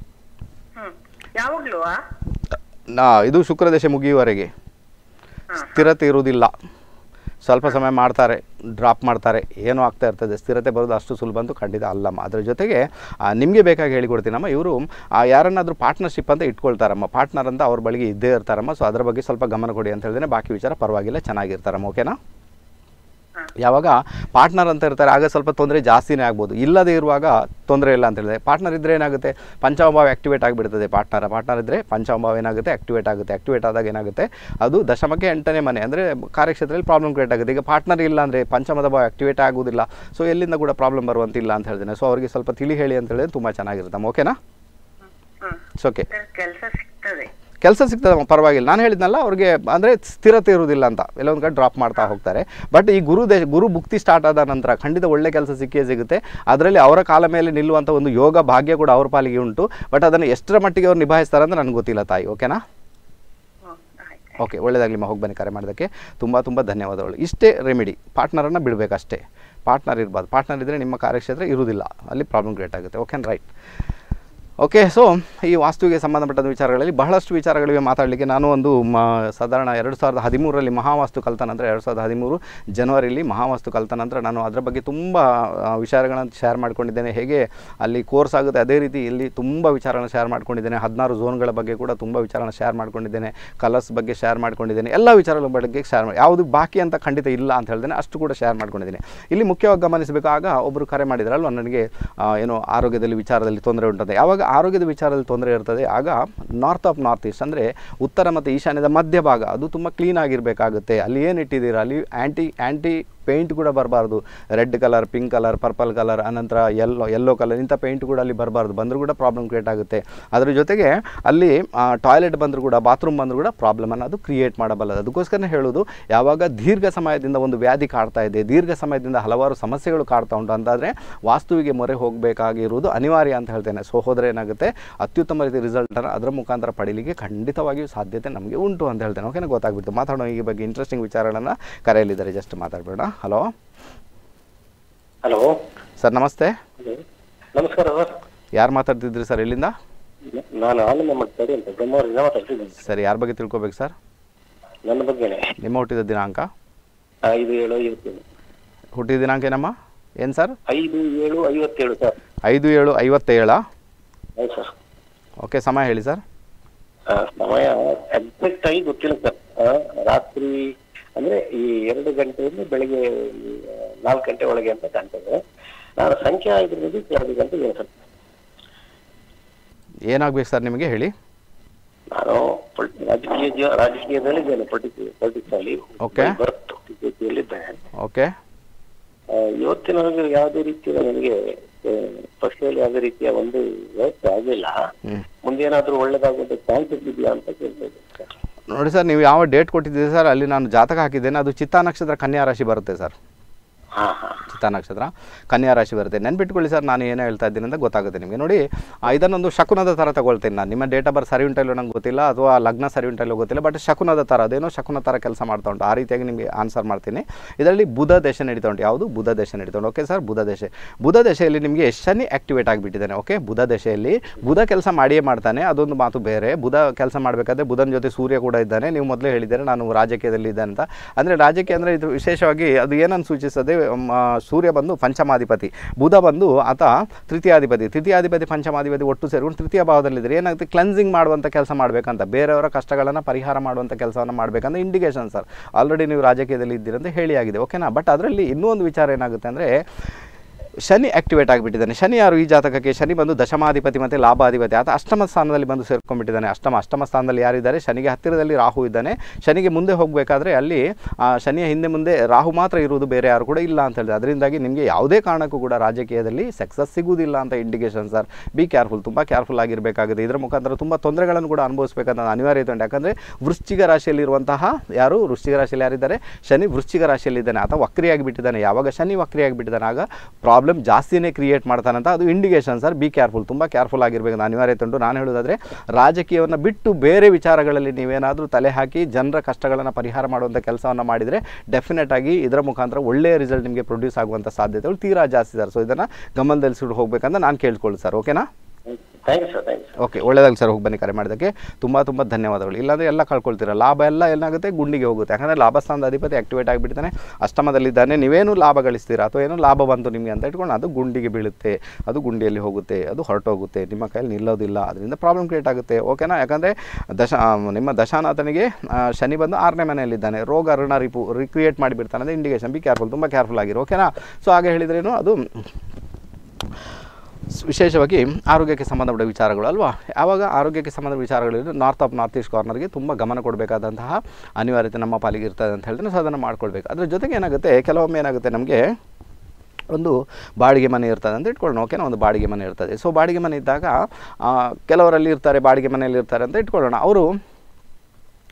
ಹ್ಮ್ ಯಾವಾಗ್ಲೂ ಆ? ನಾ ಇದು ಶುಕ್ರದೇಶ ಮುಗಿಯುವವರೆಗೆ ಸ್ಥಿರತೆ ಇರುವುದಿಲ್ಲ ಸ್ವಲ್ಪ ಸಮಯ ಮಾಡ್ತಾರೆ ಡ್ರಾಪ್ ಮಾಡ್ತಾರೆ ಏನೋ ಆಗ್ತಾ ಇರ್ತದೆ ಸ್ಥಿರತೆ ಬರೋದು ಅಷ್ಟು ಸುಲಭ ಅಂತೂ ಖಂಡಿತ ಅಲ್ಲಮ್ಮ ಅದರ ಜೊತೆಗೆ ನಿಮಗೆ ಬೇಕಾಗಿ ಹೇಳಿಕೊಡ್ತೀನಮ್ಮ ಇವರು ಯಾರನ್ನಾದರೂ ಪಾರ್ಟ್ನರ್ಶಿಪ್ ಅಂತ ಇಟ್ಕೊಳ್ತಾರಮ್ಮ ಪಾರ್ಟ್ನರ್ ಅಂತ ಅವ್ರ ಬಳಿಗೆ ಇದ್ದೇ ಇರ್ತಾರಮ್ಮ ಸೊ ಅದ್ರ ಬಗ್ಗೆ ಸ್ವಲ್ಪ ಗಮನ ಕೊಡಿ ಅಂತ ಹೇಳಿದ್ರೆ ಬಾಕಿ ವಿಚಾರ ಪರವಾಗಿಲ್ಲ ಚೆನ್ನಾಗಿರ್ತಾರಮ್ಮ ಓಕೆನಾ ಯಾವಾಗ ಪಾರ್ಟ್ನರ್ ಅಂತ ಇರ್ತಾರೆ ಆಗ ಸ್ವಲ್ಪ ತೊಂದರೆ ಜಾಸ್ತಿನೇ ಆಗ್ಬೋದು ಇಲ್ಲದೇ ಇರುವಾಗ ತೊಂದರೆ ಇಲ್ಲ ಅಂತ ಹೇಳಿದ್ರೆ ಪಾರ್ಟ್ನರ್ ಇದ್ದರೆ ಏನಾಗುತ್ತೆ ಪಂಚಮಭಾವ ಆಕ್ಟಿವೇಟ್ ಆಗಿಬಿಡ್ತದೆ ಪಾರ್ಟ್ನರ್ ಪಾರ್ಟ್ನರ್ ಇದ್ದರೆ ಪಂಚಮಭಾವ ಏನಾಗುತ್ತೆ ಆಕ್ಟಿವೇಟ್ ಆಗುತ್ತೆ ಆಕ್ಟಿವೇಟ್ ಆದಾಗ ಏನಾಗುತ್ತೆ ಅದು ದಶಮಕ್ಕೆ ಎಂಟನೇ ಮನೆ ಅಂದರೆ ಕಾರ್ಯಕ್ಷೇತ್ರದಲ್ಲಿ ಪ್ರಾಬ್ಲಮ್ ಕ್ರಿಯೇಟ್ ಆಗುತ್ತೆ ಈಗ ಪಾರ್ಟ್ನರ್ ಇಲ್ಲ ಅಂದರೆ ಪಂಚಮದ ಭಾವ ಆಕ್ಟಿವೇಟ್ ಆಗೋದಿಲ್ಲ ಸೊ ಎಲ್ಲಿಂದ ಕೂಡ ಪ್ರಾಬ್ಲಮ್ ಬರುವಂತಿಲ್ಲ ಅಂತ ಹೇಳ್ತೇನೆ ಸೊ ಅವರಿಗೆ ಸ್ವಲ್ಪ ತಿಳಿ ಹೇಳಿ ಅಂತ ಹೇಳಿದ್ರೆ ತುಂಬ ಚೆನ್ನಾಗಿರುತ್ತೆ ಓಕೆನಾ ಹ್ಮ್ ಇಟ್ಸ್ ಓಕೆ ಕೆಲಸ ಸಿಗ್ತದೆ ಕೆಲಸ ಸಿಗ್ತದೆ ಪರವಾಗಿಲ್ಲ ನಾನು ಹೇಳಿದ್ನಲ್ಲ ಅವ್ರಿಗೆ ಅಂದರೆ ಸ್ಥಿರತೆ ಇರುವುದಿಲ್ಲ ಅಂತ ಎಲ್ಲೊಂದು ಕಡೆ ಡ್ರಾಪ್ ಮಾಡ್ತಾ ಹೋಗ್ತಾರೆ ಬಟ್ ಈ ಗುರು ದೇಶ ಗುರು ಭುಕ್ತಿ ಸ್ಟಾರ್ಟ್ ಆದ ನಂತರ ಖಂಡಿತ ಒಳ್ಳೆ ಕೆಲಸ ಸಿಕ್ಕೇ ಸಿಗುತ್ತೆ ಅದರಲ್ಲಿ ಅವರ ಕಾಲ ಮೇಲೆ ನಿಲ್ಲುವಂಥ ಒಂದು ಯೋಗ ಭಾಗ್ಯ ಕೂಡ ಅವ್ರ ಪಾಲಿಗೆ ಉಂಟು ಬಟ್ ಅದನ್ನು ಎಷ್ಟರ ಮಟ್ಟಿಗೆ ಅವ್ರು ನಿಭಾಯಿಸ್ತಾರೆ ಅಂತ ನನಗೆ ಗೊತ್ತಿಲ್ಲ ತಾಯಿ ಓಕೆನಾ ಹ್ಮ್, ಆಯ್ತು ಓಕೆ ಒಳ್ಳೆಯದಾಗಲಿ ಹೋಗಿ ಬನ್ನಿ ಕರೆ ಮಾಡೋದಕ್ಕೆ ತುಂಬ ತುಂಬ ಧನ್ಯವಾದಗಳು ಇಷ್ಟೇ ರೆಮಿಡಿ ಪಾರ್ಟ್ನರನ್ನು ಬಿಡಬೇಕಷ್ಟೇ ಪಾರ್ಟ್ನರ್ ಇರ್ಬಾರ್ದು ಪಾರ್ಟ್ನರ್ ಇದ್ದರೆ ನಿಮ್ಮ ಕಾರ್ಯಕ್ಷೇತ್ರ ಇರುವುದಿಲ್ಲ ಅಲ್ಲಿ ಪ್ರಾಬ್ಲಮ್ ಕ್ರಿಯೇಟ್ ಆಗುತ್ತೆ ಓಕೆ ರೈಟ್ ಓಕೆ ಸೊ ಈ ವಾಸ್ತುವಿಗೆ ಸಂಬಂಧಪಟ್ಟಂಥ ವಿಚಾರಗಳಲ್ಲಿ ಬಹಳಷ್ಟು ವಿಚಾರಗಳಿವೆ ಮಾತಾಡಲಿಕ್ಕೆ ನಾನು ಒಂದು ಮ ಸಾಧಾರಣ ಎರಡು ಸಾವಿರದ ಹದಿಮೂರರಲ್ಲಿ ಮಹಾವಾಸ್ತು ಕಲಿತ ನಂತರ ಎರಡು ಸಾವಿರದ ಹದಿಮೂರು ಜನವರಿಯಲ್ಲಿ ಮಹಾವಾಸ್ತು ಕಲಿತ ನಂತರ ನಾನು ಅದರ ಬಗ್ಗೆ ತುಂಬ ಆ, ವಿಚಾರಗಳನ್ನು ಶೇರ್ ಮಾಡ್ಕೊಂಡಿದ್ದೇನೆ ಹೇಗೆ ಅಲ್ಲಿ ಕೋರ್ಸ್ ಆಗುತ್ತೆ ಅದೇ ರೀತಿ ಇಲ್ಲಿ ತುಂಬ ವಿಚಾರಗಳನ್ನ ಶೇರ್ ಮಾಡ್ಕೊಂಡಿದ್ದೇನೆ ಹದಿನಾರು ಝೋನ್ಗಳ ಬಗ್ಗೆ ಕೂಡ ತುಂಬ ವಿಚಾರಗಳನ್ನ ಶೇರ್ ಮಾಡ್ಕೊಂಡಿದ್ದೇನೆ ಕಲರ್ಸ್ ಬಗ್ಗೆ ಶೇರ್ ಮಾಡ್ಕೊಂಡಿದ್ದೇನೆ ಎಲ್ಲ ವಿಚಾರಗಳ ಬಗ್ಗೆ ಶೇರ್ ಮಾಡಿ ಯಾವುದು ಬಾಕಿ ಅಂತ ಖಂಡಿತ ಇಲ್ಲ ಅಂತ ಹೇಳ್ದೇನೆ ಅಷ್ಟು ಕೂಡ ಶೇರ್ ಮಾಡ್ಕೊಂಡಿದ್ದೀನಿ ಇಲ್ಲಿ ಮುಖ್ಯವಾಗಿ ಗಮನಿಸಬೇಕು ಆಗ ಒಬ್ಬರು ಕರೆ ಮಾಡಿದ್ರಲ್ವ ನನಗೆ ಆ, ಏನೋ ಆರೋಗ್ಯದಲ್ಲಿ ವಿಚಾರದಲ್ಲಿ ತೊಂದರೆ ಉಂಟಂತೆ ಯಾವಾಗ ಆರೋಗ್ಯದ ವಿಚಾರದಲ್ಲಿ ತೊಂದರೆ ಇರ್ತದೆ ಆಗ ನಾರ್ತ್ ಆಫ್ ನಾರ್ತ್ ಈಸ್ಟ್ ಅಂದರೆ ಉತ್ತರ ಮತ್ತು ಈಶಾನ್ಯದ ಮಧ್ಯಭಾಗ ಅದು ತುಂಬ ಕ್ಲೀನ್ ಆಗಿರಬೇಕಾಗುತ್ತೆ ಅಲ್ಲಿ ಏನು ಇಟ್ಟಿದ್ದೀರಾ ಅಲ್ಲಿ ಆ್ಯಂಟಿ ಆ್ಯಂಟಿ ಪೇಂಟ್ ಕೂಡ ಬರಬಾರ್ದು red colour pink colour purple colour ಅನಂತರ ಯೆಲ್ಲೋ ಯೆಲ್ಲೋ ಕಲರ್ ಇಂಥ ಪೇಂಟ್ ಕೂಡ ಅಲ್ಲಿ ಬರಬಾರ್ದು ಬಂದರೂ ಕೂಡ ಪ್ರಾಬ್ಲಮ್ ಕ್ರಿಯೇಟ್ ಆಗುತ್ತೆ ಅದರ ಜೊತೆಗೆ ಅಲ್ಲಿ ಟಾಯ್ಲೆಟ್ ಬಂದರೂ ಕೂಡ ಬಾತ್ರೂಮ್ ಬಂದರೂ ಕೂಡ ಪ್ರಾಬ್ಲಮನ್ನು ಅದು ಕ್ರಿಯೇಟ್ ಮಾಡಬಲ್ಲದು ಅದಕ್ಕೋಸ್ಕರ ಹೇಳೋದು ಯಾವಾಗ ದೀರ್ಘ ಸಮಯದಿಂದ ಒಂದು ವ್ಯಾಧಿ ಕಾಡ್ತಾ ಇದೆ ದೀರ್ಘ ಸಮಯದಿಂದ ಹಲವಾರು ಸಮಸ್ಯೆಗಳು ಕಾಡ್ತಾ ಉಂಟು ಅಂತಾದರೆ ವಾಸ್ತುವಿಗೆ ಮೊರೆ ಹೋಗಬೇಕಾಗಿರುವುದು ಅನಿವಾರ್ಯ ಅಂತ ಹೇಳ್ತೇನೆ ಸೊ ಹೋದರೆ ಏನಾಗುತ್ತೆ ಅತ್ಯುತ್ತಮ ರೀತಿ ರಿಸಲ್ಟನ್ನು ಅದರ ಮುಖಾಂತರ ಪಡೀಲಿಕ್ಕೆ ಖಂಡಿತವಾಗಿಯೂ ಸಾಧ್ಯತೆ ನಮಗೆ ಉಂಟು ಅಂತ ಹೇಳ್ತೇನೆ ಓಕೆನಾ ಗೊತ್ತಾಗ್ಬಿಟ್ಟು ಮಾತಾಡೋಣ ಈ ಬಗ್ಗೆ ಇಂಟ್ರೆಸ್ಟಿಂಗ್ ವಿಚಾರಗಳನ್ನು ಕರೆಯಲಿದ್ದಾರೆ ಜಸ್ಟ್ ಮಾತಾಡಬೇಡ ಹಲೋ ಹಲೋ ಸರ್ ನಮಸ್ತೆ ನಮಸ್ಕಾರ ಸರ್ ಯಾರು ಮಾತಾಡ್ತಿದ್ರಿ ಸರ್ ಎಲ್ಲಿಂದ ನಾನು ಆನಂದ ಮಾಡ್ತಾರೆ ಅಂತ ಬ್ರಹ್ಮವರಿಂದ ಮಾತಾಡ್ತಿದ್ದೀನಿ ಸರ್ ಯಾರ ಬಗ್ಗೆ ತಿಳ್ಕೊಬೇಕು ಸರ್ ನನ್ನ ಬಗ್ಗೆನೆ ನಿಮ್ಮ ಹುಟ್ಟಿದ ದಿನಾಂಕ ಐದು ಏಳು ಐವತ್ತೇಳು ಹುಟ್ಟಿದ ದಿನಾಂಕ ಏನಮ್ಮ ಏನು ಸರ್ ಐದು ಏಳು ಐವತ್ತೇಳು ಸರ್ ಐದು ಏಳು ಐವತ್ತೇಳ ಹೌದು ಸರ್ ಓಕೆ ಸಮಯ ಹೇಳಿ ಸರ್ ಆ, ಸಮಯ ಎಕ್ಸಾಕ್ಟ್ ಆಗಿ ಗೊತ್ತಿಲ್ಲ ಸರ್ ಆ, ರಾತ್ರಿ ಅಂದ್ರೆ ಈ ಎರಡು ಗಂಟೆಯಿಂದ ಬೆಳಿಗ್ಗೆ ಆ, ನಾಲ್ಕು ಗಂಟೆ ಒಳಗೆ ಅಂತ ಕಾಣ್ತದೆ ನಾನು ಸಂಖ್ಯೆ ಆಗಿರೋದು ಎರಡು ಗಂಟೆ ಇದೆ ಸರ್ ಏನಾಗಬೇಕು ಸರ್ ನಿಮಗೆ ಹೇಳಿ ನಾನು ಪೊಲ್- ರಾಜಕೀಯ ಜೀವ- ರಾಜಕೀಯದಲ್ಲಿ ಇದ್ದೇನೆ ಪೊಲಿಟಿಕ್ಸ್ ಪೊಲಿಟಿಕ್ಸ್ ಅಲ್ಲಿ Okay. ಬರ್ತ್ ಇದ್ದೇನೆ ಓಕೆ ಆ, ಇವತ್ತಿನವರೆಗೆ ಯಾವುದೇ ರೀತಿಯ ನನಗೆ ಪಕ್ಷದಲ್ಲಿ ಯಾವುದೇ ರೀತಿಯ ಒಂದು ವ್ಯವಸ್ಥೆ ಆಗಿಲ್ಲ ಹ್ಞೂ ಮುಂದೆ ಏನಾದ್ರೂ ಒಳ್ಳೇದಾಗುವಂತ ಚಾನ್ಸಸ್ ಇದೆಯಾ ಅಂತ ಕೇಳ್ತಾ ಇದ್ದೀನಿ ಸರ್ ನೋಡಿ ಸರ್ ನೀವು ಯಾವ ಡೇಟ್ ಕೊಟ್ಟಿದ್ದೀರಿ ಸರ್ ಅಲ್ಲಿ ನಾನು ಜಾತಕ ಹಾಕಿದ್ದೇನೆ ಅದು ಚಿತ್ತಾ ನಕ್ಷತ್ರ ಕನ್ಯಾ ರಾಶಿ ಬರುತ್ತೆ ಸರ್ ಹಾ ಹಾ ಚಿತ್ತಾ ನಕ್ಷತ್ರ ಕನ್ಯಾ ರಾಶಿ ಬರುತ್ತೆ ನೆನ್ಪಿಟ್ಕೊಳ್ಳಿ ಸರ್ ನಾನು ಏನು ಹೇಳ್ತಾ ಇದ್ದೀನಿ ಅಂತ ಗೊತ್ತಾಗುತ್ತೆ ನಿಮಗೆ ನೋಡಿ ಆ, ಇದನ್ನೊಂದು ಶಕುನದ ಥರ ತಗೊಳ್ತೇನೆ ನಾನು ನಿಮ್ಮ ಡೇಟ್ ಆಫ್ ಬರ್ತ್ ಸರಿ ಉಂಟಲ್ಲೋ ನಂಗೆ ಗೊತ್ತಿಲ್ಲ ಅಥವಾ ಲಗ್ನ ಸರಿ ಉಂಟಲ್ಲೋ ಗೊತ್ತಿಲ್ಲ ಬಟ್ ಶಕುನದ ಥರ ಅದೇನೋ ಶಕುನ ಥರ ಕೆಲಸ ಮಾಡ್ತಾ ಉಂಟು ಆ ರೀತಿಯಾಗಿ ನಿಮಗೆ ಆನ್ಸರ್ ಮಾಡ್ತೀನಿ ಇದರಲ್ಲಿ ಬುಧ ದೇಶ ನಡೀತಾ ಉಂಟು ಯಾವುದು ಬುಧ ದೇಶ ನಡೀತಾ ಉಂಟು ಓಕೆ ಸರ್ ಬುಧ ದೇಶ ಬುಧ ದೇಶದಲ್ಲಿ ನಿಮಗೆ ಶನಿ ಆಕ್ಟಿವೇಟ್ ಆಗಿಬಿಟ್ಟಿದ್ದಾನೆ ಓಕೆ ಬುಧ ದೇಶದಲ್ಲಿ ಬುಧ ಕೆಲಸ ಮಾಡಿಯೇ ಮಾಡ್ತಾನೆ ಅದೊಂದು ಮಾತು ಬೇರೆ ಬುಧ ಕೆಲಸ ಮಾಡಬೇಕಾದ್ರೆ ಬುಧನ ಜೊತೆ ಸೂರ್ಯ ಕೂಡ ಇದ್ದಾನೆ ನೀವು ಮೊದಲೇ ಹೇಳಿದ್ದಾರೆ ನಾನು ರಾಜಕೀಯದಲ್ಲಿ ಇದ್ದೇನೆ ಅಂತ ಅಂದರೆ ರಾಜಕೀಯ ಅಂದರೆ ಇದು ವಿಶೇಷವಾಗಿ ಅದು ಏನನ್ನು ಸೂಚಿಸ್ತದೆ ಮ, ಸೂರ್ಯ ಬಂದು ಪಂಚಮಾಧಿಪತಿ ಬುಧ ಬಂದು ಆತ ತೃತೀಯಾಧಿಪತಿ ತೃತೀಯಾಧಿಪತಿ ಪಂಚಮಾಧಿಪತಿ ಒಟ್ಟು ಸೇರಿಕೊಂಡು ತೃತೀಯ ಭಾವದಲ್ಲಿದ್ದರೆ ಏನಾಗುತ್ತೆ ಕ್ಲೆನ್ಸಿಂಗ್ ಮಾಡುವಂಥ ಕೆಲಸ ಮಾಡಬೇಕಂತ ಬೇರೆಯವರ ಕಷ್ಟಗಳನ್ನು ಪರಿಹಾರ ಮಾಡುವಂಥ ಕೆಲಸವನ್ನು ಮಾಡಬೇಕಂತ ಇಂಡಿಕೇಶನ್ ಸರ್ ಆಲ್ರೆಡಿ ನೀವು ರಾಜಕೀಯದಲ್ಲಿ ಇದ್ದೀರಂತ ಹೇಳಿ ಆಗಿದೆ ಓಕೆನಾ ಬಟ್ ಅದರಲ್ಲಿ ಇನ್ನೂ ಒಂದು ವಿಚಾರ ಏನಾಗುತ್ತೆ ಅಂದರೆ ಶನಿ ಆಕ್ಟಿವೇಟ್ ಆಗಿಬಿಟ್ಟಿದ್ದಾನೆ ಶನಿ ಯಾರು ಈ ಜಾತಕಕ್ಕೆ ಶನಿ ಬಂದು ದಶಮಾಧಿಪತಿ ಮತ್ತು ಲಾಭಾಧಿಪತಿ ಆತ ಅಷ್ಟಮ ಸ್ಥಾನದಲ್ಲಿ ಬಂದು ಸೇರ್ಕೊಂಡ್ಬಿಟ್ಟಿದ್ದಾನೆ ಅಷ್ಟಮ ಅಷ್ಟಮ ಸ್ಥಾನದಲ್ಲಿ ಯಾರಿದ್ದಾರೆ ಶನಿಗೆ ಹತ್ತಿರದಲ್ಲಿ ರಾಹು ಇದ್ದಾನೆ ಶನಿಗೆ ಮುಂದೆ ಹೋಗಬೇಕಾದ್ರೆ ಅಲ್ಲಿ ಆ, ಶನಿಯ ಹಿಂದೆ ಮುಂದೆ ರಾಹು ಮಾತ್ರ ಇರುವುದು ಬೇರೆ ಯಾರು ಕೂಡ ಇಲ್ಲ ಅಂತ ಹೇಳಿದೆ ಅದರಿಂದಾಗಿ ನಿಮಗೆ ಯಾವುದೇ ಕಾರಣಕ್ಕೂ ಕೂಡ ರಾಜಕೀಯದಲ್ಲಿ ಸಕ್ಸಸ್ ಸಿಗುವುದಿಲ್ಲ ಅಂತ ಇಂಡಿಕೇಶನ್ ಸರ್ ಬಿ ಕೇರ್ಫುಲ್ ತುಂಬ ಕೇರ್ಫುಲ್ ಆಗಿರಬೇಕಾಗುತ್ತೆ ಇದರ ಮುಖಾಂತರ ತುಂಬ ತೊಂದರೆಗಳನ್ನು ಕೂಡ ಅನುಭವಿಸಬೇಕಂತ ಅನಿವಾರ್ಯತೆ ಉಂಟು ಯಾಕಂದರೆ ವೃಶ್ಚಿಕ ರಾಶಿಯಲ್ಲಿರುವಂತಹ ಯಾರು ವೃಶ್ಚಿಕ ರಾಶಿಯಲ್ಲಿ ಯಾರಿದ್ದಾರೆ ಶನಿ ವೃಶ್ಚಿಕ ರಾಶಿಯಲ್ಲಿದ್ದಾನೆ ಆತ ವಕ್ರಿಯಾಗಿ ಬಿಟ್ಟಿದ್ದಾನೆ ಯಾವಾಗ ಶನಿ ವಕ್ರಿಯಾಗಿ ಬಿಟ್ಟಿದ್ದಾನೆ ಆಗ ಪ್ರಾಬ್ಲಮ್ ಜಾಸ್ತಿನೇ ಕ್ರಿಯೇಟ್ ಮಾಡ್ತಾನಂತ ಅದು ಇಂಡಿಕೇಶನ್ ಸರ್ ಬಿ ಕೇರ್ಫುಲ್ ತುಂಬ ಕೇರ್ಫುಲ್ ಆಗಿರಬೇಕು ಅನಿವಾರ್ಯತೆ ಉಂಟು ನಾನು ಹೇಳೋದಾದರೆ ರಾಜಕೀಯವನ್ನು ಬಿಟ್ಟು ಬೇರೆ ವಿಚಾರಗಳಲ್ಲಿ ನೀವೇನಾದರೂ ತಲೆ ಹಾಕಿ ಜನರ ಕಷ್ಟಗಳನ್ನು ಪರಿಹಾರ ಮಾಡುವಂಥ ಕೆಲಸವನ್ನು ಮಾಡಿದರೆ ಡೆಫಿನೆಟ್ ಆಗಿ ಇದರ ಮುಖಾಂತರ ಒಳ್ಳೆಯ ರಿಸಲ್ಟ್ ನಿಮಗೆ ಪ್ರೊಡ್ಯೂಸ್ ಆಗುವಂಥ ಸಾಧ್ಯತೆಗಳು ತೀರಾ ಜಾಸ್ತಿ ಸರ್ ಸೊ ಇದನ್ನು ಗಮನದಲ್ಲಿಸಿಕೊಂಡು ಹೋಗ್ಬೇಕಂತ ನಾನು ಕೇಳ್ಕೊಳ್ಳಿ ಸರ್ ಓಕೆನಾ thank you sir thank you okay ಒಳ್ಳೆಯದಾಗಲಿ ಸರ್ ಹೋಗಿ ಬನ್ನಿ ಕರೆ ಮಾಡೋದಕ್ಕೆ ತುಂಬ ತುಂಬ ಧನ್ಯವಾದಗಳು ಇಲ್ಲಾಂದರೆ ಎಲ್ಲ ಕಳ್ಕೊಳ್ತೀರ ಲಾಭ ಎಲ್ಲ ಏನಾಗುತ್ತೆ ಗುಂಡಿಗೆ ಹೋಗುತ್ತೆ ಯಾಕಂದರೆ ಲಾಭಸ್ಥಾನದ ಅಧಿಪತಿ ಆಕ್ಟಿವೇಟ್ ಆಗಿಬಿಡ್ತಾನೆ ಅಷ್ಟಮದಲ್ಲಿದ್ದಾನೆ ನೀವೇನು ಲಾಭ ಗಳಿಸ್ತೀರಾ ಅಥವಾ ಏನೋ ಲಾಭ ಬಂತು ನಿಮಗೆ ಅಂತ ಇಟ್ಕೊಂಡು ಅದು ಗುಂಡಿಗೆ ಬೀಳುತ್ತೆ ಅದು ಗುಂಡಿಯಲ್ಲಿ ಹೋಗುತ್ತೆ ಅದು ಹೊರಟೋಗುತ್ತೆ ನಿಮ್ಮ ಕೈಯಲ್ಲಿ ನಿಲ್ಲೋದಿಲ್ಲ ಅದರಿಂದ ಪ್ರಾಬ್ಲಮ್ ಕ್ರಿಯೇಟ್ ಆಗುತ್ತೆ ಓಕೆನಾ ಯಾಕಂದರೆ ದಶ ಆ, ನಿಮ್ಮ ದಶಾನಾಥನಿಗೆ ಆ, ಶನಿ ಬಂದು ಆರನೇ ಮನೆಯಲ್ಲಿದ್ದಾನೆ ರೋಗ ಋಣ ರಿಪು ರಿಕ್ರಿಯೇಟ್ ಮಾಡಿಬಿಡ್ತಾನೆ ಅಂದರೆ ಇಂಡಿಕೇಶನ್ ಬಿ ಕೇರ್ಫುಲ್ ತುಂಬ ಕೇರ್ಫುಲ್ ಆಗಿರೋ ಓಕೆನಾ ಸೊ ಹಾಗೆ ಹೇಳಿದ್ರೇನು ಅದು ಸ್- ವಿಶೇಷವಾಗಿ ಆರೋಗ್ಯಕ್ಕೆ ಸಂಬಂಧಪಟ್ಟ ವಿಚಾರಗಳು ಅಲ್ವಾ ಯಾವಾಗ ಆರೋಗ್ಯಕ್ಕೆ ಸಂಬಂಧ ವಿಚಾರಗಳಿದ್ರೆ ನಾರ್ತ್ ಆಫ್ ನಾರ್ತ್ ಈಸ್ಟ್ ಕಾರ್ನರ್ಗೆ ತುಂಬ ಗಮನ ಕೊಡಬೇಕಾದಂತಹ ಅನಿವಾರ್ಯತೆ ನಮ್ಮ ಪಾಲಿಗೆ ಇರ್ತದೆ ಅಂತ ಹೇಳಿದ್ರೆ ಸೊ ಅದನ್ನು ಮಾಡ್ಕೊಳ್ಬೇಕು ಅದ್ರ ಜೊತೆಗೆ ಏನಾಗುತ್ತೆ ಕೆಲವೊಮ್ಮೆ ಏನಾಗುತ್ತೆ ನಮಗೆ ಒಂದು ಬಾಡಿಗೆ ಮನೆ ಇರ್ತದೆ ಅಂತ ಇಟ್ಕೊಳ್ಳೋಣ ಓಕೆನಾ ಒಂದು ಬಾಡಿಗೆ ಮನೆ ಇರ್ತದೆ ಸೊ ಬಾಡಿಗೆ ಮನೆ ಇದ್ದಾಗ ಆ, ಕೆಲವರಲ್ಲಿ ಇರ್ತಾರೆ ಬಾಡಿಗೆ ಮನೆಯಲ್ಲಿ ಇರ್ತಾರೆ ಅಂತ ಇಟ್ಕೊಳ್ಳೋಣ ಅವರು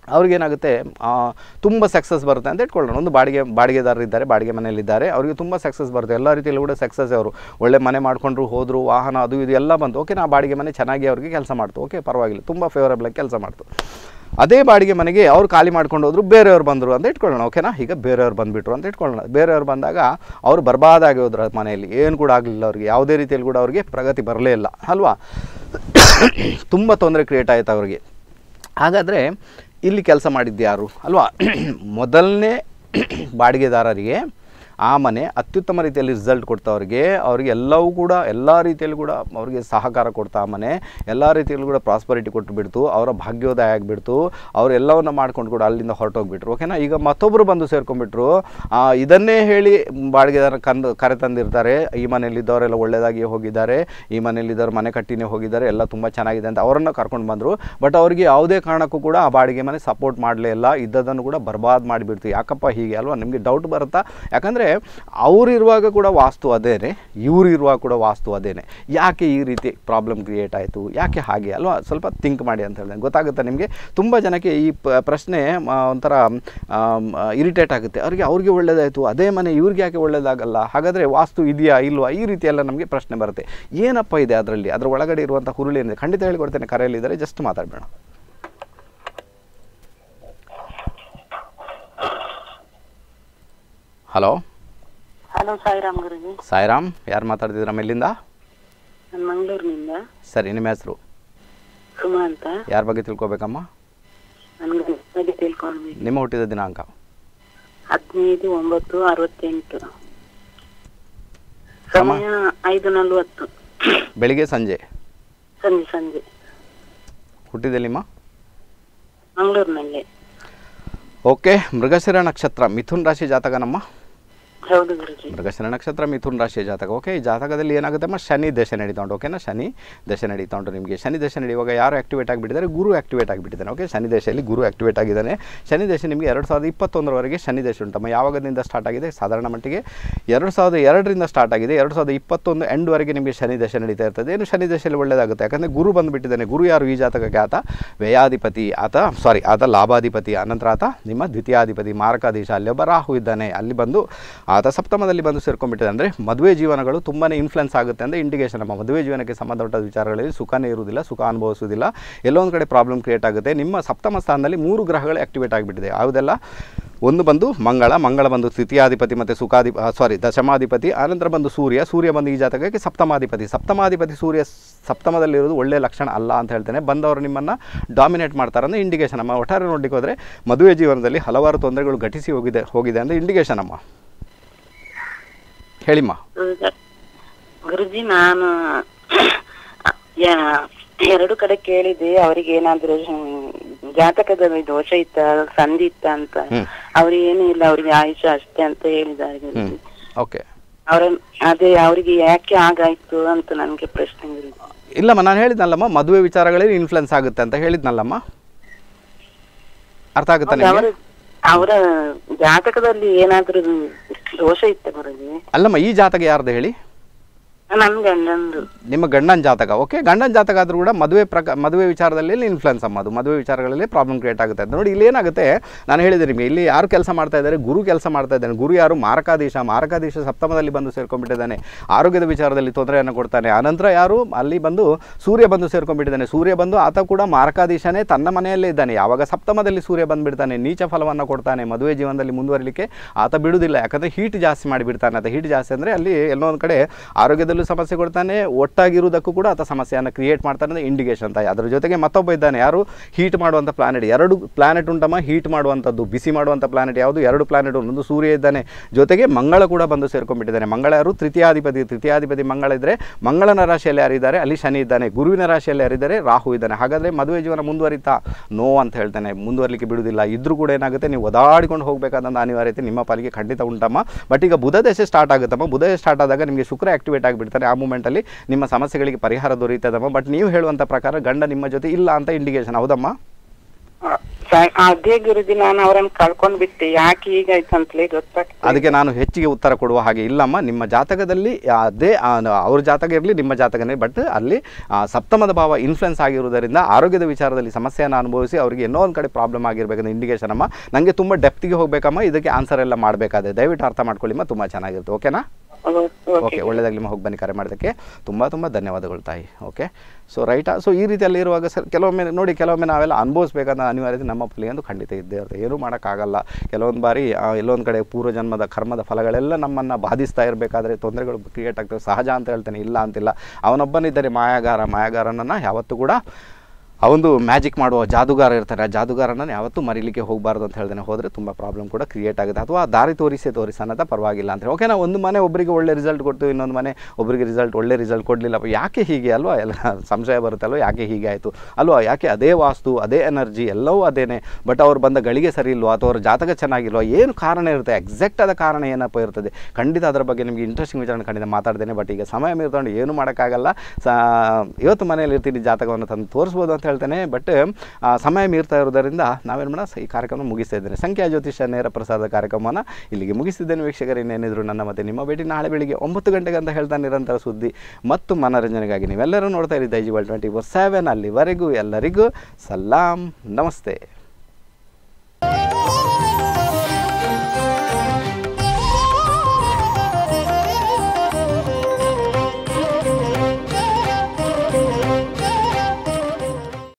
ಅವ್ರಿಗೇನಾಗುತ್ತೆ ತುಂಬ ಸಕ್ಸಸ್ ಬರುತ್ತೆ ಅಂತ ಇಟ್ಕೊಳ್ಳೋಣ ಒಂದು ಬಾಡಿಗೆ ಬಾಡಿಗೆದಾರರು ಇದ್ದಾರೆ ಬಾಡಿಗೆ ಮನೆಯಲ್ಲಿದ್ದಾರೆ ಅವರಿಗೆ ತುಂಬ ಸಕ್ಸಸ್ ಬರುತ್ತೆ ಎಲ್ಲ ರೀತಿಯಲ್ಲೂ ಕೂಡ ಸಕ್ಸಸ್ ಅವರು ಒಳ್ಳೆ ಮನೆ ಮಾಡ್ಕೊಂಡ್ರು ಹೋದರು ವಾಹನ ಅದು ಇದು ಎಲ್ಲ ಬಂತು ಓಕೆ ನಾ ಬಾಡಿಗೆ ಮನೆ ಚೆನ್ನಾಗಿ ಅವ್ರಿಗೆ ಕೆಲಸ ಮಾಡ್ತು ಓಕೆ ಪರವಾಗಿಲ್ಲ ತುಂಬ ಫೇವರಬಲಾಗಿ ಕೆಲಸ ಮಾಡ್ತು ಅದೇ ಬಾಡಿಗೆ ಮನೆಗೆ ಅವ್ರು ಖಾಲಿ ಮಾಡ್ಕೊಂಡು ಹೋದ್ರು ಬೇರೆಯವ್ರು ಬಂದರು ಅಂತ ಇಟ್ಕೊಳ್ಳೋಣ ಓಕೆನಾ ಈಗ ಬೇರೆಯವ್ರು ಬಂದುಬಿಟ್ರು ಅಂತ ಇಟ್ಕೊಳ್ಳೋಣ ಬೇರೆಯವ್ರು ಬಂದಾಗ ಅವ್ರು ಬರ್ಬಾದಾಗಿ ಹೋದ್ರು ಆ ಮನೆಯಲ್ಲಿ ಏನು ಕೂಡ ಆಗಲಿಲ್ಲ ಅವ್ರಿಗೆ ಯಾವುದೇ ರೀತಿಯಲ್ಲಿ ಕೂಡ ಅವ್ರಿಗೆ ಪ್ರಗತಿ ಬರಲೇ ಇಲ್ಲ ಅಲ್ವಾ ತುಂಬ ತೊಂದರೆ ಕ್ರಿಯೇಟ್ ಆಯಿತು ಅವ್ರಿಗೆ ಹಾಗಾದರೆ ಇಲ್ಲಿ ಕೆಲಸ ಮಾಡಿದ್ದು ಯಾರು ಅಲ್ವಾ ಮೊದಲನೇ ಬಾಡಿಗೆದಾರರಿಗೆ ಆ ಮನೆ ಅತ್ಯುತ್ತಮ ರೀತಿಯಲ್ಲಿ ರಿಸಲ್ಟ್ ಕೊಡ್ತಾ ಅವ್ರಿಗೆ ಅವ್ರಿಗೆ ಎಲ್ಲವೂ ಕೂಡ ಎಲ್ಲ ರೀತಿಯಲ್ಲಿ ಕೂಡ ಅವ್ರಿಗೆ ಸಹಕಾರ ಕೊಡ್ತಾ ಆ ಮನೆ ಎಲ್ಲ ರೀತಿಯಲ್ಲೂ ಕೂಡ ಪ್ರಾಸ್ಪರಿಟಿ ಕೊಟ್ಟು ಬಿಡ್ತು ಅವರ ಭಾಗ್ಯೋದಯ ಆಗಿಬಿಡ್ತು ಅವರೆಲ್ಲವನ್ನ ಮಾಡ್ಕೊಂಡು ಕೂಡ ಅಲ್ಲಿಂದ ಹೊರಟೋಗ್ಬಿಟ್ರು ಓಕೆನಾ ಈಗ ಮತ್ತೊಬ್ಬರು ಬಂದು ಸೇರ್ಕೊಂಡ್ಬಿಟ್ರು ಆ, ಇದನ್ನೇ ಹೇಳಿ ಬಾಡಿಗೆದಾರ ಕಂದು ಕರೆ ತಂದಿರ್ತಾರೆ ಈ ಮನೆಯಲ್ಲಿದ್ದವರೆಲ್ಲ ಒಳ್ಳೆಯದಾಗಿ ಹೋಗಿದ್ದಾರೆ ಈ ಮನೆಯಲ್ಲಿದ್ದವ್ರು ಮನೆ ಕಟ್ಟಿನೇ ಹೋಗಿದ್ದಾರೆ ಎಲ್ಲ ತುಂಬ ಚೆನ್ನಾಗಿದೆ ಅಂತ ಅವರನ್ನು ಕರ್ಕೊಂಡು ಬಂದರು ಬಟ್ ಅವ್ರಿಗೆ ಯಾವುದೇ ಕಾರಣಕ್ಕೂ ಕೂಡ ಆ ಬಾಡಿಗೆ ಮನೆ ಸಪೋರ್ಟ್ ಮಾಡಲೇ ಇಲ್ಲ ಇದ್ದದನ್ನು ಕೂಡ ಬರ್ಬಾದ್ ಮಾಡಿಬಿಡ್ತು ಯಾಕಪ್ಪ ಹೀಗೆ ಅಲ್ವಾ ನಿಮಗೆ ಡೌಟ್ ಬರುತ್ತಾ ಯಾಕಂದರೆ ಅವರಿರುವಾಗ ಕೂಡ ವಾಸ್ತು ಅದೇನೆ ಇವ್ರು ಇರುವಾಗ ಕೂಡ ವಾಸ್ತು ಅದೇನೆ ಯಾಕೆ ಈ ರೀತಿ ಪ್ರಾಬ್ಲಮ್ ಕ್ರಿಯೇಟ್ ಆಯಿತು ಯಾಕೆ ಹಾಗೆ ಅಲ್ವಾ ಸ್ವಲ್ಪ ಥಿಂಕ್ ಮಾಡಿ ಅಂತ ಹೇಳಿದೆ ಗೊತ್ತಾಗುತ್ತಾ ನಿಮಗೆ ತುಂಬ ಜನಕ್ಕೆ ಈ ಪ- ಪ್ರಶ್ನೆ ಮ, ಒಂಥರ ಇರಿಟೇಟ್ ಆಗುತ್ತೆ ಅವ್ರಿಗೆ ಅವ್ರಿಗೆ ಒಳ್ಳೇದಾಯಿತು ಅದೇ ಮನೆ ಇವ್ರಿಗೆ ಯಾಕೆ ಒಳ್ಳೇದಾಗಲ್ಲ ಹಾಗಾದರೆ ವಾಸ್ತು ಇದೆಯಾ ಇಲ್ವಾ ಈ ರೀತಿ ಎಲ್ಲ ನಮಗೆ ಪ್ರಶ್ನೆ ಬರುತ್ತೆ ಏನಪ್ಪ ಇದೆ ಅದರಲ್ಲಿ ಅದರ ಒಳಗಡೆ ಇರುವಂಥ ಹುರುಳು ಏನಿದೆ ಖಂಡಿತ ಹೇಳಿಕೊಡ್ತೇನೆ ಕರೆಯಲ್ಲಿದ್ದಾರೆ ಜಸ್ಟ್ ಮಾತಾಡಬೇಡ ಹಲೋ ಹಲೋ ಸಾಯಿರಾಮ್ ಗುರುಜಿ ಸಾಯಿರಾಮ್ ಯಾರು ಮಾತಾಡ್ತಿದ್ರ ಮೇಲಿಂದ ನಾನು ಮಂಗಳೂರಿನಿಂದ ಸರಿ ನಿಮ್ಮ ಹೆಸರು ಸುಮಾ ಅಂತ ಯಾರ ಬಗ್ಗೆ ತಿಳ್ಕೊಬೇಕಮ್ಮ ನನಗೆ ಬಗ್ಗೆ ತಿಳ್ಕೊಳ್ಬೇಕು ನಿಮ್ಮ ಹುಟ್ಟಿದ ದಿನಾಂಕ ಹದಿನೈದು ಒಂಬತ್ತು ಅರವತ್ತೆಂಟು ಸಮಯ ಐದು ನಲ್ವತ್ತು ಬೆಳಿಗ್ಗೆ ಸಂಜೆ ಸಂಜೆ ಸಂಜೆ ಹುಟ್ಟಿದೆಲ್ಲಿಮ್ಮ ಮಂಗಳೂರಿನಲ್ಲಿ ಓಕೆ ಮೃಗಶಿರ ನಕ್ಷತ್ರ ಮಿಥುನ್ ರಾಶಿ ಜಾತಕ ನಮ್ಮ ಹೌದು ಗುರುಜಿ ಮೃಗಶಿರ ನಕ್ಷತ್ರ ಮಿಥುನ್ ರಾಶಿಯ ಜಾತಕ ಓಕೆ ಈ ಜಾತಕದಲ್ಲಿ ಏನಾಗುತ್ತಮ್ಮ ಶನಿ ದಶೆ ನಡೀತಾ ಉಂಟು ಓಕೆನಾ ಶನಿ ದಶೆ ನಡೀತಾ ಉಂಟು ನಿಮಗೆ ಶನಿ ದಶೆ ನಡೆಯುವಾಗ ಯಾರು ಆಕ್ಟಿವೇಟ್ ಆಗಿಬಿಟ್ಟಿದ್ದಾರೆ ಗುರು ಆಕ್ಟಿವೇಟ್ ಆಗಿಬಿಟ್ಟಿದ್ದಾನೆ ಓಕೆ ಶನಿ ದಶೆಯಲ್ಲಿ ಗುರು ಆಕ್ಟಿವೇಟ್ ಆಗಿದ್ದಾನೆ ಶನಿ ದಶೆ ನಿಮಗೆ ಎರಡು ಸಾವಿರದ ಇಪ್ಪತ್ತೊಂದರವರೆಗೆ ಶನಿ ದಶೆ ಉಂಟಮ್ಮ ಯಾವಾಗದಿಂದ ಸ್ಟಾರ್ಟ್ ಆಗಿದೆ ಸಾಧಾರಣ ಮಟ್ಟಿಗೆ ಎರಡು ಸಾವಿರದ ಎರಡರಿಂದ ಸ್ಟಾರ್ಟ್ ಆಗಿದೆ ಎರಡು ಸಾವಿರದ ಇಪ್ಪತ್ತೊಂದು ಎಂಡ್ವರೆಗೆ ನಿಮಗೆ ಶನಿ ದಶೆ ನಡೀತಾ ಇರ್ತದೆ ಏನು ಶನಿ ದಶೆಯಲ್ಲಿ ಒಳ್ಳೆಯದಾಗುತ್ತೆ ಯಾಕಂದರೆ ಗುರು ಬಂದುಬಿಟ್ಟಿದ್ದಾನೆ ಗುರು ಯಾರು ಈ ಜಾತಕಕ್ಕೆ ಆತ ವ್ಯಯಾಧಿಪತಿ ಆತ ಸಾರಿ ಆತ ಲಾಭಾಧಿಪತಿ ಅನಂತರ ಆತ ನಿಮ್ಮ ದ್ವಿತೀಯಾಧಿಪತಿ ಮಾರಕಾಧೀಶ ಅಲ್ಲಿ ಒಬ್ಬ ರಾಹು ಇದ್ದಾನೆ ಅಲ್ಲಿ ಬಂದು ಆತ ಸಪ್ತಮದಲ್ಲಿ ಬಂದು ಸೇರ್ಕೊಂಡ್ಬಿಟ್ಟಿದೆ ಅಂದರೆ ಮದುವೆ ಜೀವನಗಳು ತುಂಬಾ ಇನ್ಫ್ಲುಯೆನ್ಸ್ ಆಗುತ್ತೆ ಅಂದರೆ ಇಂಡಿಕೇಶನ್ ನಮ್ಮ ಮದುವೆ ಜೀವನಕ್ಕೆ ಸಂಬಂಧಪಟ್ಟ ವಿಚಾರಗಳಲ್ಲಿ ಸುಖನೇ ಇರುವುದಿಲ್ಲ ಸುಖ ಅನುಭವಿಸುವುದಿಲ್ಲ ಎಲ್ಲೋ ಒಂದು ಕಡೆ ಪ್ರಾಬ್ಲಮ್ ಕ್ರಿಯೇಟ್ ಆಗುತ್ತೆ ನಿಮ್ಮ ಸಪ್ತಮ ಸ್ಥಾನದಲ್ಲಿ ಮೂರು ಗ್ರಹಗಳು ಆಕ್ಟಿವೇಟ್ ಆಗಿಬಿಟ್ಟಿದೆ ಯಾವುದೆಲ್ಲ ಒಂದು ಬಂದು ಮಂಗಳ ಮಂಗಳ ಬಂದು ತೃತೀಯಾಧಿಪತಿ ಮತ್ತು ಸುಖಾಧಿ ಸಾರಿ ದಶಮಾಧಿಪತಿ ಆನಂತರ ಬಂದು ಸೂರ್ಯ ಸೂರ್ಯ ಬಂದು ಈ ಜಾತಕಕ್ಕೆ ಸಪ್ತಮಾಧಿಪತಿ ಸಪ್ತಮಾಧಿಪತಿ ಸೂರ್ಯ ಸಪ್ತಮದಲ್ಲಿರೋದು ಒಳ್ಳೆಯ ಲಕ್ಷಣ ಅಲ್ಲ ಅಂತ ಹೇಳ್ತೇನೆ ಬಂದವರು ನಿಮ್ಮನ್ನು ಡಾಮಿನೇಟ್ ಮಾಡ್ತಾರೆ ಅಂದರೆ ಇಂಡಿಕೇಶನ್ ಅಮ್ಮ ಒಟ್ಟಾರೆ ನೋಡಲಿಕ್ಕೆ ಹೋದರೆ ಮದುವೆ ಜೀವನದಲ್ಲಿ ಹಲವಾರು ತೊಂದರೆಗಳು ಘಟಿಸಿ ಹೋಗಿದೆ ಹೋಗಿದೆ ಅಂದರೆ ಇಂಡಿಕೇಶನ್ ಅಮ್ಮ ಹೇಳಿಮ್ಮ ಗುರುಜಿ- ಗುರುಜಿ ನಾನು ಯಾ- ಎರಡು ಕಡೆ ಕೇಳಿದೆ ಅವರಿಗೆ ಏನಾದ್ರು ಹ್ಮ್, ಜಾತಕದಲ್ಲಿ ದೋಷ ಇತ್ತ ಸಂಧಿ ಇತ್ತ ಅಂತ ಹ್ಮ್. ಅವ್ರಿಗೆ ಏನೂ ಇಲ್ಲ ಅವ್ರಿಗೆ ಆಯುಷ ಅಷ್ಟೇ ಅಂತ ಹೇಳಿದ್ದಾರೆ ಹ್ಞೂ ಗುರುಜಿ ಓಕೆ ಅವ್ರ ಅದೇ ಅವರಿಗೆ ಯಾಕೆ ಹಾಗಾಯ್ತು ಅಂತ ನನ್ಗೆ ಪ್ರಶ್ನೆ ಗುರುಜಿ ಇಲ್ಲಮ್ಮ ನಾನು ಹೇಳಿದ್ನಲ್ಲಮ್ಮ ಮದುವೆ ವಿಚಾರಗಳಲ್ಲಿ ಇನ್ಫ್ಲುಯೆನ್ಸ್ ಆಗುತ್ತೆ ಅಂತ ಹೇಳಿದ್ನಲ್ಲಮ್ಮ ಅರ್ಥ ಆಗುತ್ತಾ ನಿಮಗೆ ಅವರ ಅವರ ಜಾತಕದಲ್ಲಿ ಏನಾದ್ರೂ ದೋಷ ಇತ್ತ ಗುರುಜಿ ಅಲ್ಲಮ್ಮ ಈ ಜಾತಕ ಯಾರ್ದು ಹೇಳಿ ನನ್ ಗಂಡಂದು ನಿಮ್ಮ ಗಂಡನ ಜಾತಕ ಓಕೆ ಗಂಡನ ಜಾತಕ ಆದರೂ ಕೂಡ ಮದುವೆ ಪ್ರಕ ಮದುವೆ ವಿಚಾರದಲ್ಲಿ ಇನ್ಫ್ಲುಯೆನ್ಸ್ ಅಮ್ಮ ಅದು ಮದುವೆ ವಿಚಾರಗಳಲ್ಲಿ ಪ್ರಾಬ್ಲಮ್ ಕ್ರಿಯೇಟ್ ಆಗುತ್ತೆ ಅಂತ ನೋಡಿ ಇಲ್ಲಿ ಏನಾಗುತ್ತೆ ನಾನು ಹೇಳಿದೆ ನಿಮಗೆ ಇಲ್ಲಿ ಯಾರು ಕೆಲಸ ಮಾಡ್ತಾ ಇದ್ದಾರೆ ಗುರು ಕೆಲಸ ಮಾಡ್ತಾ ಇದ್ದಾನೆ ಗುರು ಯಾರು ಮಾರಕಾಧೀಶ ಮಾರಕಾಧೀಶ ಸಪ್ತಮದಲ್ಲಿ ಬಂದು ಸೇರ್ಕೊಂಡ್ಬಿಟ್ಟಿದ್ದಾನೆ ಆರೋಗ್ಯದ ವಿಚಾರದಲ್ಲಿ ತೊಂದರೆಯನ್ನು ಕೊಡ್ತಾನೆ ಆನಂತರ ಯಾರು ಅಲ್ಲಿ ಬಂದು ಸೂರ್ಯ ಬಂದು ಸೇರ್ಕೊಂಡ್ಬಿಟ್ಟಿದ್ದಾನೆ ಸೂರ್ಯ ಬಂದು ಆತ ಕೂಡ ಮಾರಕಾಧೀಶನೇ ತನ್ನ ಮನೆಯಲ್ಲೇ ಇದ್ದಾನೆ ಯಾವಾಗ ಸಪ್ತಮದಲ್ಲಿ ಸೂರ್ಯ ಬಂದುಬಿಡ್ತಾನೆ ನೀಚ ಫಲವನ್ನು ಕೊಡ್ತಾನೆ ಮದುವೆ ಜೀವನದಲ್ಲಿ ಮುಂದುವರಿಲಿಕ್ಕೆ ಆತ ಬಿಡುವುದಿಲ್ಲ ಯಾಕಂದರೆ ಹೀಟ್ ಜಾಸ್ತಿ ಮಾಡಿಬಿಡ್ತಾನೆ ಆತ ಹೀಟ್ ಜಾಸ್ತಿ ಅಂದರೆ ಅಲ್ಲಿ ಎಲ್ಲೋ ಒಂದು ಕಡೆ ಆರೋಗ್ಯದಲ್ಲೂ ಸಮಸ್ಯೆ ಕೊಡ್ತಾನೆ ಒಟ್ಟಾಗಿರುವುದಕ್ಕೂ ಕೂಡ ಆತ ಸಮಸ್ಯೆಯನ್ನು ಕ್ರಿಯೇಟ್ ಮಾಡ್ತಾನೆ ಅಂದರೆ ಇಂಡಿಕೇಶನ್ ಅಂತ ಅದರ ಜೊತೆಗೆ ಮತ್ತೊಬ್ಬ ಇದ್ದಾನೆ ಯಾರು ಹೀಟ್ ಮಾಡುವಂಥ ಪ್ಲಾನೆಟ್ ಎರಡು ಪ್ಲಾನೆಟ್ ಉಂಟಮ್ಮ ಹೀಟ್ ಮಾಡುವಂಥದ್ದು ಬಿಸಿ ಮಾಡುವಂಥ ಪ್ಲಾನೆಟ್ ಯಾವುದು ಎರಡು ಪ್ಲಾನೆಟ್ ಒಂದು ಸೂರ್ಯ ಇದ್ದಾನೆ ಜೊತೆಗೆ ಮಂಗಳ ಕೂಡ ಬಂದು ಸೇರ್ಕೊಂಡ್ಬಿಟ್ಟಿದ್ದಾನೆ ಮಂಗಳ ಯಾರು ತೃತೀಯಾಧಿಪತಿ ತೃತೀಯಾಧಿಪತಿ ಮಂಗಳ ಇದ್ದರೆ ಮಂಗಳನ ರಾಶಿಯಲ್ಲಿ ಯಾರಿದ್ದಾರೆ ಅಲ್ಲಿ ಶನಿ ಇದ್ದಾನೆ ಗುರುವಿನ ರಾಶಿಯಲ್ಲಿ ಯಾರಿದ್ದಾರೆ ರಾಹು ಇದ್ದಾನೆ ಹಾಗಾದರೆ ಮದುವೆ ಜೀವನ ಮುಂದುವರಿತಾ ನೋ ಅಂತ ಹೇಳ್ತಾನೆ ಮುಂದುವರಲಿಕ್ಕೆ ಬಿಡುವುದಿಲ್ಲ ಇದ್ರೂ ಕೂಡ ಏನಾಗುತ್ತೆ ನೀವು ಒದಾಡಿಕೊಂಡು ಹೋಗಬೇಕಾದಂಥ ಅನಿವಾರ್ಯತೆ ನಿಮ್ಮ ಪಾಲಿಗೆ ಖಂಡಿತ ಉಂಟಮ್ಮ ಬಟ್ ಈಗ ಬುಧ ದಶೆ ಸ್ಟಾರ್ಟ್ ಆಗುತ್ತಮ್ಮ ಬುಧ ದಶೆ ಸ್ಟಾರ್ಟ್ ಆದಾಗ ನಿಮಗೆ ಶುಕ್ರ ಆಕ್ಟಿವೇಟ್ ಆಗಿಬಿಡ್ತಾನೆ ಆ ಮೂಮೆಂಟಲ್ಲಿ ನಿಮ್ಮ ಸಮಸ್ಯೆಗಳಿಗೆ ಪರಿಹಾರ ದೊರೆಯುತ್ತದಮ್ಮ ಬಟ್ ನೀವು ಹೇಳುವಂಥ ಪ್ರಕಾರ ಗಂಡ ನಿಮ್ಮ ಜೊತೆ ಇಲ್ಲ ಅಂತ ಇಂಡಿಕೇಶನ್ ಹೌದಮ್ಮ ಸ- ಅದೇ ಗುರುಜಿ ನಾನು ಅವರನ್ನು ಕಳ್ಕೊಂಡ್ ಬಿಟ್ಟೆ ಯಾಕೆ ಹೀಗಾಯ್ತಂತಲೇ ಗೊತ್ತಾಗ್ತದೆ ಅದಕ್ಕೆ ನಾನು ಹೆಚ್ಚಿಗೆ ಉತ್ತರ ಕೊಡುವ ಹಾಗೆ ಇಲ್ಲಮ್ಮ ನಿಮ್ಮ ಜಾತಕದಲ್ಲಿ ಅದೇ ಆ, ನ- ಅವ್ರ ಜಾತಕ ಇರಲಿ ನಿಮ್ಮ ಜಾತಕನೇ ಬಟ್ ಅಲ್ಲಿ ಆ, ಸಪ್ತಮದ ಭಾವ ಇನ್ಫ್ಲುಯೆನ್ಸ್ ಆಗಿರುವುದರಿಂದ ಆರೋಗ್ಯದ ವಿಚಾರದಲ್ಲಿ ಸಮಸ್ಯೆಯನ್ನು ಅನುಭವಿಸಿ ಅವರಿಗೆ ಏನೋ ಒಂದು ಕಡೆ ಪ್ರಾಬ್ಲಮ್ ಆಗಿರ್ಬೇಕಂತ ಇಂಡಿಕೇಶನ್ ಅಮ್ಮ ನನಗೆ ತುಂಬ ಡೆಪ್ತಿಗೆ ಹೋಗಬೇಕಮ್ಮ ಇದಕ್ಕೆ ಆನ್ಸರ್ ಎಲ್ಲ ಮಾಡಬೇಕಾದ್ರೆ ದಯವಿಟ್ಟು ಅರ್ಥ ಮಾಡ್ಕೊಳ್ಳಿಮ್ಮ ತುಂಬ ಚೆನ್ನಾಗಿರುತ್ತೆ ಓಕೆನಾ ಓಕೆ ಒಳ್ಳೆಯದಾಗಲಿ ಹೋಗಿ ಬನ್ನಿ ಕರೆ ಮಾಡೋದಕ್ಕೆ ತುಂಬ ತುಂಬ ಧನ್ಯವಾದಗಳು ತಾಯಿ ಓಕೆ ಸೊ ರೈಟಾ ಸೊ ಈ ರೀತಿಯಲ್ಲಿ ಇರುವಾಗ ಸರ್ ಕೆಲವೊಮ್ಮೆ ನೋಡಿ ಕೆಲವೊಮ್ಮೆ ನಾವೆಲ್ಲ ಅನುಭವಿಸ್ಬೇಕಂತ ಅನಿವಾರ್ಯತೆ ನಮ್ಮ ಪಾಲಿಗೆ ಒಂದು ಖಂಡಿತ ಇದ್ದೇ ಇರುತ್ತೆ ಏನೂ ಮಾಡೋಕ್ಕಾಗಲ್ಲ ಕೆಲವೊಂದು ಬಾರಿ ಆ, ಎಲ್ಲೊಂದು ಕಡೆ ಪೂರ್ವಜನ್ಮದ ಕರ್ಮದ ಫಲಗಳೆಲ್ಲ ನಮ್ಮನ್ನು ಬಾಧಿಸ್ತಾ ಇರಬೇಕಾದ್ರೆ ತೊಂದರೆಗಳು ಕ್ರಿಯೇಟ್ ಆಗ್ತವೆ ಸಹಜ ಅಂತ ಹೇಳ್ತೇನೆ ಇಲ್ಲ ಅಂತಿಲ್ಲ ಅವನೊಬ್ಬನಿದ್ದರೆ ಮಾಯಾಗಾರ ಮಾಯಾಗಾರನನ್ನು ಯಾವತ್ತೂ ಕೂಡ ಆ ಒಂದು ಮ್ಯಾಜಿಕ್ ಮಾಡುವ ಜಾದುಗಾರ ಇರ್ತಾರೆ ಆ ಜಾದುಗಾರನನ್ನು ಯಾವತ್ತೂ ಮರೀಲಿಕ್ಕೆ ಹೋಗಬಾರ್ದು ಅಂತ ಹೇಳ್ದೇನೆ ಹೋದರೆ ತುಂಬ ಪ್ರಾಬ್ಲಮ್ ಕೂಡ ಕ್ರಿಯೇಟ್ ಆಗುತ್ತೆ ಅಥವಾ ದಾರಿ ತೋರಿಸೇ ತೋರಿಸಿ ಅನ್ನೋದು ಪರವಾಗಿಲ್ಲ ಅಂತ ಓಕೆ ನಾವು ಒಂದು ಮನೆ ಒಬ್ಬರಿಗೆ ಒಳ್ಳೆ ರಿಸಲ್ಟ್ ಕೊಡ್ತೀವಿ ಇನ್ನೊಂದು ಮನೆ ಒಬ್ಬರಿಗೆ ರಿಸಲ್ಟ್ ಒಳ್ಳೆ ರಿಸಲ್ಟ್ ಕೊಡಲಿಲ್ಲಪ್ಪ ಯಾಕೆ ಹೀಗೆ ಅಲ್ವಾ ಎಲ್ಲ ಸಂಶಯ ಬರುತ್ತೆ ಅಲ್ವಾ ಯಾಕೆ ಹೀಗೆ ಆಯಿತು ಅಲ್ವಾ ಯಾಕೆ ಅದೇ ವಾಸ್ತು ಅದೇ ಎನರ್ಜಿ ಎಲ್ಲವೂ ಅದೇನೆ ಬಟ್ ಅವ್ರು ಬಂದ ಗಳಿಗೆ ಸರಿ ಇಲ್ವಾ ಅಥವಾ ಅವ್ರ ಜಾತಕ ಚೆನ್ನಾಗಿಲ್ವಾ ಏನು ಕಾರಣ ಇರುತ್ತೆ ಎಕ್ಸಾಕ್ಟ್ ಆದ ಕಾರಣ ಏನಪ್ಪ ಇರ್ತದೆ ಖಂಡಿತ ಅದರ ಬಗ್ಗೆ ನಿಮಗೆ ಇಂಟ್ರೆಸ್ಟಿಂಗ್ ವಿಚಾರ ಖಂಡಿತ ಮಾತಾಡ್ತೇನೆ ಬಟ್ ಈಗ ಸಮಯ ಮೀರ್ಕೊಂಡು ಏನು ಮಾಡೋಕ್ಕಾಗಲ್ಲ ಸಾ ಇವತ್ತು ಮನೇಲಿ ಇರ್ತೀನಿ ಜಾತಕವನ್ನು ತಂದು ತೋರಿಸ್ಬೋದು ಅಂತ ಹೇಳ್ತೇನೆ ಬಟ್ ಸಮಯ ಮೀರ್ತಾ ಇರೋದರಿಂದ ನಾವೇನು ಮಾಡೋಣ ಈ ಕಾರ್ಯಕ್ರಮ ಮುಗಿಸ್ತಾ ಇದ್ದೇನೆ ಸಂಖ್ಯಾ ಜ್ಯೋತಿಷ ನೇರ ಪ್ರಸಾದ ಕಾರ್ಯಕ್ರಮವನ್ನು ಇಲ್ಲಿಗೆ ಮುಗಿಸಿದ್ದೇನೆ ವೀಕ್ಷಕರು ಇನ್ನೇನಿದ್ರು ನನ್ನ ಮತ್ತೆ ನಿಮ್ಮ ಭೇಟಿ ನಾಳೆ ಬೆಳಿಗ್ಗೆ ಒಂಬತ್ತು ಗಂಟೆಗೆ ಅಂತ ಹೇಳ್ತಾ ನಿರಂತರ ಸುದ್ದಿ ಮತ್ತು ಮನೋರಂಜನೆಗಾಗಿ ನೀವೆಲ್ಲರೂ ನೋಡ್ತಾ ಇರಿ ದೈಜಿವಲ್ ಟ್ವೆಂಟಿ ಫೋರ್ ಸೆವೆನ್ ಅಲ್ಲಿವರೆಗೂ ಎಲ್ಲರಿಗೂ ಸಲಾಂ ನಮಸ್ತೆ